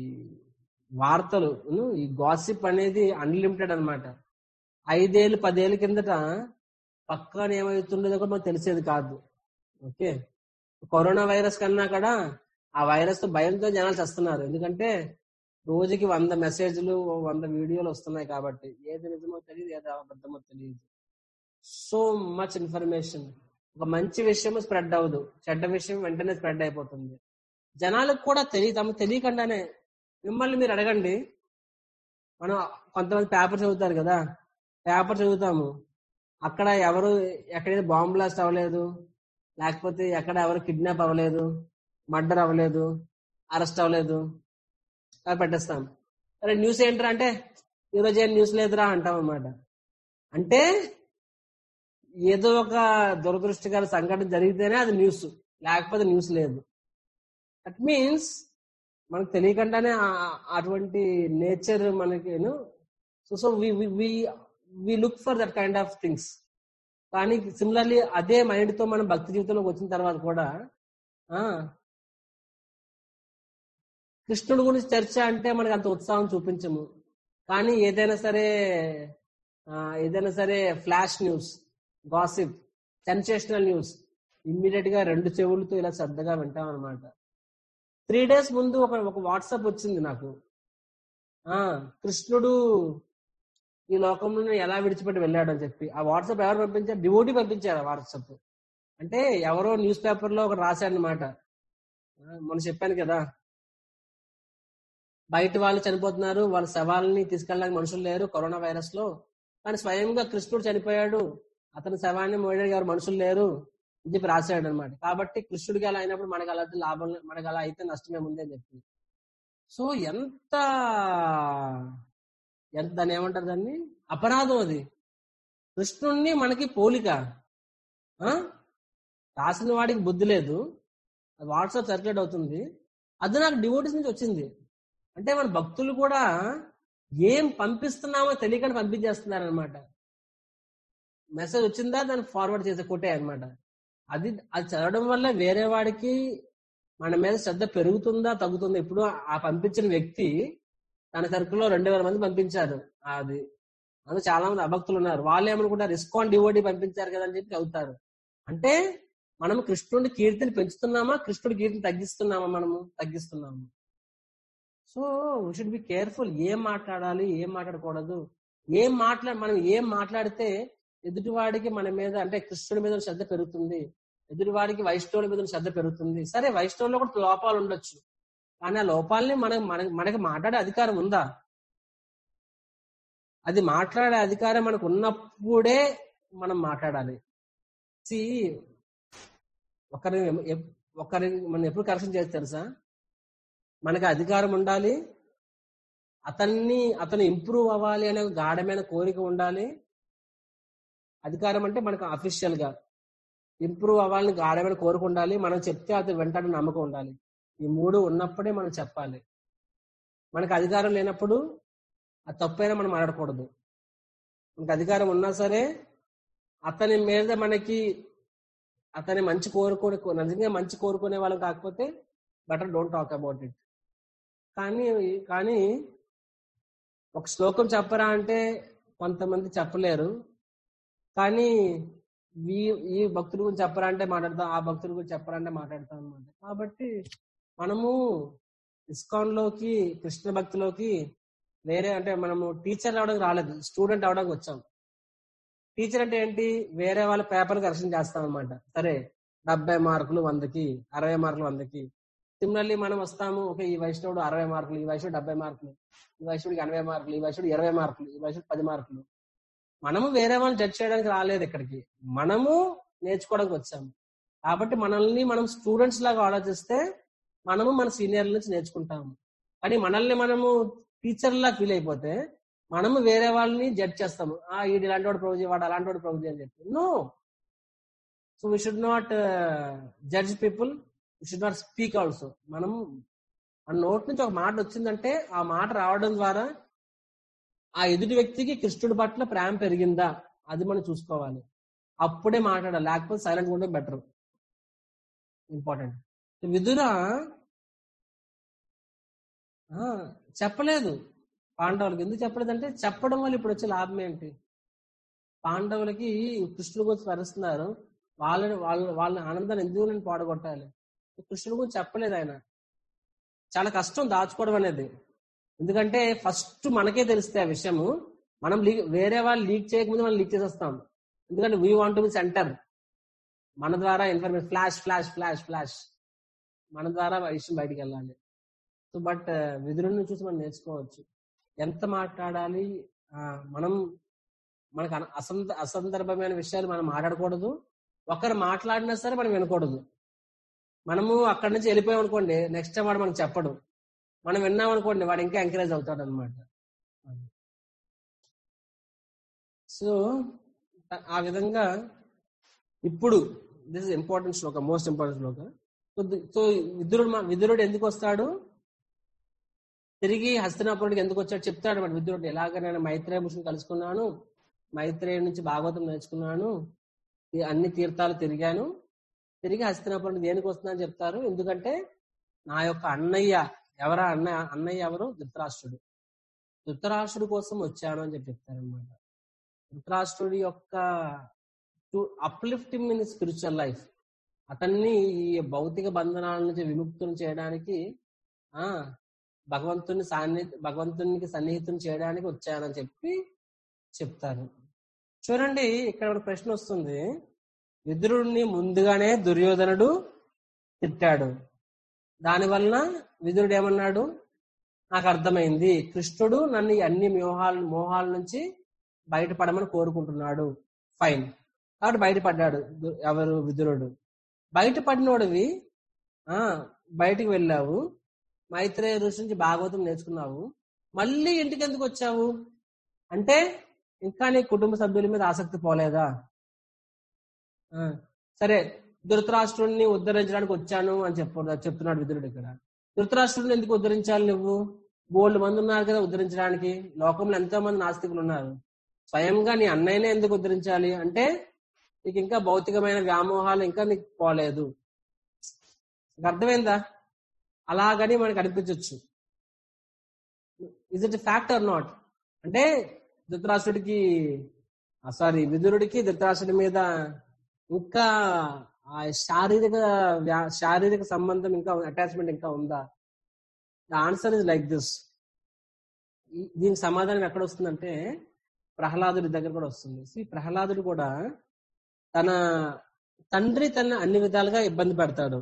[SPEAKER 1] వార్తలు ఉను, ఈ గాసిప్ అనేది అన్లిమిటెడ్ అన్నమాట ఐదేళ్ళు పదేళ్ళ కిందట పక్కన ఏమవుతుండేదో కూడా మనకు తెలిసేది కాదు ఓకే కరోనా వైరస్ కన్నా కూడా ఆ వైరస్ తో భయంతో జనాలు చేస్తున్నారు ఎందుకంటే రోజుకి వంద మెసేజ్లు వంద వీడియోలు వస్తున్నాయి కాబట్టి ఏది నిజమో తెలియదు ఏది అబద్ధమో తెలియదు సో మచ్ ఇన్ఫర్మేషన్ ఒక మంచి విషయం స్ప్రెడ్ అవ్వదు చెడ్డ విషయం వెంటనే స్ప్రెడ్ అయిపోతుంది జనాలకు కూడా తెలియదు తమ తెలియకుండానే మిమ్మల్ని మీరు అడగండి మనం కొంతమంది పేపర్ చదువుతారు కదా పేపర్ చదువుతాము అక్కడ ఎవరు ఎక్కడైతే బాంబ్ బ్లాస్ట్ అవ్వలేదు లేకపోతే ఎక్కడ ఎవరు కిడ్నాప్ అవ్వలేదు మర్డర్ అవ్వలేదు అరెస్ట్ అవ్వలేదు అలా పెట్టేస్తాం అరే న్యూస్ ఏంట్రా అంటే ఈరోజు ఏం న్యూస్ లేదురా అంటాం అన్నమాట అంటే ఏదో ఒక దురదృష్టకర సంఘటన జరిగితేనే అది న్యూస్ లేకపోతే న్యూస్ లేదు దట్ మీన్స్ మనకు తెలియకుండానే ఆ- అటువంటి నేచర్ మనకి so so we look for that kind of things కానీ సిమిలర్లీ అదే మైండ్ తో మనం భక్తి జీవితంలోకి వచ్చిన తర్వాత కూడా ఆ కృష్ణుడి గురించి చర్చ అంటే మనకు అంత ఉత్సాహం చూపించము కానీ ఏదైనా సరే ఆ, ఏదైనా సరే flash news gossip sensational news immediate గా రెండు చెవులతో ఇలా శ్రద్ధగా వింటాం అనమాట త్రీ డేస్ ముందు ఒక ఒక వాట్సాప్ వచ్చింది నాకు ఆ కృష్ణుడు ఈ లోకంలో ఎలా విడిచిపెట్టి వెళ్ళాడు అని చెప్పి ఆ వాట్సాప్ ఎవరు పంపించారు డివోటీ పంపించారు ఆ వాట్సాప్ అంటే ఎవరో న్యూస్ పేపర్ లో ఒకటి రాశాడు అనమాట మొన్న చెప్పాను కదా బయట వాళ్ళు చనిపోతున్నారు వాళ్ళ శవాలని తీసుకెళ్ళడానికి మనుషులు లేరు కరోనా వైరస్ లో కానీ స్వయంగా కృష్ణుడు చనిపోయాడు అతని శవాన్ని మోయడానికి ఎవరు మనుషులు లేరు అని చెప్పి రాశాడు అనమాట కాబట్టి కృష్ణుడికి అలా అయినప్పుడు మనకు అలా అయితే లాభం లే- మనకు అలా అయితే నష్టమే ఉంది అని చెప్పి సో ఎంత ఎంత దాన్ని ఏమంటారు దాన్ని అపరాధం అది కృష్ణుణ్ణి మనకి పోలిక ఆ? రాసిన వాడికి బుద్ధి లేదు వాట్సాప్ సర్క్యులేట్ అవుతుంది అది నాకు డివోటీస్ నుంచి వచ్చింది అంటే మన భక్తులు కూడా ఏం పంపిస్తున్నామో తెలియకుండా పంపించేస్తున్నారు అనమాట మెసేజ్ వచ్చిందా దాన్ని ఫార్వర్డ్ చేసే కొట్టే అనమాట అది అది చదవడం వల్ల వేరే వాడికి మన మీద శ్రద్ధ పెరుగుతుందా తగ్గుతుందా ఇప్పుడు ఆ పంపించిన వ్యక్తి తన సర్కిల్లో రెండు వేల మంది పంపించారు అది అందులో చాలా మంది అభక్తులు ఉన్నారు వాళ్ళు ఏమనుకుంటారు ఇస్కాన్ డివోటీ పంపించారు కదా అని చెప్పి అవుతారు అంటే మనం కృష్ణుడి కీర్తిని పెంచుతున్నామా కృష్ణుడి కీర్తిని తగ్గిస్తున్నామా మనము తగ్గిస్తున్నాము so we should be careful ఏం మాట్లాడాలి ఏం మాట్లాడకూడదు ఏం మాట్లా మనం ఏం మాట్లాడితే ఎదుటివాడికి మన మీద అంటే కృష్ణుడి మీద శ్రద్ధ పెరుగుతుంది ఎదుటివాడికి వైష్ణవుడి మీద శ్రద్ధ పెరుగుతుంది సరే వైష్ణవుల్లో కూడా లోపాలు ఉండొచ్చు కానీ ఆ లోపాలని మనకి మనకి మనకి మాట్లాడే అధికారం ఉందా అది మాట్లాడే అధికారం మనకు ఉన్నప్పుడే మనం మాట్లాడాలి సి ఒకరి ఎప్- ఒకరి మనం ఎప్పుడు కరెక్షన్ చేస్తే తెలుసా మనకి అధికారం ఉండాలి అతన్ని అతను ఇంప్రూవ్ అవ్వాలి అనే గాఢమైన కోరిక ఉండాలి అధికారం అంటే మనకు అఫీషియల్ గా ఇంప్రూవ్ అవ్వాలని గాఢమైన కోరిక ఉండాలి మనం చెప్తే అతను వెంటనే నమ్మకం ఉండాలి ఈ మూడు ఉన్నప్పుడే మనం చెప్పాలి మనకు అధికారం లేనప్పుడు అది తప్పైనా మనం మాట్లాడకూడదు మనకు అధికారం ఉన్నా సరే అతని మీద మనకి అతని మంచి కోరుకునే నిజంగా మంచి కోరుకునే వాళ్ళం కాకపోతే better don't talk about it కానీ కానీ ఒక శ్లోకం చెప్పరా అంటే కొంతమంది చెప్పలేరు కానీ ఈ ఈ భక్తుల గురించి చెప్పరా అంటే మాట్లాడతాం ఆ భక్తుల గురించి చెప్పరా అంటే మాట్లాడతాం అనమాట కాబట్టి మనము ఇస్కాన్ లోకి కృష్ణ భక్తిలోకి వేరే అంటే మనము టీచర్ అవడానికి రాలేదు స్టూడెంట్ అవడానికి వచ్చాం టీచర్ అంటే ఏంటి వేరే వాళ్ళ పేపర్ కరెక్షన్ చేస్తాం అనమాట సరే డెబ్బై మార్కులు వందకి అరవై మార్కులు వందకి సిమిలర్లీ మనం వస్తాము ఓకే ఈ వైష్ణవుడు అరవై మార్కులు ఈ వైష్ణవుడు డెబ్బై మార్కులు ఈ వైష్ణవుడికి ఎనభై మార్కులు ఈ వైష్ణవుడు ఇరవై మార్కులు ఈ వైష్ణవుడు పది మార్కులు మనము వేరే వాళ్ళని జడ్జ్ చేయడానికి రాలేదు ఇక్కడికి మనము నేర్చుకోవడానికి వచ్చాము కాబట్టి మనల్ని మనం స్టూడెంట్స్ లాగా ఆలోచిస్తే మనము మన సీనియర్ల నుంచి నేర్చుకుంటాము కానీ మనల్ని మనము టీచర్ లా ఫీల్ అయిపోతే మనము వేరే వాళ్ళని జడ్జ్ చేస్తాము ఆ ఈడు ఇలాంటి వాడు ప్రొవైజ్ వాడు అలాంటి వాడు ప్రొవైజ్ అని చెప్పి no so we should not judge people we should not speak also మనం మన నోట్ నుంచి ఒక మాట వచ్చిందంటే ఆ మాట రావడం ద్వారా ఆ ఎదుటి వ్యక్తికి కృష్ణుడి పట్ల ప్రేమ పెరిగిందా అది మనం చూసుకోవాలి అప్పుడే మాట్లాడాలి లేకపోతే సైలెంట్ ఉంటే బెటర్ ఇంపార్టెంట్ విదుర ఆ, చెప్పలేదు పాండవులకి ఎందుకు చెప్పలేదంటే చెప్పడం వల్ల ఇప్పుడు వచ్చే లాభం ఏంటి పాండవులకి కృష్ణుడి గురించి స్మరిస్తున్నారు వాళ్ళని వాళ్ళ వాళ్ళ ఆనందాన్ని ఎందుకు నేను పాడగొట్టాలి కృష్ణుడి గురించి చెప్పలేదు ఆయన చాలా కష్టం దాచుకోవడం అనేది ఎందుకంటే ఫస్ట్ మనకే తెలిస్తే ఆ విషయము మనం లీక్ వేరే వాళ్ళు లీక్ చేయకముందు మనం లీక్ చేసేస్తాం ఎందుకంటే వీ వాంట్ బి సెంటర్ మన ద్వారా information flash flash flash flash మన ద్వారా ఆ విషయం బయటికి వెళ్ళాలి సో బట్ విధులను చూసి మనం నేర్చుకోవచ్చు ఎంత మాట్లాడాలి ఆ, మనం మనకు అన- అసంద అసందర్భమైన విషయాలు మనం మాట్లాడకూడదు ఒకరు మాట్లాడినా సరే మనం వినకూడదు మనము అక్కడి నుంచి వెళ్ళిపోయాం అనుకోండి నెక్స్ట్ టైం వాడు మనకు చెప్పడు మనం విన్నాం అనుకోండి వాడు ఇంకా ఎంకరేజ్ అవుతాడు అనమాట సో ఆ విధంగా ఇప్పుడు this is important shloka most important shloka so ది- సో విదురుడు మా- విదురుడు ఎందుకు వస్తాడు తిరిగి హస్తినాపురుడికి ఎందుకు వచ్చాడు చెప్తాడు అనమాట విదురుడు ఎలాగ నేను మైత్రేయ ముషిని కలుసుకున్నాను మైత్రేయ నుంచి భాగవతం నేర్చుకున్నాను ఈ అన్ని తీర్థాలు తిరిగాను తిరిగి హస్తినాపురం దేనికి వస్తుందని చెప్తారు ఎందుకంటే నా యొక్క అన్నయ్య ఎవరా అన్న అన్నయ్య ఎవరు ధృతరాష్ట్రుడు ధృతరాష్ట్రుడు కోసం వచ్చాను అని చెప్పి చెప్తారనమాట ధృతరాష్ట్రుడి యొక్క to uplift in spiritual life అతన్ని ఈ భౌతిక బంధనాల నుంచి విముక్తులు చేయడానికి ఆ భగవంతుని సాన్ని భగవంతునికి సన్నిహితం చేయడానికి వచ్చానని చెప్పి చెప్తారు చూడండి ఇక్కడ ఒక ప్రశ్న వస్తుంది విదురుడిని ముందుగానే దుర్యోధనుడు తిట్టాడు దాని వలన విదురుడు ఏమన్నాడు నాకు అర్థమైంది కృష్ణుడు నన్ను ఈ అన్ని మోహాల మోహాల నుంచి బయటపడమని కోరుకుంటున్నాడు ఫైన్ కాబట్టి బయటపడ్డాడు దు- ఎవరు విదురుడు బయటపడినోడివి ఆ బయటికి వెళ్ళావు మైత్రేయ ఋషి నుంచి భాగవతం నేర్చుకున్నావు మళ్ళీ ఇంటికి ఎందుకు వచ్చావు అంటే ఇంకా నీ కుటుంబ సభ్యుల మీద ఆసక్తి పోలేదా ఆ, సరే ధృతరాష్ట్రుడిని ఉద్ధరించడానికి వచ్చాను అని చెప్పు చెప్తున్నాడు విదురుడు ఇక్కడ ధృతరాష్ట్రుడిని ఎందుకు ఉద్ధరించాలి నువ్వు బోల్డ్ మంది ఉన్నారు కదా ఉద్ధరించడానికి లోకంలో ఎంతో మంది నాస్తికులు ఉన్నారు స్వయంగా నీ అన్నయ్యనే ఎందుకు ఉద్ధరించాలి అంటే నీకు ఇంకా భౌతికమైన వ్యామోహాలు ఇంకా నీకు పోలేదు నీకు అర్థమైందా అలాగని మనకి అనిపించవచ్చు is it fact or not అంటే ధృతరాష్ట్రుడికి సారీ విదురుడికి ధృతరాష్ట్రుడి మీద ఇంకా ఆ శారీరక వ్యా- శారీరక సంబంధం ఇంకా అటాచ్మెంట్ ఇంకా ఉందా the answer is like this దీనికి సమాధానం ఎక్కడ వస్తుందంటే ప్రహ్లాదుడి దగ్గర కూడా వస్తుంది See, ప్రహ్లాదుడు కూడా తన తండ్రి తన అన్ని విధాలుగా ఇబ్బంది పెడతాడు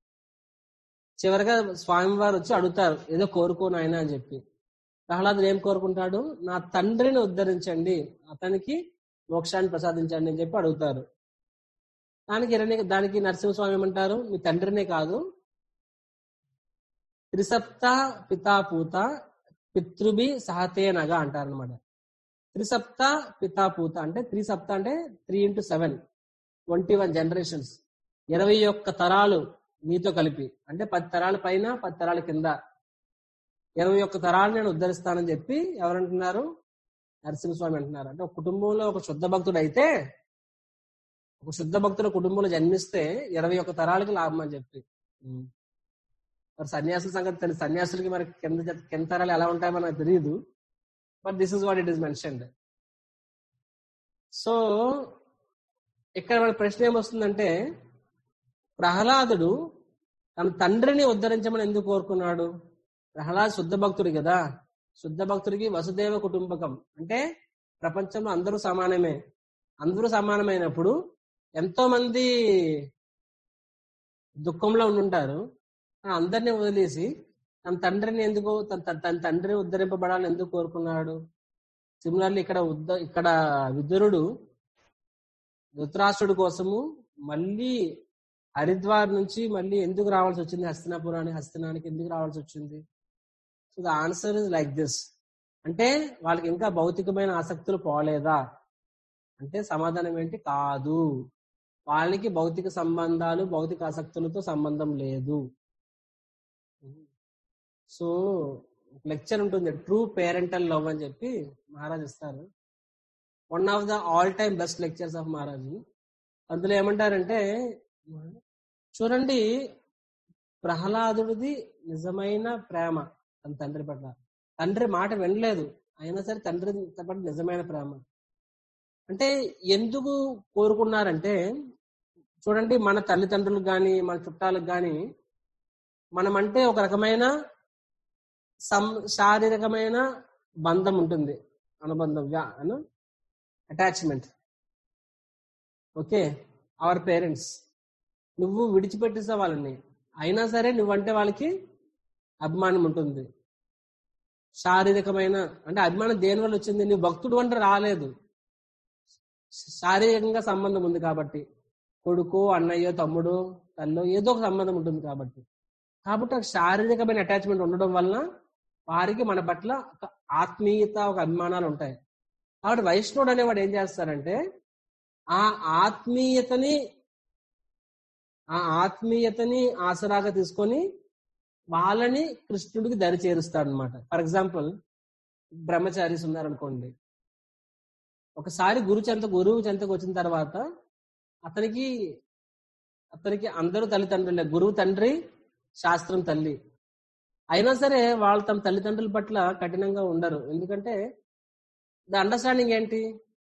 [SPEAKER 1] చివరిగా స్వామివారు వచ్చి అడుగుతారు ఏదో కోరుకోను ఆయన అని చెప్పి ప్రహ్లాదుడు ఏం కోరుకుంటాడు నా తండ్రిని ఉద్ధరించండి అతనికి మోక్షాన్ని ప్రసాదించండి అని చెప్పి అడుగుతారు దానికి ఇరణ్య దానికి నరసింహస్వామి ఏమంటారు మీ తండ్రినే కాదు త్రిసప్త పితాపూత పితృభి సహతే నగ అంటారనమాట త్రిసప్త పితాపూత అంటే త్రిసప్త అంటే three into seven twenty one generations ఇరవై ఒక్క తరాలు నీతో కలిపి అంటే పది తరాల పైన పది తరాల కింద ఇరవై ఒక్క తరాలు నేను ఉద్ధరిస్తానని చెప్పి ఎవరంటున్నారు నరసింహస్వామి అంటున్నారు అంటే ఒక కుటుంబంలో ఒక శుద్ధ భక్తుడు అయితే ఒక శుద్ధ భక్తుల కుటుంబంలో జన్మిస్తే ఇరవై ఒక్క తరాలకి లాభం అని చెప్పి ఉమ్. మరి సన్యాసుల సంగతి తెలుసు సన్యాసులకి మరి కింద జ- కింద తరాలు ఎలా ఉంటాయో మనకు తెలియదు but this is what it is mentioned so ఇక్కడ మన ప్రశ్న ఏమొస్తుందంటే ప్రహ్లాదుడు తన తండ్రిని ఉద్ధరించమని ఎందుకు కోరుకున్నాడు ప్రహ్లాద్ శుద్ధ భక్తుడు కదా శుద్ధ భక్తుడికి వసుదేవ కుటుంబకం అంటే ప్రపంచంలో అందరూ సమానమే అందరూ సమానమైనప్పుడు ఎంతో మంది దుఃఖంలో ఉండుంటారు ఆ అందరినీ వదిలేసి తన తండ్రిని ఎందుకు తన తన- తన తండ్రిని ఉద్ధరింపబడాలని ఎందుకు కోరుకున్నాడు సిమిలర్లీ ఇక్కడ ఉద్ద ఇక్కడ విదురుడు ధృతరాష్ట్రుడి కోసము మళ్ళీ హరిద్వార్ నుంచి మళ్ళీ ఎందుకు రావాల్సి వచ్చింది హస్తినాపురానికి హస్తినానికి ఎందుకు రావాల్సి వచ్చింది so the answer is like this అంటే వాళ్ళకి ఇంకా భౌతికమైన ఆసక్తులు పోలేదా అంటే సమాధానం ఏంటి కాదు వాళ్ళకి భౌతిక సంబంధాలు భౌతిక ఆసక్తులతో సంబంధం లేదు సో లెక్చర్ ఉంటుంది ట్రూ పేరెంటల్ లవ్ అని చెప్పి మహారాజ్ ఇస్తారు one of the all time best lectures of Maharaj అందులో ఏమంటారంటే చూడండి ప్రహ్లాదుడిది నిజమైన ప్రేమ తన తండ్రి పట్ల తండ్రి మాట వినలేదు అయినా సరే తండ్రి పట్ల నిజమైన ప్రేమ అంటే ఎందుకు కోరుకున్నారంటే చూడండి మన తల్లిదండ్రులకు కానీ మన చుట్టాలకు కానీ మనం అంటే ఒక రకమైన సం శారీరకమైన బంధం ఉంటుంది అనుబంధం అటాచ్మెంట్ ఓకే అవర్ పేరెంట్స్ నువ్వు విడిచిపెట్టేసా వాళ్ళని అయినా సరే నువ్వంటే వాళ్ళకి అభిమానం ఉంటుంది శారీరకమైన అంటే అభిమానం దేని వల్ల వచ్చింది నువ్వు భక్తుడు అంటే రాలేదు శారీరకంగా సంబంధం ఉంది కాబట్టి కొడుకు అన్నయ్యో తమ్ముడు తల్లో ఏదో ఒక సంబంధం ఉంటుంది కాబట్టి కాబట్టి ఆ శారీరకమైన అటాచ్మెంట్ ఉండడం వలన వారికి మన పట్ల ఒక ఆత్మీయత ఒక అభిమానాలు ఉంటాయి కాబట్టి వైష్ణవుడు అనేవాడు ఏం చేస్తారంటే ఆ ఆత్మీయతని ఆ ఆత్మీయతని ఆసరాగా తీసుకొని వాళ్ళని కృష్ణుడికి దరి చేరుస్తాడు అనమాట ఫర్ ఎగ్జాంపుల్ బ్రహ్మచారీస్ ఉన్నారనుకోండి ఒకసారి గురు చెంత గురువు చెంతకు వచ్చిన తర్వాత అతనికి అతనికి అందరూ తల్లిదండ్రులే గురువు తండ్రి శాస్త్రం తల్లి అయినా సరే వాళ్ళు తమ తల్లిదండ్రుల పట్ల కఠినంగా ఉండరు ఎందుకంటే ద అండర్స్టాండింగ్ ఏంటి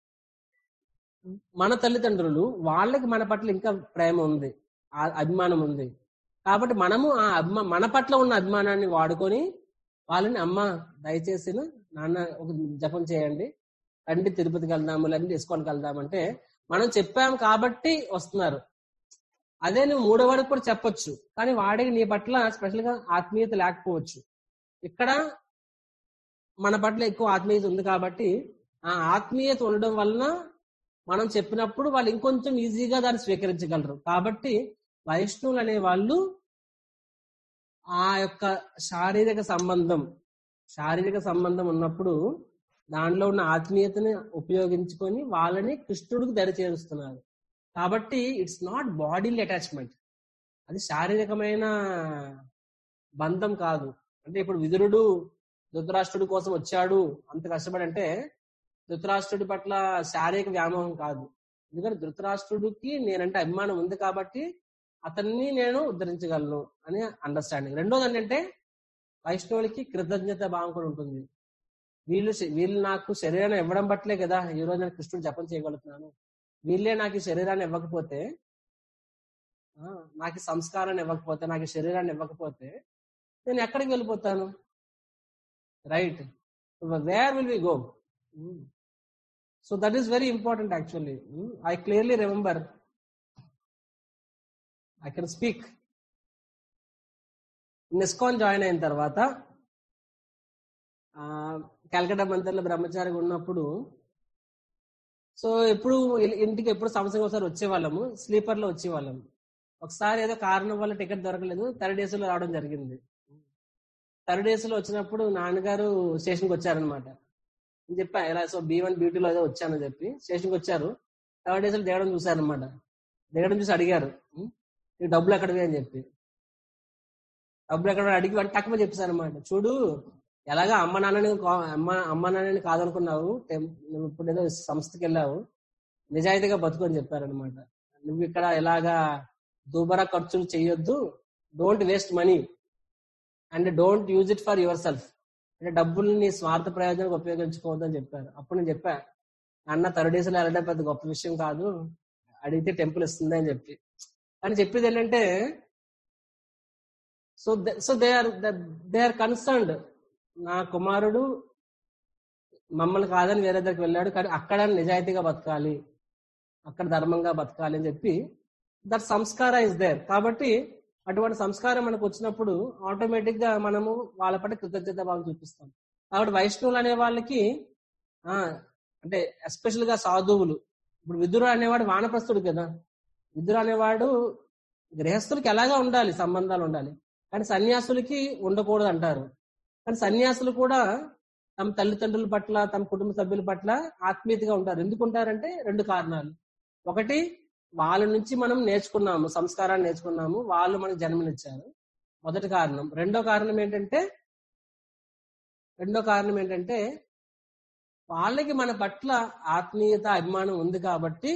[SPEAKER 1] మన తల్లిదండ్రులు వాళ్ళకి మన పట్ల ఇంకా ప్రేమ ఉంది ఆ అభిమానం ఉంది కాబట్టి మనము ఆ అభిమా మన పట్ల ఉన్న అభిమానాన్ని వాడుకొని వాళ్ళని అమ్మ దయచేసి నాన్న ఒక జపం చేయండి రండి తిరుపతికి వెళ్దాము లేదంటే ఇస్కాన్కి వెళ్దామంటే మనం చెప్పాం కాబట్టి వస్తున్నారు అదే నువ్వు మూడో వాడికి కూడా చెప్పొచ్చు కానీ వాడికి నీ పట్ల స్పెషల్ గా ఆత్మీయత లేకపోవచ్చు ఇక్కడ మన పట్ల ఎక్కువ ఆత్మీయత ఉంది కాబట్టి ఆ ఆత్మీయత ఉండడం వలన మనం చెప్పినప్పుడు వాళ్ళు ఇంకొంచెం ఈజీగా దాన్ని స్వీకరించగలరు కాబట్టి వైష్ణవులు అనే వాళ్ళు ఆ యొక్క శారీరక సంబంధం శారీరక సంబంధం ఉన్నప్పుడు దానిలో ఉన్న ఆత్మీయతని ఉపయోగించుకొని వాళ్ళని కృష్ణుడికి దరి చేరుస్తున్నారు కాబట్టి ఇట్స్ నాట్ బాడీలీ అటాచ్మెంట్ అది శారీరకమైన బంధం కాదు అంటే ఇప్పుడు విదురుడు ధృతరాష్ట్రుడి కోసం వచ్చాడు అంత కష్టపడి అంటే ధృతరాష్ట్రుడి పట్ల శారీరక వ్యామోహం కాదు ఎందుకంటే ధృతరాష్ట్రుడికి నేనంటే అభిమానం ఉంది కాబట్టి అతన్ని నేను ఉద్ధరించగలను అని అండర్స్టాండింగ్ రెండోది ఏంటంటే వైష్ణవులకి కృతజ్ఞత భావం కూడా ఉంటుంది వీళ్ళు వీళ్ళు నాకు శరీరాన్ని ఇవ్వడం బట్లే కదా ఈ రోజు నేను కృష్ణుడు జపం చేయగలుగుతున్నాను వీళ్ళే నాకు ఈ శరీరాన్ని ఇవ్వకపోతే నాకు సంస్కారాన్ని ఇవ్వకపోతే నాకు శరీరాన్ని ఇవ్వకపోతే నేను ఎక్కడికి వెళ్ళిపోతాను right where will we go so that is very important actually I clearly remember I can speak ISKCON join అయిన తర్వాత కలకటా మందిర్లో బ్రహ్మచారిగా ఉన్నప్పుడు సో ఎప్పుడు ఇంటికి ఎప్పుడు సంవత్సరం ఒకసారి వచ్చేవాళ్ళము స్లీపర్ లో వచ్చేవాళ్ళము ఒకసారి ఏదో కారణం వల్ల టికెట్ దొరకలేదు థర్డ్ డేస్ లో రావడం జరిగింది థర్డ్ డేస్ లో వచ్చినప్పుడు నాన్నగారు స్టేషన్కి వచ్చారనమాట నేను చెప్పా ఇలా సో బీ వన్ బీ లో ఏదో వచ్చానని చెప్పి స్టేషన్కి వచ్చారు థర్డ్ డేస్ లో దిగడం చూశారనమాట దిగడం చూసి అడిగారు "ఉం? ఈ డబ్బులు ఎక్కడివి అని చెప్పి డబ్బులు ఎక్కడ అడిగి వాడు తక్కువ చెప్పేశారు అనమాట చూడు ఎలాగా అమ్మ నాన్నని కా- అమ్మ అమ్మ నాన్నని కాదనుకున్నావు టెం- నువ్వు ఇప్పుడు ఏదో సంస్థకి వెళ్ళావు నిజాయితీగా బతుకు అని చెప్పారనమాట నువ్వు ఇక్కడ ఎలాగా దుబారా ఖర్చులు చేయొద్దు don't waste money and don't use it for yourself అంటే డబ్బుల్ని నీ స్వార్థ ప్రయోజనానికి ఉపయోగించుకోవద్దు అని చెప్పారు అప్పుడు నేను చెప్పా అన్న థర్డ్ డేస్ లో వెళ్ళడం పెద్ద గొప్ప విషయం కాదు అడిగితే టెంపుల్ ఇస్తుంది అని చెప్పి అని చెప్పేది ఏంటంటే so so they are they are concerned నా కుమారుడు మమ్మల్ని కాదని వేరే దగ్గరికి వెళ్ళాడు కానీ అక్కడ నిజాయితీగా బతకాలి అక్కడ ధర్మంగా బతకాలి అని చెప్పి దట్ సంస్కార ఇస్ దేర్ కాబట్టి అటువంటి సంస్కారం మనకు వచ్చినప్పుడు ఆటోమేటిక్ గా మనము వాళ్ళ పట్ల కృతజ్ఞత భావం చూపిస్తాం కాబట్టి వైష్ణవులు అనే వాళ్ళకి ఆ అంటే ఎస్పెషల్ గా సాధువులు ఇప్పుడు విదురు అనేవాడు వానప్రస్తుడు కదా విదురు అనేవాడు గృహస్థులకి ఎలాగా ఉండాలి సంబంధాలు ఉండాలి కానీ సన్యాసులకి ఉండకూడదు అంటారు కానీ సన్యాసులు కూడా తమ తల్లిదండ్రుల పట్ల తమ కుటుంబ సభ్యుల పట్ల ఆత్మీయతగా ఉంటారు ఎందుకు ఉంటారంటే రెండు కారణాలు ఒకటి వాళ్ళ నుంచి మనం నేర్చుకున్నాము సంస్కారాన్ని నేర్చుకున్నాము వాళ్ళు మనకు జన్మనిచ్చారు మొదటి కారణం రెండో కారణం ఏంటంటే రెండో కారణం ఏంటంటే వాళ్ళకి మన పట్ల ఆత్మీయత అభిమానం ఉంది కాబట్టి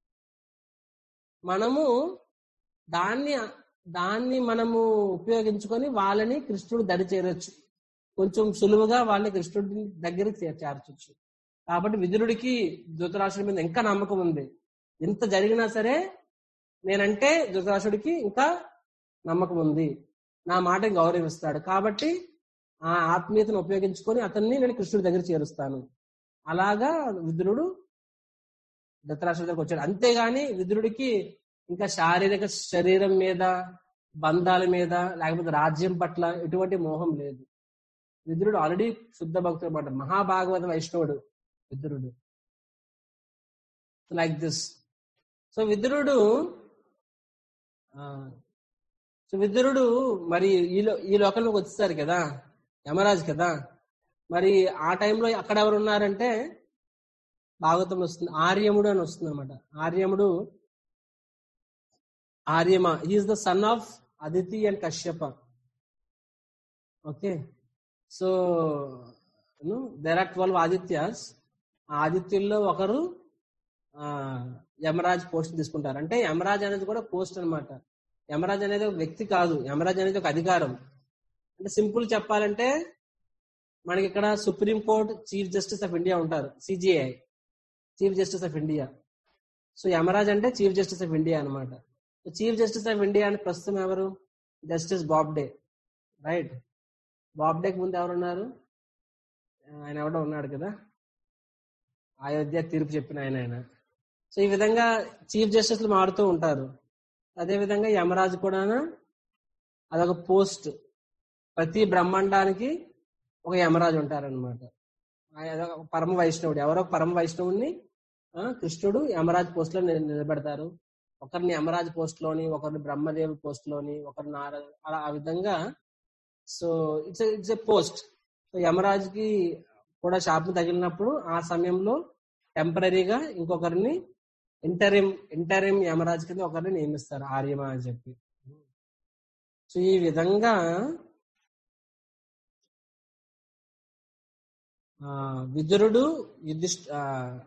[SPEAKER 1] మనము దాన్ని దాన్ని మనము ఉపయోగించుకొని వాళ్ళని కృష్ణుడు దరి చేరొచ్చు కొంచెం సులువుగా వాళ్ళని కృష్ణుడి దగ్గరికి చే- చేర్చొచ్చు కాబట్టి విదురుడికి ధృతరాష్ట్రుడి మీద ఇంకా నమ్మకం ఉంది ఎంత జరిగినా సరే నేనంటే ధృతరాష్ట్రుడికి ఇంకా నమ్మకం ఉంది నా మాటని గౌరవిస్తాడు కాబట్టి ఆ ఆత్మీయతను ఉపయోగించుకొని అతన్ని నేను కృష్ణుడి దగ్గర చేరుస్తాను అలాగా విదురుడు ధృతరాష్ట్రుడి దగ్గరకు వచ్చాడు అంతేగాని విదురుడికి ఇంకా శారీరక శరీరం మీద బంధాల మీద లేకపోతే రాజ్యం పట్ల ఎటువంటి మోహం లేదు విదురుడు ఆల్రెడీ శుద్ధ భక్తుడు అనమాట మహాభాగవత వైష్ణవుడు విదురుడు లైక్ దిస్ సో విదురుడు ఆ, సో విదురుడు మరి ఈ లో- ఈ లోకంలోకి వచ్చేసారు కదా యమరాజు కదా మరి ఆ టైంలో అక్కడ ఎవరు ఉన్నారంటే భాగవతంలో వస్తుంది ఆర్యముడు అని వస్తుంది అనమాట ఆర్యముడు Aryama he is the son of Aditi and Kashyapa okay so there are twelve Adityas ఆ ఆదిత్యుల్లో ఒకరు ఆ, యమరాజ్ పోస్ట్ తీసుకుంటారు అంటే యమరాజ్ అనేది కూడా పోస్ట్ అన్నమాట యమరాజ్ అనేది ఒక వ్యక్తి కాదు యమరాజ్ అనేది ఒక అధికారం అంటే సింపుల్ చెప్పాలంటే మనకి ఇక్కడ supreme court chief justice of India ఉంటారు CJI chief justice of India so Yamaraj అంటే చీఫ్ జస్టిస్ ఆఫ్ ఇండియా అనమాట చీఫ్ జస్టిస్ ఆఫ్ ఇండియా అని ప్రస్తుతం ఎవరు జస్టిస్ బాబ్డే రైట్ బాబ్డేకి ముందు ఎవరున్నారు ఆయన ఎవడో ఉన్నాడు కదా అయోధ్య తీర్పు చెప్పిన ఆయన ఆయన సో ఈ విధంగా చీఫ్ జస్టిస్లు మారుతూ ఉంటారు అదే విధంగా యమరాజు కూడా అదొక పోస్ట్ ప్రతి బ్రహ్మాండానికి ఒక యమరాజు ఉంటారనమాట అదొక పరమ వైష్ణవుడు ఎవరో ఒక పరమ వైష్ణవుడిని ఆ, కృష్ణుడు యమరాజ్ పోస్ట్ లో నిల- నిలబెడతారు ఒకరిని యమరాజ్ పోస్ట్ లోని ఒకరిని బ్రహ్మదేవుడి పోస్ట్ లోని ఒకరిని నారద అలా ఆ విధంగా so it's it's a post so యమరాజుకి కూడా శాపం తగిలినప్పుడు ఆ సమయంలో టెంపరీగా ఇంకొకరిని ఇంటరిం ఇంటరిం యమరాజు కింద ఒకరిని నియమిస్తారు ఆర్యమ అని చెప్పి సో ఈ విధంగా ఆ, విదురుడు యుధిష్ఠ ఆ,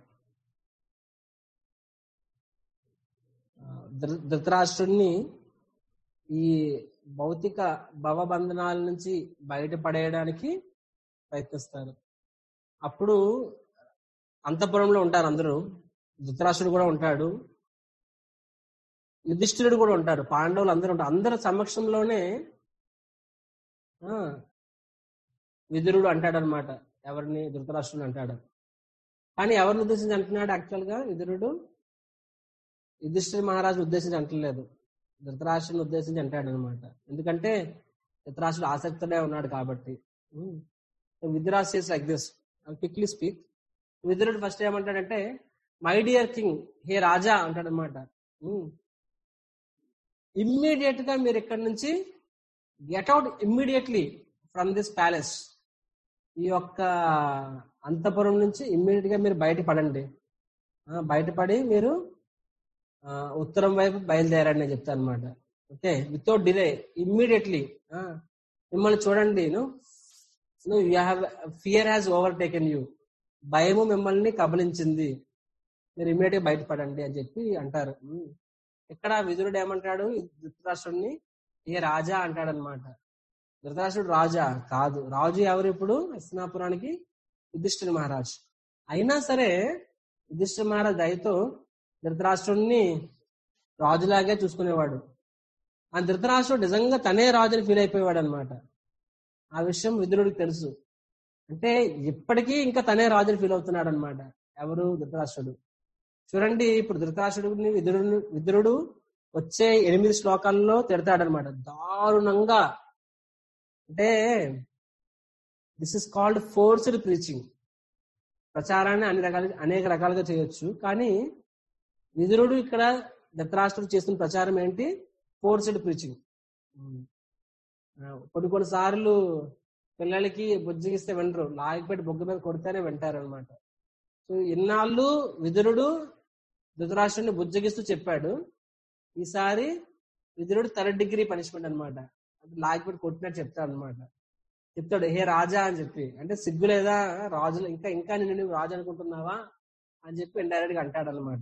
[SPEAKER 1] ఆ, ధృ- ధృతరాష్ట్రుడిని ఈ భౌతిక భవబంధనాల నుంచి బయటపడేయడానికి ప్రయత్నిస్తారు అప్పుడు అంతఃపురంలో ఉంటారు అందరూ ధృతరాష్ట్రుడు కూడా ఉంటాడు యుధిష్ఠిరుడు కూడా ఉంటాడు పాండవులు అందరూ ఉంటారు అందరి సమక్షంలోనే ఆ, విదురుడు అంటాడు అనమాట ఎవరిని ధృతరాష్ట్రుడు అంటాడు కానీ ఎవరిని ఉద్దేశించి అంటున్నాడు యాక్చువల్ గా విదురుడు యుధిష్ఠిర మహారాజు ఉద్దేశించి అంటలేదు ధృతరాష్ట్రుని ఉద్దేశించి అంటాడు అనమాట ఎందుకంటే ధృతరాష్ట్రుడు ఆసక్తుడే ఉన్నాడు కాబట్టి Vidura's is like this quickly speak విదురుడు ఫస్ట్ ఏమంటాడంటే మై డియర్ కింగ్ హే రాజా అంటాడు అనమాట ఇమ్మీడియట్ గా మీరు ఇక్కడి నుంచి get out immediately from this palace ఈ యొక్క అంతపురం నుంచి ఇమ్మీడియట్ గా మీరు బయటపడండి ఆ, బయటపడి మీరు ఆ, ఉత్తరం వైపు బయలుదేరండి అని చెప్తాను అనమాట ఓకే వితౌట్ డిలే ఇమ్మీడియట్లీ మిమ్మల్ని చూడండి you have fear has overtaken you భయము మిమ్మల్ని కబలించింది మీరు ఇమ్మీడియట్ గా బయటపడండి అని చెప్పి అంటారు ఉమ్. ఇక్కడ విదురుడు ఏమంటాడు ఈ ధృతరాష్ట్రుడిని ఏ రాజా అంటాడు అనమాట ధృతరాష్ట్రుడు రాజా కాదు రాజు ఎవరు ఇప్పుడు హస్తినాపురానికి యుధిష్ఠిర మహారాజ్ అయినా సరే యుధిష్ఠిర మహారాజ్ దయతో ధృతరాష్ట్రుడిని రాజులాగే చూసుకునేవాడు ఆ ధృతరాష్ట్రుడు నిజంగా తనే రాజుని ఫీల్ అయిపోయేవాడు అనమాట ఆ విషయం విదురుడికి తెలుసు అంటే ఇప్పటికీ ఇంకా తనే రాజుని ఫీల్ అవుతున్నాడు అనమాట ఎవరు ధృతరాష్ట్రుడు చూడండి ఇప్పుడు ధృతరాష్ట్రుడిని విదురుడు విదురుడు వచ్చే ఎనిమిది శ్లోకాల్లో తిడతాడనమాట దారుణంగా అంటే this is called forced preaching ప్రచారాన్ని అన్ని రకాల అనేక రకాలుగా చేయొచ్చు కానీ విదురుడు ఇక్కడ ధృతరాష్ట్రుడు చేస్తున్న ప్రచారం ఏంటి ఫోర్స్డ్ ప్రీచింగ్ కొన్ని కొన్ని సార్లు పిల్లలకి బుజ్జగిస్తే వినరు లాగిపెట్టి బొగ్గ మీద కొడితేనే వింటారు అనమాట సో ఇన్నాళ్ళు విదురుడు ధృతరాష్ట్రుడిని బుజ్జగిస్తూ చెప్పాడు ఈసారి విదురుడు థర్డ్ డిగ్రీ పనిష్మెంట్ అనమాట లాగిపెట్టి కొట్టినట్టు చెప్తాడు అనమాట చెప్తాడు హే రాజా అని చెప్పి అంటే సిగ్గు లేదా రాజులు ఇంకా ఇంకా నిన్ను నువ్వు రాజు అనుకుంటున్నావా అని చెప్పి ఇండైరెక్ట్ గా అంటాడు అనమాట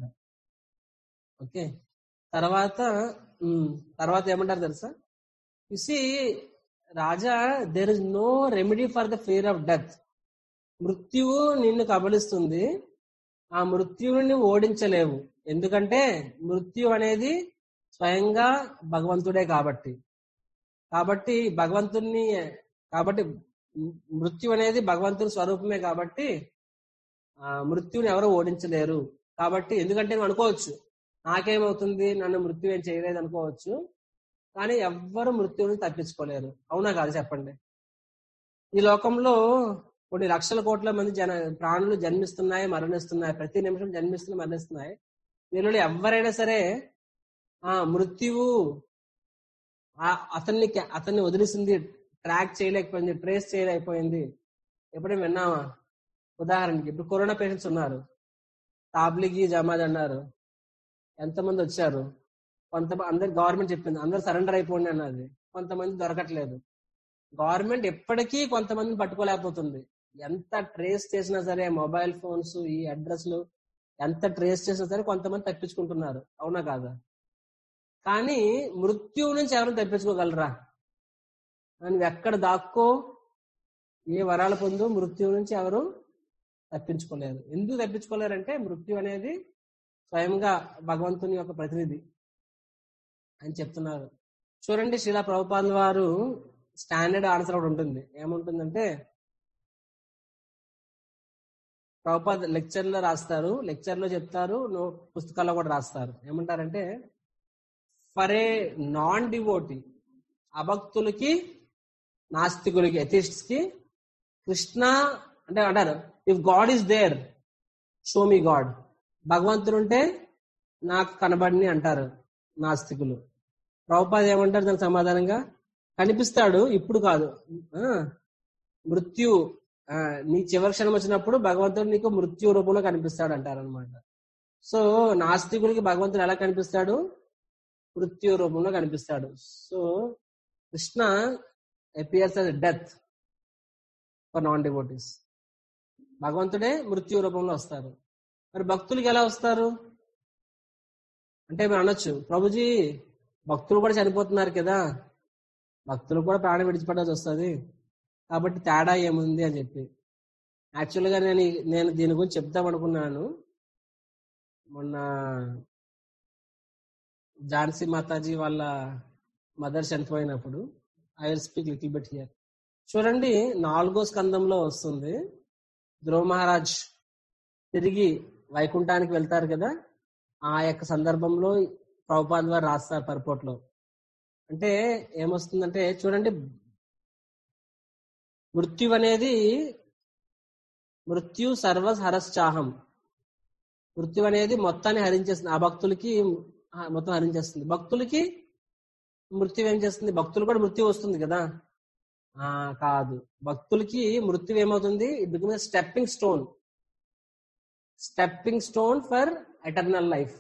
[SPEAKER 1] ఓకే తర్వాత ఉమ్, తర్వాత ఏమంటారు తెలుసా సి రాజా there is no remedy for the fear of death మృత్యువు నిన్ను కబలిస్తుంది ఆ మృత్యువుని ఓడించలేవు ఎందుకంటే మృత్యు అనేది స్వయంగా భగవంతుడే కాబట్టి కాబట్టి భగవంతుణ్ణి కాబట్టి మృత్యు అనేది భగవంతుని స్వరూపమే కాబట్టి ఆ మృత్యుని ఎవరు ఓడించలేరు కాబట్టి ఎందుకంటే నువ్వు అనుకోవచ్చు నాకేమవుతుంది నన్ను మృత్యు ఏం చేయలేదు అనుకోవచ్చు కానీ ఎవ్వరు మృత్యువుని తప్పించుకోలేరు అవునా కాదు చెప్పండి ఈ లోకంలో కొన్ని లక్షల కోట్ల మంది జన ప్రాణులు జన్మిస్తున్నాయి మరణిస్తున్నాయి ప్రతి నిమిషం జన్మిస్తున్నాయి మరణిస్తున్నాయి వీళ్ళు ఎవరైనా సరే ఆ మృత్యువు ఆ- అతన్ని అతన్ని వదిలేసింది ట్రాక్ చేయలేకపోయింది ట్రేస్ చేయలేకపోయింది ఎప్పుడైనా విన్నామా ఉదాహరణకి ఇప్పుడు కరోనా పేషెంట్స్ ఉన్నారు తాబ్లిగి జమాద్ అన్నారు ఎంతమంది వచ్చారు కొంత అందరు గవర్నమెంట్ చెప్పింది అందరు సరెండర్ అయిపోండి అన్నది కొంతమంది దొరకట్లేదు గవర్నమెంట్ ఎప్పటికీ కొంతమందిని పట్టుకోలేకపోతుంది ఎంత ట్రేస్ చేసినా సరే మొబైల్ ఫోన్స్ ఈ అడ్రస్లు ఎంత ట్రేస్ చేసినా సరే కొంతమంది తప్పించుకుంటున్నారు అవునా కాదా కానీ మృత్యువు నుంచి ఎవరు తప్పించుకోగలరా నువ్వు ఎక్కడ దాక్కో ఏ వరాలు పొందు మృత్యువు నుంచి ఎవరు తప్పించుకోలేరు ఎందుకు తప్పించుకోలేరంటే మృత్యు అనేది స్వయంగా భగవంతుని యొక్క ప్రతినిధి అని చెప్తున్నారు చూడండి శిలా ప్రభుపాద్ వారు స్టాండర్డ్ ఆన్సర్ ఒకటి ఉంటుంది ఏముంటుందంటే ప్రభుపాద్ లెక్చర్ లో రాస్తారు లెక్చర్ లో చెప్తారు నో పుస్తకాల్లో కూడా రాస్తారు ఏమంటారంటే ఫర్ ఏ నాన్ డివోటీ అభక్తులకి నాస్తికులకి ఎథిస్ట్స్ కి కృష్ణ అంటే అంటారు if god is there show me god భగవంతుడు ఉంటే నాకు కనబడిని అంటారు నాస్తికులు ప్రభుపాద ఏమంటారు దానికి సమాధానంగా కనిపిస్తాడు ఇప్పుడు కాదు ఆ, మృత్యు ఆ, నీ చివరి క్షణం వచ్చినప్పుడు భగవంతుడు నీకు మృత్యు రూపంలో కనిపిస్తాడు అంటారు అనమాట సో నాస్తికులకి భగవంతుడు ఎలా కనిపిస్తాడు మృత్యు రూపంలో కనిపిస్తాడు so Krishna appears as death for non devotees భగవంతుడే మృత్యు రూపంలో వస్తారు మరి భక్తులకి ఎలా వస్తారు అంటే మీరు అనొచ్చు ప్రభుజీ భక్తులు కూడా చనిపోతున్నారు కదా భక్తులు కూడా ప్రాణం విడిచిపెట్టాల్సి వస్తుంది కాబట్టి తేడా ఏముంది అని చెప్పి యాక్చువల్ గా నేను ఈ- నేను దీని గురించి చెప్దాం అనుకున్నాను మొన్న ఝాన్సీ మాతాజీ వాళ్ళ మదర్ చనిపోయినప్పుడు I will speak little bit here చూడండి నాలుగో స్కందంలో వస్తుంది ధ్రువ మహారాజ్ తిరిగి వైకుంఠానికి వెళ్తారు కదా ఆ యొక్క సందర్భంలో ప్రభుపాద్ వారు రాస్తారు పర్పోట్లో అంటే ఏమొస్తుందంటే చూడండి మృత్యు అనేది మృత్యు సర్వ హరశ్చాహం మృత్యు అనేది మొత్తాన్ని హరించేస్తుంది ఆ భక్తులకి ఆ, మొత్తం హరించేస్తుంది భక్తులకి మృత్యు ఏం చేస్తుంది భక్తులు కూడా మృత్యు వస్తుంది కదా ఆ కాదు భక్తులకి మృత్యు ఏమవుతుంది it become stepping stone stepping stone for eternal life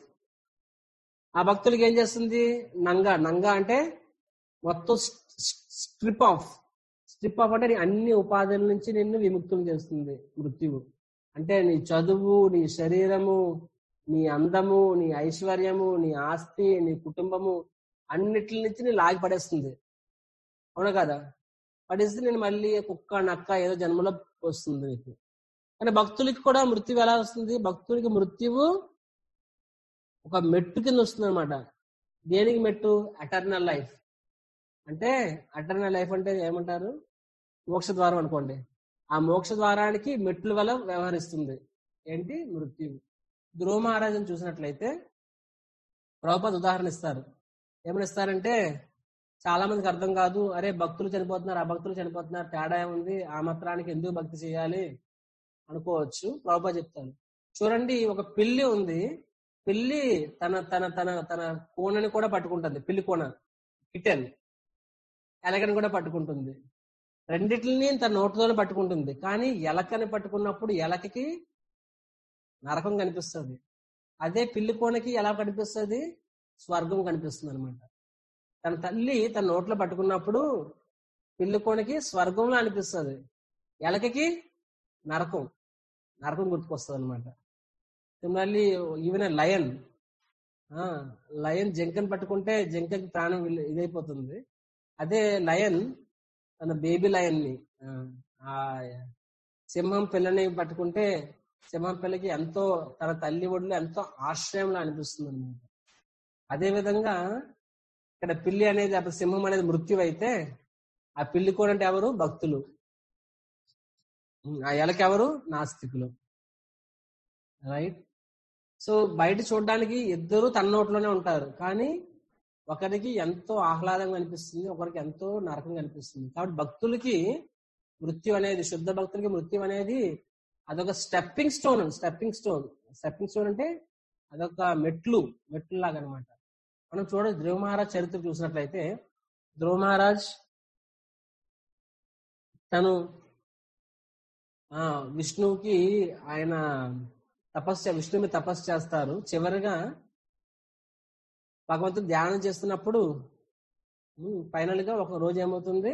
[SPEAKER 1] ఆ భక్తులకి ఏం చేస్తుంది నంగ నంగ అంటే మొత్తం స్ట్రిప్ ఆఫ్ స్ట్రిప్ ఆఫ్ అంటే నీ అన్ని ఉపాధుల నుంచి నిన్ను విముక్తం చేస్తుంది మృత్యువు అంటే నీ చదువు నీ శరీరము నీ అందము నీ ఐశ్వర్యము నీ ఆస్తి నీ కుటుంబము అన్నిటి నుంచి నీ లాగి పడేస్తుంది అవునా కదా పడేస్తే నేను మళ్ళీ కుక్క నక్క ఏదో జన్మలో వస్తుంది నీకు కానీ భక్తులకి కూడా మృత్యువు ఎలా వస్తుంది భక్తులకి మృత్యువు ఒక మెట్టు కింద వస్తుంది అనమాట దేనికి మెట్టు అటర్నల్ లైఫ్ అంటే అటర్నల్ లైఫ్ అంటే ఏమంటారు మోక్ష ద్వారం అనుకోండి ఆ మోక్ష ద్వారానికి మెట్లు వల్ల వ్యవహరిస్తుంది ఏంటి మృత్యువు ధ్రువ మహారాజుని చూసినట్లయితే ప్రభుపద ఉదాహరణ ఇస్తారు ఏమని ఇస్తారంటే చాలా మందికి అర్థం కాదు అరే భక్తులు చనిపోతున్నారు ఆ భక్తులు చనిపోతున్నారు తేడా ఏముంది ఆ మాత్రానికి ఎందుకు భక్తి చేయాలి అనుకోవచ్చు ప్రభుపా చెప్తాను చూడండి ఒక పిల్లి ఉంది పిల్లి తన తన తన తన కోనని కూడా పట్టుకుంటుంది పిల్లి కోన కిటెన్ ఎలకని కూడా పట్టుకుంటుంది రెండిటిని తన నోటితోనే పట్టుకుంటుంది కానీ ఎలకని పట్టుకున్నప్పుడు ఎలకకి నరకం కనిపిస్తుంది అదే పిల్లి కోనకి ఎలా కనిపిస్తుంది స్వర్గం కనిపిస్తుంది అనమాట తన తల్లి తన నోట్లో పట్టుకున్నప్పుడు పిల్లి కోనకి స్వర్గంలో అనిపిస్తుంది ఎలకకి నరకం నరకం గుర్తుకొస్తుంది అనమాట సిమిలర్లీ ఈవెన్ లయన్ లయన్ జంకని పట్టుకుంటే జంకకి ప్రాణం విల్- ఇదైపోతుంది అదే లయన్ తన బేబీ లయన్ ని ఆ, ఆ సింహం పిల్లని పట్టుకుంటే సింహం పిల్లకి ఎంతో తన తల్లి ఒడిలో ఎంతో ఆశ్రయంలో అనిపిస్తుంది అనమాట అదే విధంగా ఇక్కడ పిల్లి అనేది అప్పుడు సింహం అనేది మృత్యు అయితే ఆ పిల్లి కూడా అంటే ఎవరు భక్తులు ఉమ్, ఆ ఎలకెవరు నాస్తికులు రైట్ సో బయట చూడడానికి ఇద్దరు తన నోట్లోనే ఉంటారు కానీ ఒకరికి ఎంతో ఆహ్లాదంగా అనిపిస్తుంది ఒకరికి ఎంతో నరకంగా అనిపిస్తుంది కాబట్టి భక్తులకి మృత్యు అనేది శుద్ధ భక్తులకి మృత్యు అనేది అదొక stepping stone stepping stone stepping stone అంటే అదొక మెట్లు మెట్లు లాగా అనమాట మనం చూడండి ధ్రువ మహారాజ్ చరిత్ర చూసినట్లయితే ధ్రువ మహారాజ్ తను ఆ విష్ణువుకి ఆయన తపస్సు విష్ణువు మీద తపస్సు చేస్తారు చివరిగా భగవంతుడు ధ్యానం చేస్తున్నప్పుడు ఫైనల్ గా ఒక రోజు ఏమవుతుంది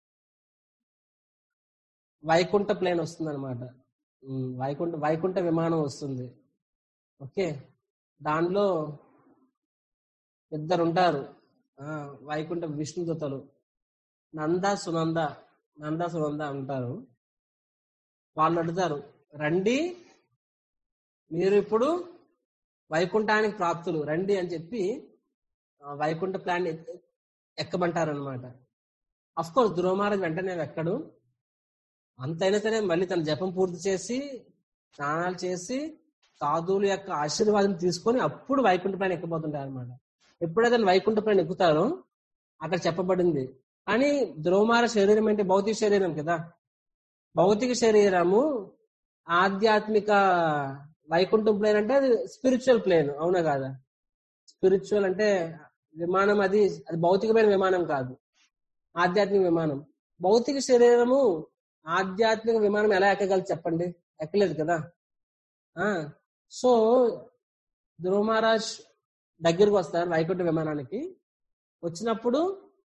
[SPEAKER 1] వైకుంఠ ప్లేన్ వస్తుంది అనమాట వైకుంఠ వైకుంఠ విమానం వస్తుంది ఓకే దానిలో ఇద్దరు ఉంటారు ఆ, వైకుంఠ విష్ణుదూతలు నంద సునంద నంద సునంద ఉంటారు వాళ్ళు అడుగుతారు రండి మీరు ఇప్పుడు వైకుంఠానికి ప్రాప్తులు రండి అని చెప్పి ఆ, వైకుంఠ ప్లాన్ ఎక్కమంటారు అనమాట అఫ్ కోర్స్ ధ్రువమహారాజ్ వెంటనే ఎక్కడు అంతైనా సరే మళ్ళీ తన జపం పూర్తి చేసి స్నానాలు చేసి సాధువుల యొక్క ఆశీర్వాదం తీసుకొని అప్పుడు వైకుంఠ ప్లాన్ ఎక్కబోతుంటారు అనమాట ఎప్పుడైతే ఆయన వైకుంఠ ప్లాన్ ఎక్కుతారో అక్కడ చెప్పబడింది కానీ ధ్రువమార శరీరం అంటే భౌతిక శరీరం కదా భౌతిక శరీరము ఆధ్యాత్మిక వైకుంఠం ప్లేన్ అంటే అది స్పిరిచువల్ ప్లేన్ అవునా కాదా స్పిరిచువల్ అంటే విమానం అది అది భౌతికమైన విమానం కాదు ఆధ్యాత్మిక విమానం భౌతిక శరీరము ఆధ్యాత్మిక విమానం ఎలా ఎక్కగలదు చెప్పండి ఎక్కలేదు కదా ఆ సో ధ్రువ మహారాజ్ దగ్గరికి వస్తారు వైకుంఠ విమానానికి వచ్చినప్పుడు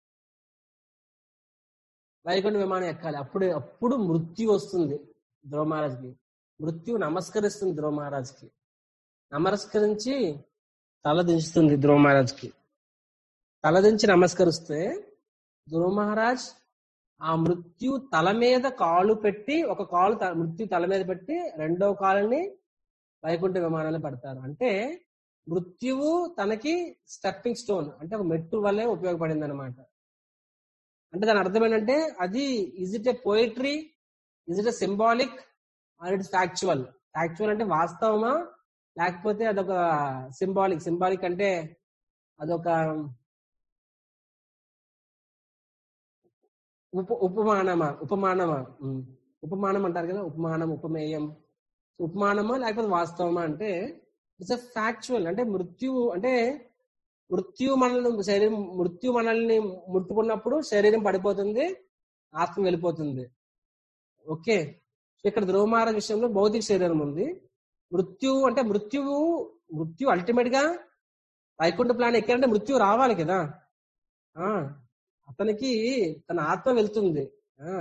[SPEAKER 1] వైకుంఠ విమానం ఎక్కాలి అప్పుడు అప్పుడు మృత్యు వస్తుంది ధ్రువ మహారాజ్కి మృత్యు నమస్కరిస్తుంది ధ్రువ మహారాజ్కి నమస్కరించి తల దించుతుంది ధ్రువ మహారాజ్కి తల దించి నమస్కరిస్తే ధ్రువ మహారాజ్ ఆ మృత్యు తల మీద కాలు పెట్టి ఒక కాలు త- మృత్యు తల మీద పెట్టి రెండో కాలుని వైకుంఠ విమానాన్ని పడతారు అంటే మృత్యువు తనకి స్టెప్పింగ్ స్టోన్ అంటే ఒక మెట్టు వల్లే ఉపయోగపడింది అనమాట అంటే దాని అర్థం ఏంటంటే అది is it a poetry is it a symbolic or it's factual factual అంటే వాస్తవమా లేకపోతే అదొక సింబాలిక్ సింబాలిక్ అంటే అదొక ఉప ఉపమానమా ఉపమానమా ఉమ్. ఉపమానం అంటారు కదా ఉపమానం ఉపమేయం ఉపమానమా లేకపోతే వాస్తవమా అంటే ఇట్స్ అ ఫ్యాక్చువల్ అంటే మృత్యువు అంటే మృత్యు మనల్ని శరీరం మృత్యు మనల్ని ముట్టుకున్నప్పుడు శరీరం పడిపోతుంది ఆత్మ వెళ్ళిపోతుంది ఓకే ఇక్కడ ధ్రువ మహారాజ్ విషయంలో భౌతిక శరీరం ఉంది మృత్యు అంటే మృత్యువు మృత్యు అల్టిమేట్ గా వైకుంఠ ప్లాన్ ఎక్కారంటే మృత్యు రావాలి కదా ఆ అతనికి తన ఆత్మ వెళ్తుంది ఆ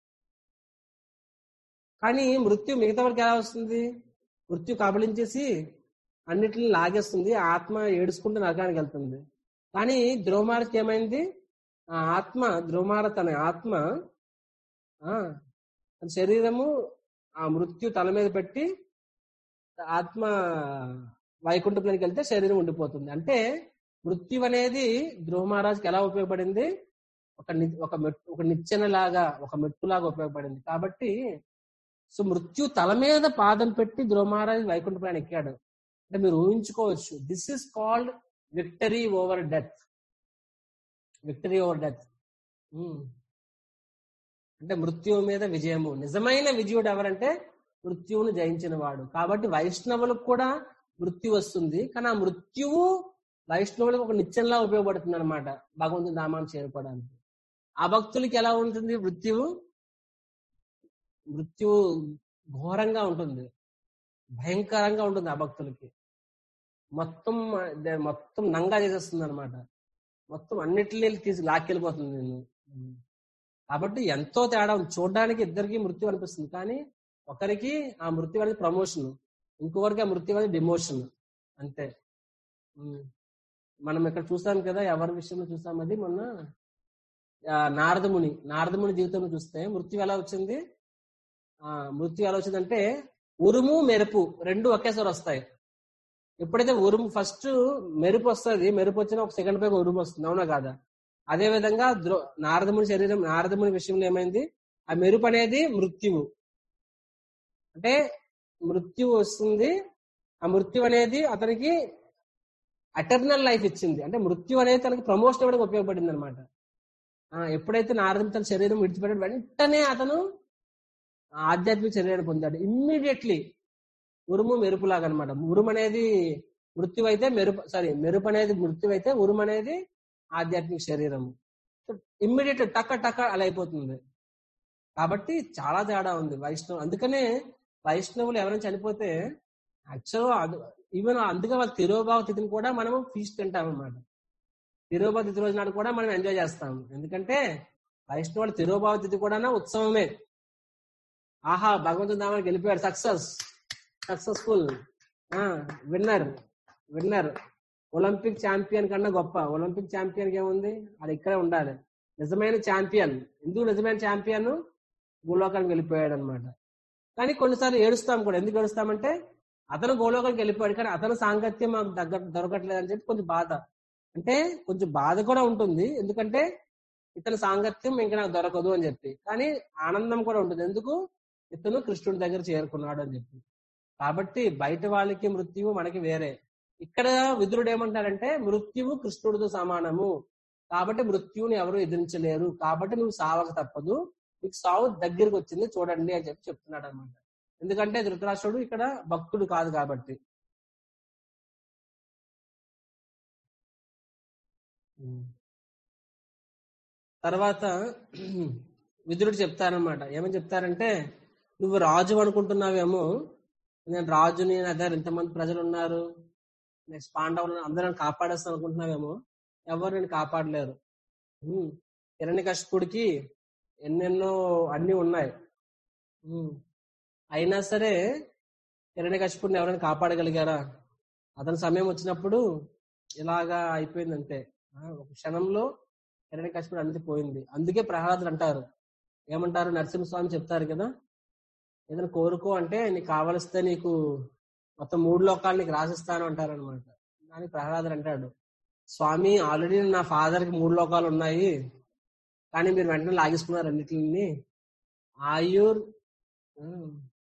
[SPEAKER 1] కానీ మృత్యు మిగతా వరకు ఎలా వస్తుంది మృత్యు కబలించేసి అన్నిటిని లాగేస్తుంది ఆ ఆత్మ ఏడుచుకుంటూ నరకానికి వెళ్తుంది కానీ ధ్రువమారకి ఏమైంది ఆ ఆత్మ ధ్రువమార తన ఆత్మ ఆ తన శరీరము ఆ మృత్యు తల మీద పెట్టి ఆత్మ వైకుంఠపులోకి వెళ్తే శరీరం ఉండిపోతుంది అంటే మృత్యు అనేది ధ్రువ మహారాజ్కి ఎలా ఉపయోగపడింది ఒక ని- ఒక మెట్టు ఒక నిచ్చెన లాగా ఒక మెట్టులాగా ఉపయోగపడింది కాబట్టి సో మృత్యు తల మీద పాదం పెట్టి ధ్రువ మహారాజ్ వైకుంఠపురాన్ని ఎక్కాడు అంటే మీరు ఊహించుకోవచ్చు this is called victory over death victory over death అంటే మృత్యువు మీద విజయము నిజమైన విజయుడు ఎవరంటే మృత్యువును జయించిన వాడు కాబట్టి వైష్ణవులకు కూడా మృత్యు వస్తుంది కానీ ఆ మృత్యువు వైష్ణవులకు ఒక నిత్యంలా ఉపయోగపడుతుంది అనమాట భగవంతుని నామాన్ని చేరుకోవడానికి ఆ భక్తులకి ఎలా ఉంటుంది మృత్యువు మృత్యువు ఘోరంగా ఉంటుంది భయంకరంగా ఉంటుంది ఆ భక్తులకి మొత్తం దే- మొత్తం నంగా చేసేస్తుంది అనమాట మొత్తం అన్నిటిని తీసి లాక్కెళ్ళిపోతుంది నేను కాబట్టి ఎంతో తేడా ఉంది చూడడానికి ఇద్దరికి మృత్యు అనిపిస్తుంది కానీ ఒకరికి ఆ మృత్యు అనేది ప్రమోషన్ ఇంకొకరికి ఆ మృత్యు అనేది డిమోషన్ అంతే ఉమ్. మనం ఇక్కడ చూసాం కదా ఎవరి విషయంలో చూసాం అది మొన్న ఆ, నారదముని నారదముని జీవితంలో చూస్తే మృత్యు ఎలా వచ్చింది ఆ మృత్యు ఎలా వచ్చిందంటే ఉరుము మెరుపు రెండు ఒకేసారి వస్తాయి ఎప్పుడైతే ఉరుము ఫస్ట్ మెరుపు వస్తుంది మెరుపు వచ్చిన ఒక సెకండ్ పైకి ఉరుము వస్తుంది అవునా కాదా అదే విధంగా ద్రో నారదముని శరీరం నారదముని విషయంలో ఏమైంది ఆ మెరుపు అనేది మృత్యువు అంటే మృత్యువు వస్తుంది ఆ మృత్యు అనేది అతనికి అటర్నల్ లైఫ్ ఇచ్చింది అంటే మృత్యు అనేది తనకి ప్రమోషన్ ఇవ్వడానికి ఉపయోగపడింది అనమాట ఎప్పుడైతే నారదం తన శరీరం విడిచిపెట్టాడు వెంటనే అతను ఆధ్యాత్మిక శరీరాన్ని పొందాడు ఇమ్మీడియట్లీ ఉరుము మెరుపులాగా అనమాట ఉరుము అనేది మృత్యు అయితే మెరుపు సారీ మెరుపు అనేది మృత్యు అయితే ఉరుము అనేది ఆధ్యాత్మిక శరీరం ఇమ్మీడియట్ టక్క టక్క అలా అయిపోతుంది కాబట్టి చాలా తేడా ఉంది వైష్ణవ్ అందుకనే వైష్ణవులు ఎవరైనా చనిపోతే యాక్చువల్గా ఈవెన్ అందుకే వాళ్ళ తిరోభావ తిథిని కూడా మనము ఫీస్ట్ తింటాం అనమాట తిరోభావ తిథి రోజు నాడు కూడా మనం ఎంజాయ్ చేస్తాం ఎందుకంటే వైష్ణవుల తిరోభావ తిథి కూడా ఉత్సవమే ఆహా భగవంతుని నామానికి వెళ్ళిపోయాడు success successful winner winner Olympic champion కన్నా గొప్ప ఒలింపిక్ ఛాంపియన్ ఏముంది అది ఇక్కడే ఉండాలి నిజమైన ఛాంపియన్ ఎందుకు నిజమైన ఛాంపియన్ భూలోకానికి వెళ్ళిపోయాడు అనమాట కానీ కొన్నిసార్లు ఏడుస్తాం కూడా ఎందుకు ఏడుస్తామంటే అతను గోలోకానికి వెళ్ళిపోయాడు కానీ అతని సాంగత్యం మాకు దగ్గర దొరకట్లేదు అని చెప్పి కొంచెం బాధ అంటే కొంచెం బాధ కూడా ఉంటుంది ఎందుకంటే ఇతని సాంగత్యం ఇంకా నాకు దొరకదు అని చెప్పి కానీ ఆనందం కూడా ఉంటుంది ఎందుకు ఇతను కృష్ణుడి దగ్గర చేరుకున్నాడు అని చెప్పి కాబట్టి బయట వాళ్ళకి మృత్యువు మనకి వేరే ఇక్కడ విదురుడు ఏమంటారంటే మృత్యువు కృష్ణుడితో సమానము కాబట్టి మృత్యువుని ఎవరు ఎదిరించలేరు కాబట్టి నువ్వు సావక తప్పదు నీకు సావు దగ్గరికి వచ్చింది చూడండి అని చెప్పి చెప్తున్నాడు అనమాట ఎందుకంటే ధృతరాష్ట్రుడు ఇక్కడ భక్తుడు కాదు కాబట్టి తర్వాత విదురుడు చెప్తారనమాట ఏమని చెప్తారంటే నువ్వు రాజు అనుకుంటున్నావేమో నేను రాజుని నా దగ్గర ఇంతమంది ప్రజలు ఉన్నారు నెక్స్ట్ పాండవులు అందరం కాపాడేస్తాను అనుకుంటున్నావేమో ఎవరు నేను కాపాడలేరు హిరణ్య కష్టపుడికి ఎన్నెన్నో అన్ని ఉన్నాయి ఉమ్. అయినా సరే హిరణ్య కష్టపుడిని ఎవరైనా కాపాడగలిగారా అతని సమయం వచ్చినప్పుడు ఇలాగా అయిపోయింది అంతే ఆ, ఒక క్షణంలో హిరణ్య కష్టపుడు అనేది పోయింది అందుకే ప్రహ్లాదులు అంటారు ఏమంటారు నరసింహస్వామి చెప్తారు కదా ఏదైనా కోరుకో అంటే నీకు కావలిస్తే నీకు మొత్తం మూడు లోకాలు నీకు రాసిస్తాను అంటారు అనమాట దానికి ప్రహ్లాదులు అంటాడు స్వామి ఆల్రెడీ నా ఫాదర్ కి మూడు లోకాలు ఉన్నాయి కానీ మీరు వెంటనే లాగేసుకున్నారు అన్నిటిని ఆయుర్ ఉమ్.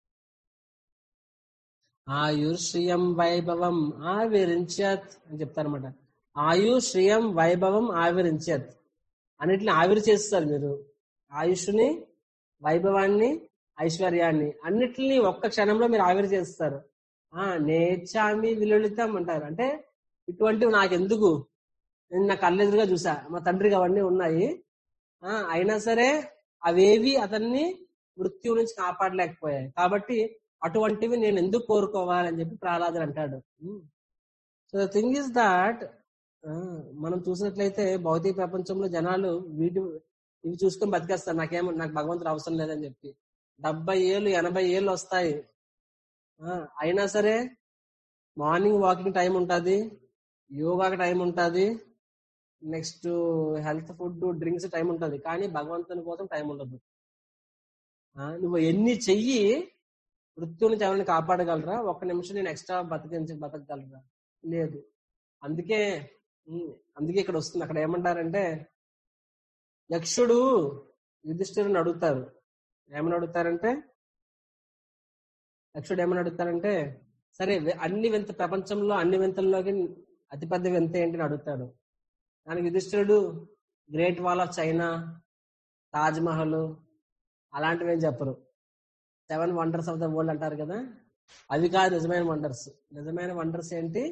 [SPEAKER 1] ఆయుర్ శ్రియం వైభవం ఆవిరించత్ అని చెప్తారన్నమాట ఆయు శ్రియం వైభవం ఆవిరించత్ అన్నిటిని ఆవిరి చేస్తారు మీరు ఆయుష్ని వైభవాన్ని ఐశ్వర్యాన్ని అన్నిటిని ఒక్క క్షణంలో మీరు ఆవిరి చేస్తారు ఆ నేర్చామి విలుళితం అంటారు అంటే ఇటువంటివి నాకెందుకు నేను నా కళ్ళెదురుగా చూసా మా తండ్రికి అవన్నీ ఉన్నాయి ఆ అయినా సరే అవేవి అతన్ని మృత్యు నుంచి కాపాడలేకపోయాయి కాబట్టి అటువంటివి నేను ఎందుకు కోరుకోవాలని చెప్పి ప్రహ్లాదుడు అంటాడు so the thing is that మనం చూసినట్లయితే భౌతిక ప్రపంచంలో జనాలు వీటి ఇవి చూసుకొని బతికేస్తారు నాకేమో నాకు భగవంతుడు అవసరం లేదని చెప్పి డెబ్బై ఏళ్ళు ఎనభై ఏళ్ళు వస్తాయి ఆ, అయినా సరే మార్నింగ్ వాకింగ్ టైం ఉంటుంది యోగాకి టైం ఉంటుంది next health food drinks time ఉంటుంది కానీ భగవంతుని కోసం టైం ఉండదు ఆ, నువ్వు ఎన్ని చెయ్యి మృత్యు నుంచి ఎవరిని కాపాడగలరా ఒక్క నిమిషం నేను ఎక్స్ట్రా బతికించి బతకగలరా లేదు అందుకే ఉమ్, అందుకే ఇక్కడ వస్తుంది అక్కడ ఏమంటారంటే యక్షుడు యుధిష్ఠిరుని అడుగుతారు ఏమని అడుగుతారంటే యక్షుడు ఏమని అడుగుతారంటే సరే వె- అన్ని వింత ప్రపంచంలో అన్ని వింతల్లోకి అతిపెద్ద వింత ఏంటి అని అడుగుతాడు దానికి యుధిష్ఠిరుడు great wall of China Taj Mahal అలాంటివి ఏం చెప్పరు seven wonders of the world అంటారు కదా అవి కాదు నిజమైన వండర్స్ నిజమైన వండర్స్ ఏంటి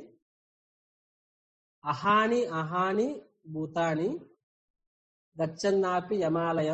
[SPEAKER 1] అహాని అహాని భూతాని గచ్చన్నాపి యమాలయం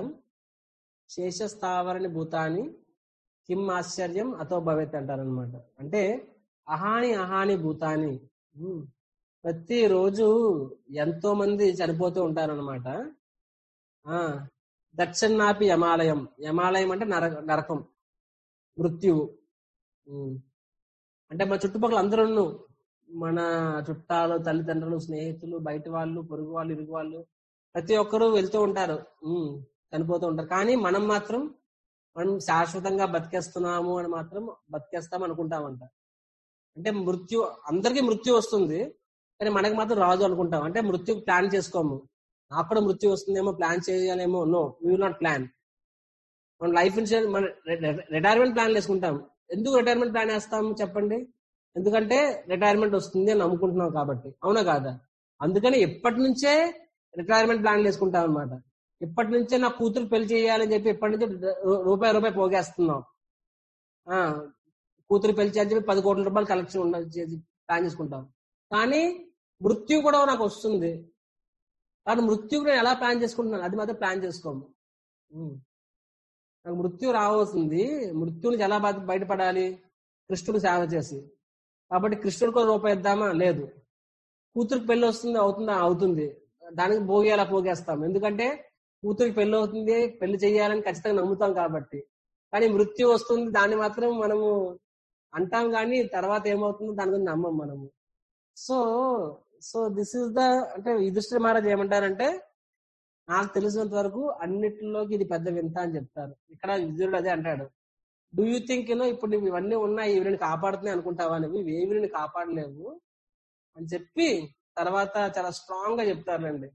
[SPEAKER 1] శేషస్థావరని భూతాని కిమ్ ఆశ్చర్యం అతో భవేత్ అంటారనమాట అంటే అహాని అహాని భూతాని ఉమ్. ప్రతిరోజు ఎంతో మంది చనిపోతూ ఉంటారనమాట ఆ దక్షిణాపి యమాలయం యమాలయం అంటే నర నరకం మృత్యువు ఉమ్. అంటే మన చుట్టుపక్కల అందరూ మన చుట్టాలు తల్లిదండ్రులు స్నేహితులు బయట వాళ్ళు పొరుగు వాళ్ళు ఇరుగు వాళ్ళు ప్రతి ఒక్కరూ వెళ్తూ ఉంటారు ఉమ్, చనిపోతూ ఉంటారు కానీ మనం మాత్రం మనం శాశ్వతంగా బతికేస్తున్నాము అని మాత్రం బతికేస్తాం అనుకుంటామంట అంటే మృత్యు అందరికీ మృత్యు వస్తుంది కానీ మనకి మాత్రం రాదు అనుకుంటాం అంటే మృత్యు ప్లాన్ చేసుకోము నాకు కూడా మృత్యు వస్తుందేమో ప్లాన్ చేయాలేమో no we will not plan మన లైఫ్ ఇన్సూరెన్స్ మన రిటైర్మెంట్ ప్లాన్ వేసుకుంటాం ఎందుకు రిటైర్మెంట్ ప్లాన్ వేస్తాం చెప్పండి ఎందుకంటే రిటైర్మెంట్ వస్తుంది అని నమ్ముకుంటున్నాం కాబట్టి అవునా కాదా అందుకని ఎప్పటి నుంచే రిటైర్మెంట్ ప్లాన్ వేసుకుంటాం అనమాట ఇప్పటి నుంచే నా కూతురు పెళ్లి చేయాలని చెప్పి ఇప్పటి నుంచి రూ- రూపాయి రూపాయి పోగేస్తున్నాం ఆ కూతురు పెళ్లి చేయాలని చెప్పి పది కోట్ల రూపాయలు కలెక్షన్ ఉండాలి చేసి ప్లాన్ చేసుకుంటాం కానీ మృత్యు కూడా నాకు వస్తుంది కానీ మృత్యు నేను ఎలా ప్లాన్ చేసుకుంటున్నాను అది మాత్రం ప్లాన్ చేసుకోము ఉమ్. నాకు మృత్యు రావాల్సింది మృత్యు నుంచి ఎలా బయట- బయటపడాలి కృష్ణుడు సేవ చేసి కాబట్టి కృష్ణుడు కూడా రూపాయి ఇద్దామా లేదు కూతురికి పెళ్లి వస్తుంది అవుతుందా అవుతుంది దానికి భోగి ఎలా పోగేస్తాం ఎందుకంటే కూతురికి పెళ్లి అవుతుంది పెళ్లి చేయాలని ఖచ్చితంగా నమ్ముతాం కాబట్టి కానీ మృత్యు వస్తుంది దాన్ని మాత్రం మనము అంటాం కానీ తర్వాత ఏమవుతుందో దాని గురించి నమ్మం మనము so so this is the అంటే యుధిష్ఠిర మహారాజ్ ఏమంటారంటే నాకు తెలిసినంత వరకు అన్నిటిలోకి ఇది పెద్ద వింత అని చెప్తారు ఇక్కడ విజయుడు అదే అంటాడు డూ యూ థింక్ యూనో ఇప్పుడు నువ్వు ఇవన్నీ ఉన్నాయి ఇవి నేను కాపాడుతున్నాయి అనుకుంటావా నువ్వు ఇవి ఏవి నేను కాపాడలేవు అని చెప్పి తర్వాత చాలా స్ట్రాంగ్ గా చెప్తారులేండి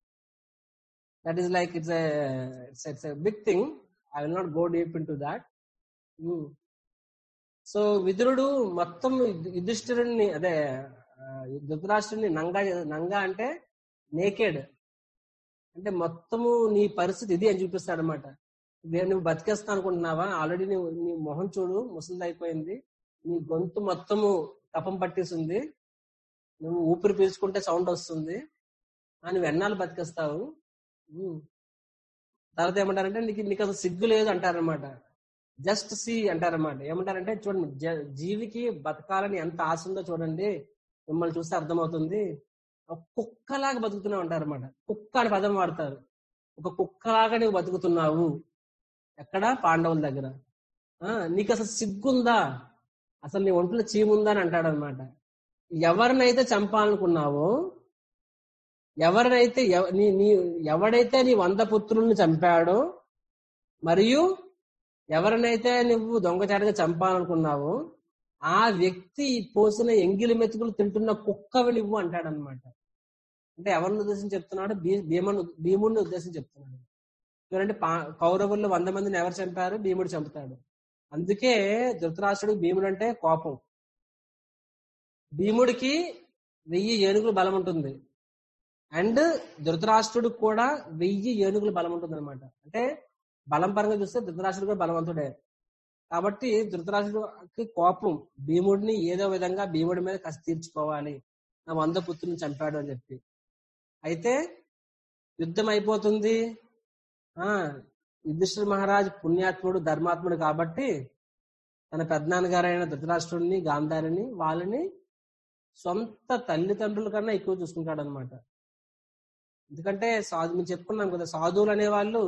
[SPEAKER 1] that is like it's it's it's big thing I will not go deep into that so విదురుడు మొత్తం యుధిష్ఠిరుడిని అదే ఆ, ధృతరాష్ట్రుడిని నంగా నంగా అంటే నేకెడ్ అంటే మొత్తము నీ పరిస్థితి ఇది అని చూపిస్తాడు అనమాట నువ్వు బతికేస్తా అనుకుంటున్నావా ఆల్రెడీ నువ్వు నీ మొహం చూడు ముసలిది అయిపోయింది నీ గొంతు మొత్తము కపం పట్టేసింది నువ్వు ఊపిరి పీల్చుకుంటే సౌండ్ వస్తుంది ఆ, నువ్వు ఎన్నాళ్ళు బతికేస్తావు ఉమ్. తర్వాత ఏమంటారంటే నీకు నీకు అసలు సిగ్గు లేదు అంటారనమాట జస్ట్ సి అంటారన్నమాట ఏమంటారంటే చూడండి జ- జీవికి బతకాలని ఎంత ఆశ ఉందో చూడండి మిమ్మల్ని చూస్తే అర్థమవుతుంది ఒక కుక్కలాగా బతుకుతున్నావు అంటారన్నమాట కుక్క అని పదం వాడతారు ఒక కుక్కలాగా నువ్వు బతుకుతున్నావు ఎక్కడ పాండవుల దగ్గర ఆ నీకు అసలు సిగ్గుందా అసలు నీ ఒంట్లో చీముందా అని అంటాడు అనమాట ఎవరినైతే చంపాలనుకున్నావో ఎవరినైతే ఎవ- నీ నీ ఎవడైతే నీ వంద పుత్రుల్ని చంపాడో మరియు ఎవరినైతే నువ్వు దొంగచాటుగా చంపాలనుకున్నావో ఆ వ్యక్తి పోసిన ఎంగిలి మెతుకులు తింటున్న కుక్కవి నువ్వు అంటాడనమాట అంటే ఎవరిని ఉద్దేశించి చెప్తున్నాడు భీ- భీముని భీముడిని ఉద్దేశించి చెప్తున్నాడు చూడండి పా- కౌరవుల్లో వంద మందిని ఎవరు చంపారు భీముడు చంపుతాడు అందుకే ధృతరాష్ట్రుడు భీముడు అంటే కోపం భీముడికి వెయ్యి ఏనుగులు బలం ఉంటుంది అండ్ ధృతరాష్ట్రుడు కూడా వెయ్యి ఏనుగుల బలం ఉంటుంది అనమాట అంటే బలం పరంగా చూస్తే ధృతరాష్ట్రుడు కూడా బలవంతుడే కాబట్టి ధృతరాష్ట్రుడికి కోపం భీముడిని ఏదో విధంగా భీముడి మీద కసి తీర్చుకోవాలి నా వంద పుత్రుని చంపాడు అని చెప్పి అయితే యుద్ధం అయిపోతుంది ఆ యుధిష్ఠిర మహారాజ్ పుణ్యాత్ముడు ధర్మాత్ముడు కాబట్టి తన పెద్దనాన్నగారైన ధృతరాష్ట్రుడిని గాంధారిని వాళ్ళని సొంత తల్లిదండ్రుల కన్నా ఎక్కువ చూసుకుంటాడు అనమాట ఎందుకంటే సాధు మేము చెప్పుకున్నాం కదా సాధువులు అనే వాళ్ళు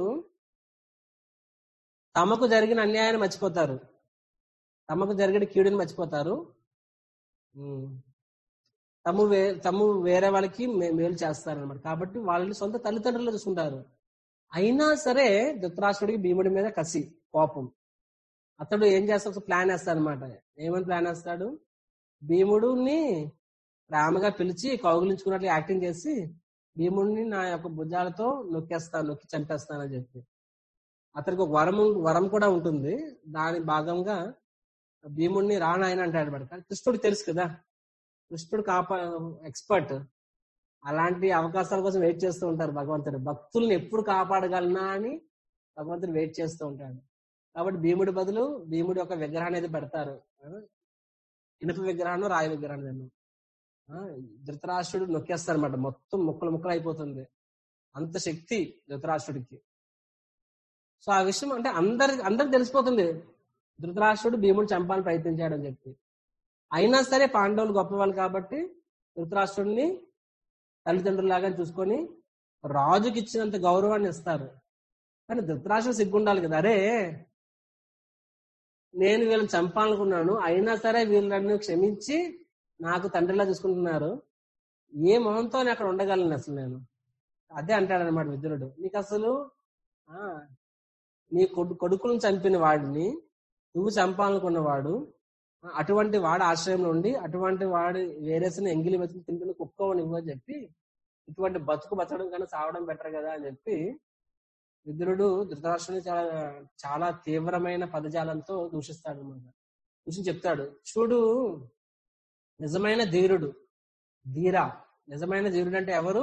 [SPEAKER 1] తమకు జరిగిన అన్యాయాన్ని మర్చిపోతారు తమకు జరిగిన కీడుని మర్చిపోతారు ఉమ్. తము వే తము వేరే వాళ్ళకి మే- మేలు చేస్తారు అనమాట కాబట్టి వాళ్ళని సొంత తల్లిదండ్రులు చూసుకుంటారు అయినా సరే ధృతరాష్ట్రుడికి భీముడి మీద కసి కోపం అతడు ఏం చేస్తాడు ప్లాన్ వేస్తాడు అనమాట ఏమని ప్లాన్ వేస్తాడు భీముడిని ప్రేమగా పిలిచి కౌగులించుకున్నట్లు యాక్టింగ్ చేసి భీముడిని నా యొక్క భుజాలతో నొక్కేస్తాను నొక్కి చంపేస్తానని చెప్పి అతనికి ఒక వరం వరం కూడా ఉంటుంది దాని భాగంగా భీముడిని రానాయన అంటాడు అనమాట కానీ కృష్ణుడికి తెలుసు కదా కృష్ణుడు కాపా ఎక్స్పర్ట్ అలాంటి అవకాశాల కోసం వెయిట్ చేస్తూ ఉంటారు భగవంతుడు భక్తుల్ని ఎప్పుడు కాపాడగలనా అని భగవంతుడు వెయిట్ చేస్తూ ఉంటాడు కాబట్టి భీముడి బదులు భీముడి యొక్క విగ్రహాన్ని అయితే పెడతారు ఆ, ఇనుప విగ్రహాన్ని రాయి విగ్రహాన్ని ధృతరాష్ట్రుడు నొక్కేస్తారనమాట మొత్తం ముక్కలు ముక్కలు అయిపోతుంది అంత శక్తి ధృతరాష్ట్రుడికి సో ఆ విషయం అంటే అందరి అందరికి తెలిసిపోతుంది ధృతరాష్ట్రుడు భీముడు చంపాలని ప్రయత్నించాడని చెప్పి అయినా సరే పాండవులు గొప్పవాళ్ళు కాబట్టి ధృతరాష్ట్రుడిని తల్లిదండ్రులాగా చూసుకొని రాజుకి ఇచ్చినంత గౌరవాన్ని ఇస్తారు కానీ ధృతరాష్ట్రుడు సిగ్గుండాలి కదా అరే నేను వీళ్ళని చంపాలనుకున్నాను అయినా సరే వీళ్ళు నన్ను క్షమించి నాకు తండ్రిలా చూసుకుంటున్నారు ఏ మొహంతో నేను అక్కడ ఉండగలను అసలు నేను అదే అంటాడనమాట విదురుడు నీకు అసలు ఆ నీ కొడు కొడుకులను చంపిన వాడిని నువ్వు చంపాలనుకున్నవాడు ఆ, అటువంటి వాడు ఆశ్రయంలో ఉండి అటువంటి వాడి వేరేసిన ఎంగిలి వెతుకు తింటున్న కుక్కవని ఇవ్వని చెప్పి ఇటువంటి బతుకు బతకడం కన్నా సావడం బెటర్ కదా అని చెప్పి విదురుడు ధృతరాష్ట్రుని చాలా చాలా తీవ్రమైన పదజాలంతో దూషిస్తాడు అనమాట దూషించి చెప్తాడు చూడు నిజమైన ధీరుడు ధీరా నిజమైన ధీరుడు అంటే ఎవరు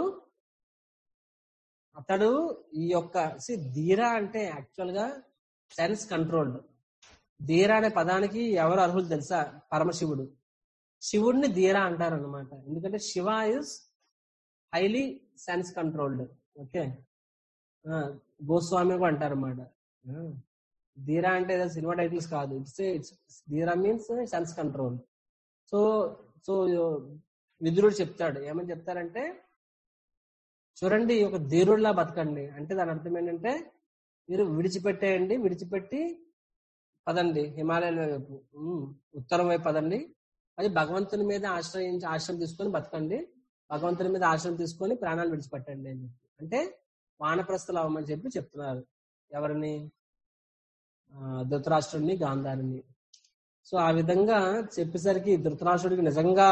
[SPEAKER 1] అతడు ఈ యొక్క see, ధీరా అంటే యాక్చువల్ గా సెన్స్ కంట్రోల్డ్ ధీరా అనే పదానికి ఎవరు అర్హులు తెలుసా పరమశివుడు శివుడిని ధీరా అంటారు అనమాట ఎందుకంటే Shiva is highly sense controlled okay Goswami కూడా అంటారు అనమాట ధీరా అంటే ఏదో సినిమా టైటిల్స్ కాదు ఇట్స్ ఇట్స్ ధీరా means sense control so so విదురుడు చెప్తాడు ఏమని చెప్తారంటే చూడండి ఒక ధీరుడిలా బతకండి అంటే దాని అర్థం ఏంటంటే మీరు విడిచిపెట్టేయండి విడిచిపెట్టి పదండి హిమాలయాల వైపు ఉమ్, ఉత్తరం వైపు పదండి అది భగవంతుని మీద ఆశ్రయించి ఆశ్రయం తీసుకొని బతకండి భగవంతుని మీద ఆశ్రయం తీసుకొని ప్రాణాలు విడిచిపెట్టండి అని చెప్పి అంటే వానప్రస్థలు అవ్వమని చెప్పి చెప్తున్నారు ఎవరిని ఆ, ధృతరాష్ట్రుడిని గాంధారిని సో ఆ విధంగా చెప్పేసరికి ధృతరాష్ట్రుడికి నిజంగా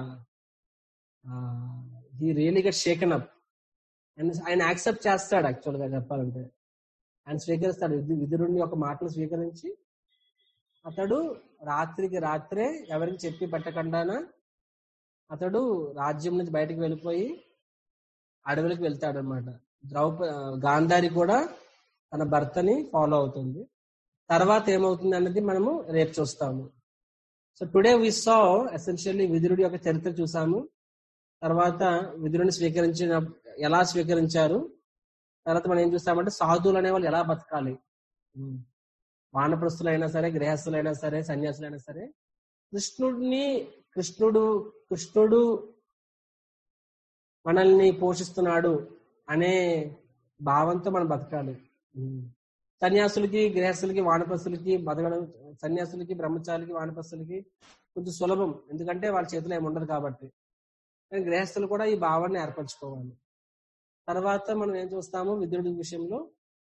[SPEAKER 1] he really get shaken up and ఆయన యాక్సెప్ట్ చేస్తాడు యాక్చువల్ గా చెప్పాలంటే ఆయన స్వీకరిస్తాడు విధు- విదురుని యొక్క మాటలు స్వీకరించి అతడు రాత్రికి రాత్రే ఎవరికి చెప్పి పెట్టకుండానా అతడు రాజ్యం నుంచి బయటకు వెళ్ళిపోయి అడవులకు వెళ్తాడు అనమాట ద్రౌప గాంధారి కూడా తన భర్తని ఫాలో అవుతుంది తర్వాత ఏమవుతుంది అన్నది మనము రేపు చూస్తాము so today we saw essentially విదురుడి యొక్క చరిత్ర చూసాము తర్వాత విదురుని స్వీకరించిన ఎలా స్వీకరించారు తర్వాత మనం ఏం చూస్తామంటే సాధువులు అనే వాళ్ళు ఎలా బతకాలి ఉమ్. వానప్రస్తులైనా సరే గృహస్థులైనా సరే సన్యాసులైనా సరే కృష్ణుడిని కృష్ణుడు కృష్ణుడు మనల్ని పోషిస్తున్నాడు అనే భావంతో మనం బతకాలి ఉమ్. సన్యాసులకి గృహస్థులకి వానప్రస్తులకి బతకడం సన్యాసులకి బ్రహ్మచారులకి వానప్రస్తులకి కొంచెం సులభం ఎందుకంటే వాళ్ళ చేతిలో ఏమి ఉండదు కాబట్టి కానీ గృహస్థులు కూడా ఈ భావాన్ని ఏర్పరచుకోవాలి తర్వాత మనం ఏం చూస్తాము విద్యుడి విషయంలో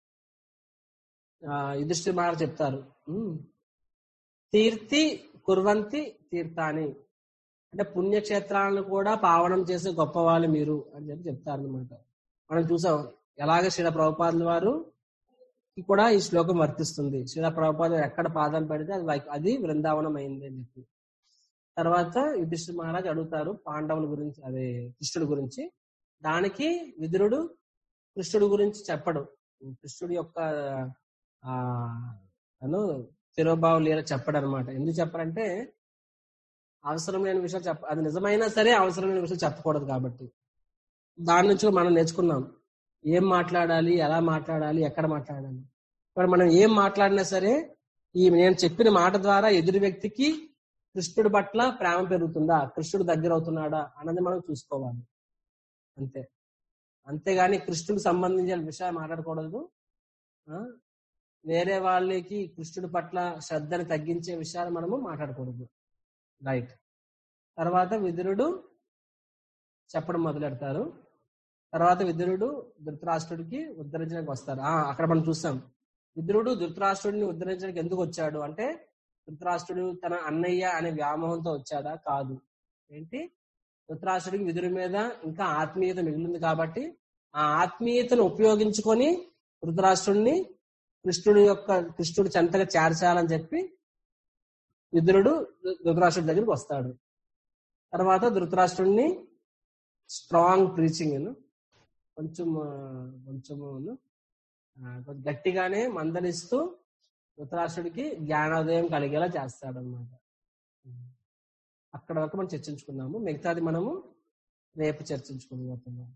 [SPEAKER 1] ఆ యుధిష్ఠిర మహారాజు చెప్తారు ఉమ్, తీర్థి కుర్వంతి తీర్థాని అంటే పుణ్యక్షేత్రాలను కూడా పావనం చేసే గొప్పవాళ్ళు మీరు అని చెప్పి చెప్తారు అనమాట మనం చూసాం ఎలాగ శ్రీల ప్రభుపాదుల వారు కి కూడా ఈ శ్లోకం వర్తిస్తుంది శ్రీల ప్రభుపాద ఎక్కడ పాదాలు పెడితే అది వైక్- అది బృందావనం అయింది అని చెప్పి తర్వాత యుధిష్ఠిర మహారాజ్ అడుగుతారు పాండవుల గురించి అదే కృష్ణుడి గురించి దానికి విదురుడు కృష్ణుడి గురించి చెప్పడు కృష్ణుడి యొక్క ఆ అను తిరోభావ లీల చెప్పడు అనమాట ఎందుకు చెప్పడంటే అవసరం లేని విషయాలు చెప్ప అది నిజమైనా సరే అవసరం లేని విషయాలు చెప్పకూడదు కాబట్టి దాని నుంచి మనం నేర్చుకున్నాం ఏం మాట్లాడాలి ఎలా మాట్లాడాలి ఎక్కడ మాట్లాడాలి ఇప్పుడు మనం ఏం మాట్లాడినా సరే ఈ నేను చెప్పిన మాట ద్వారా ఎదురు వ్యక్తికి కృష్ణుడి పట్ల ప్రేమ పెరుగుతుందా కృష్ణుడు దగ్గర అవుతున్నాడా అన్నది మనం చూసుకోవాలి అంతే అంతేగాని కృష్ణుడికి సంబంధించిన విషయాలు మాట్లాడకూడదు ఆ, వేరే వాళ్ళకి కృష్ణుడి పట్ల శ్రద్ధని తగ్గించే విషయాలు మనము మాట్లాడకూడదు రైట్ తర్వాత విదురుడు చెప్పడం మొదలెడతారు తర్వాత విదురుడు ధృతరాష్ట్రుడికి ఉద్ధరించడానికి వస్తారు ఆ అక్కడ మనం చూస్తాం విదురుడు ధృతరాష్ట్రుడిని ఉద్ధరించడానికి ఎందుకు వచ్చాడు అంటే ధృతరాష్ట్రుడు తన అన్నయ్య అనే వ్యామోహంతో వచ్చాడా కాదు ఏంటి ధృతరాష్ట్రుడికి విదురు మీద ఇంకా ఆత్మీయత మిగిలింది కాబట్టి ఆ ఆత్మీయతను ఉపయోగించుకొని ధృతరాష్ట్రుడిని కృష్ణుడి యొక్క కృష్ణుడి చెంతగా చేర్చాలని చెప్పి విదురుడు ధృతరాష్ట్రుడి దగ్గరికి వస్తాడు తర్వాత ధృతరాష్ట్రుడిని స్ట్రాంగ్ ప్రీచింగ్ కొంచెం ఆ, కొంచెము ఆ, కొంచెం గట్టిగానే మందలిస్తూ ధృతరాష్ట్రుడికి జ్ఞానోదయం కలిగేలా చేస్తాడు అనమాట అక్కడ వరకు మనం చర్చించుకున్నాము మిగతాది మనము రేపు చర్చించుకున్నాము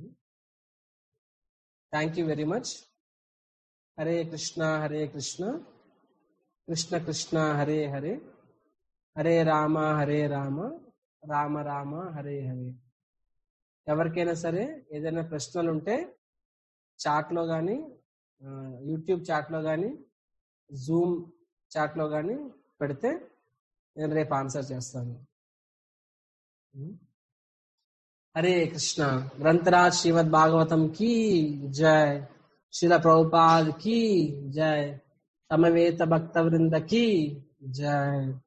[SPEAKER 1] thank you very much Hare Krishna Hare Krishna Krishna Krishna Hare Hare Hare Rama Hare Rama Rama Rama Hare Hare ఎవరికైనా సరే ఏదైనా ప్రశ్నలు ఉంటే చాట్లో కానీ యూట్యూబ్ చాట్లో కానీ జూమ్ చాట్లో కానీ పెడితే నేను రేపు ఆన్సర్ చేస్తాను హరే కృష్ణ గ్రంథరాజ్ శ్రీమద్ భాగవతం కి జై శిల ప్రభుపాద్ కి జై సమవేత భక్త వృంద కి జై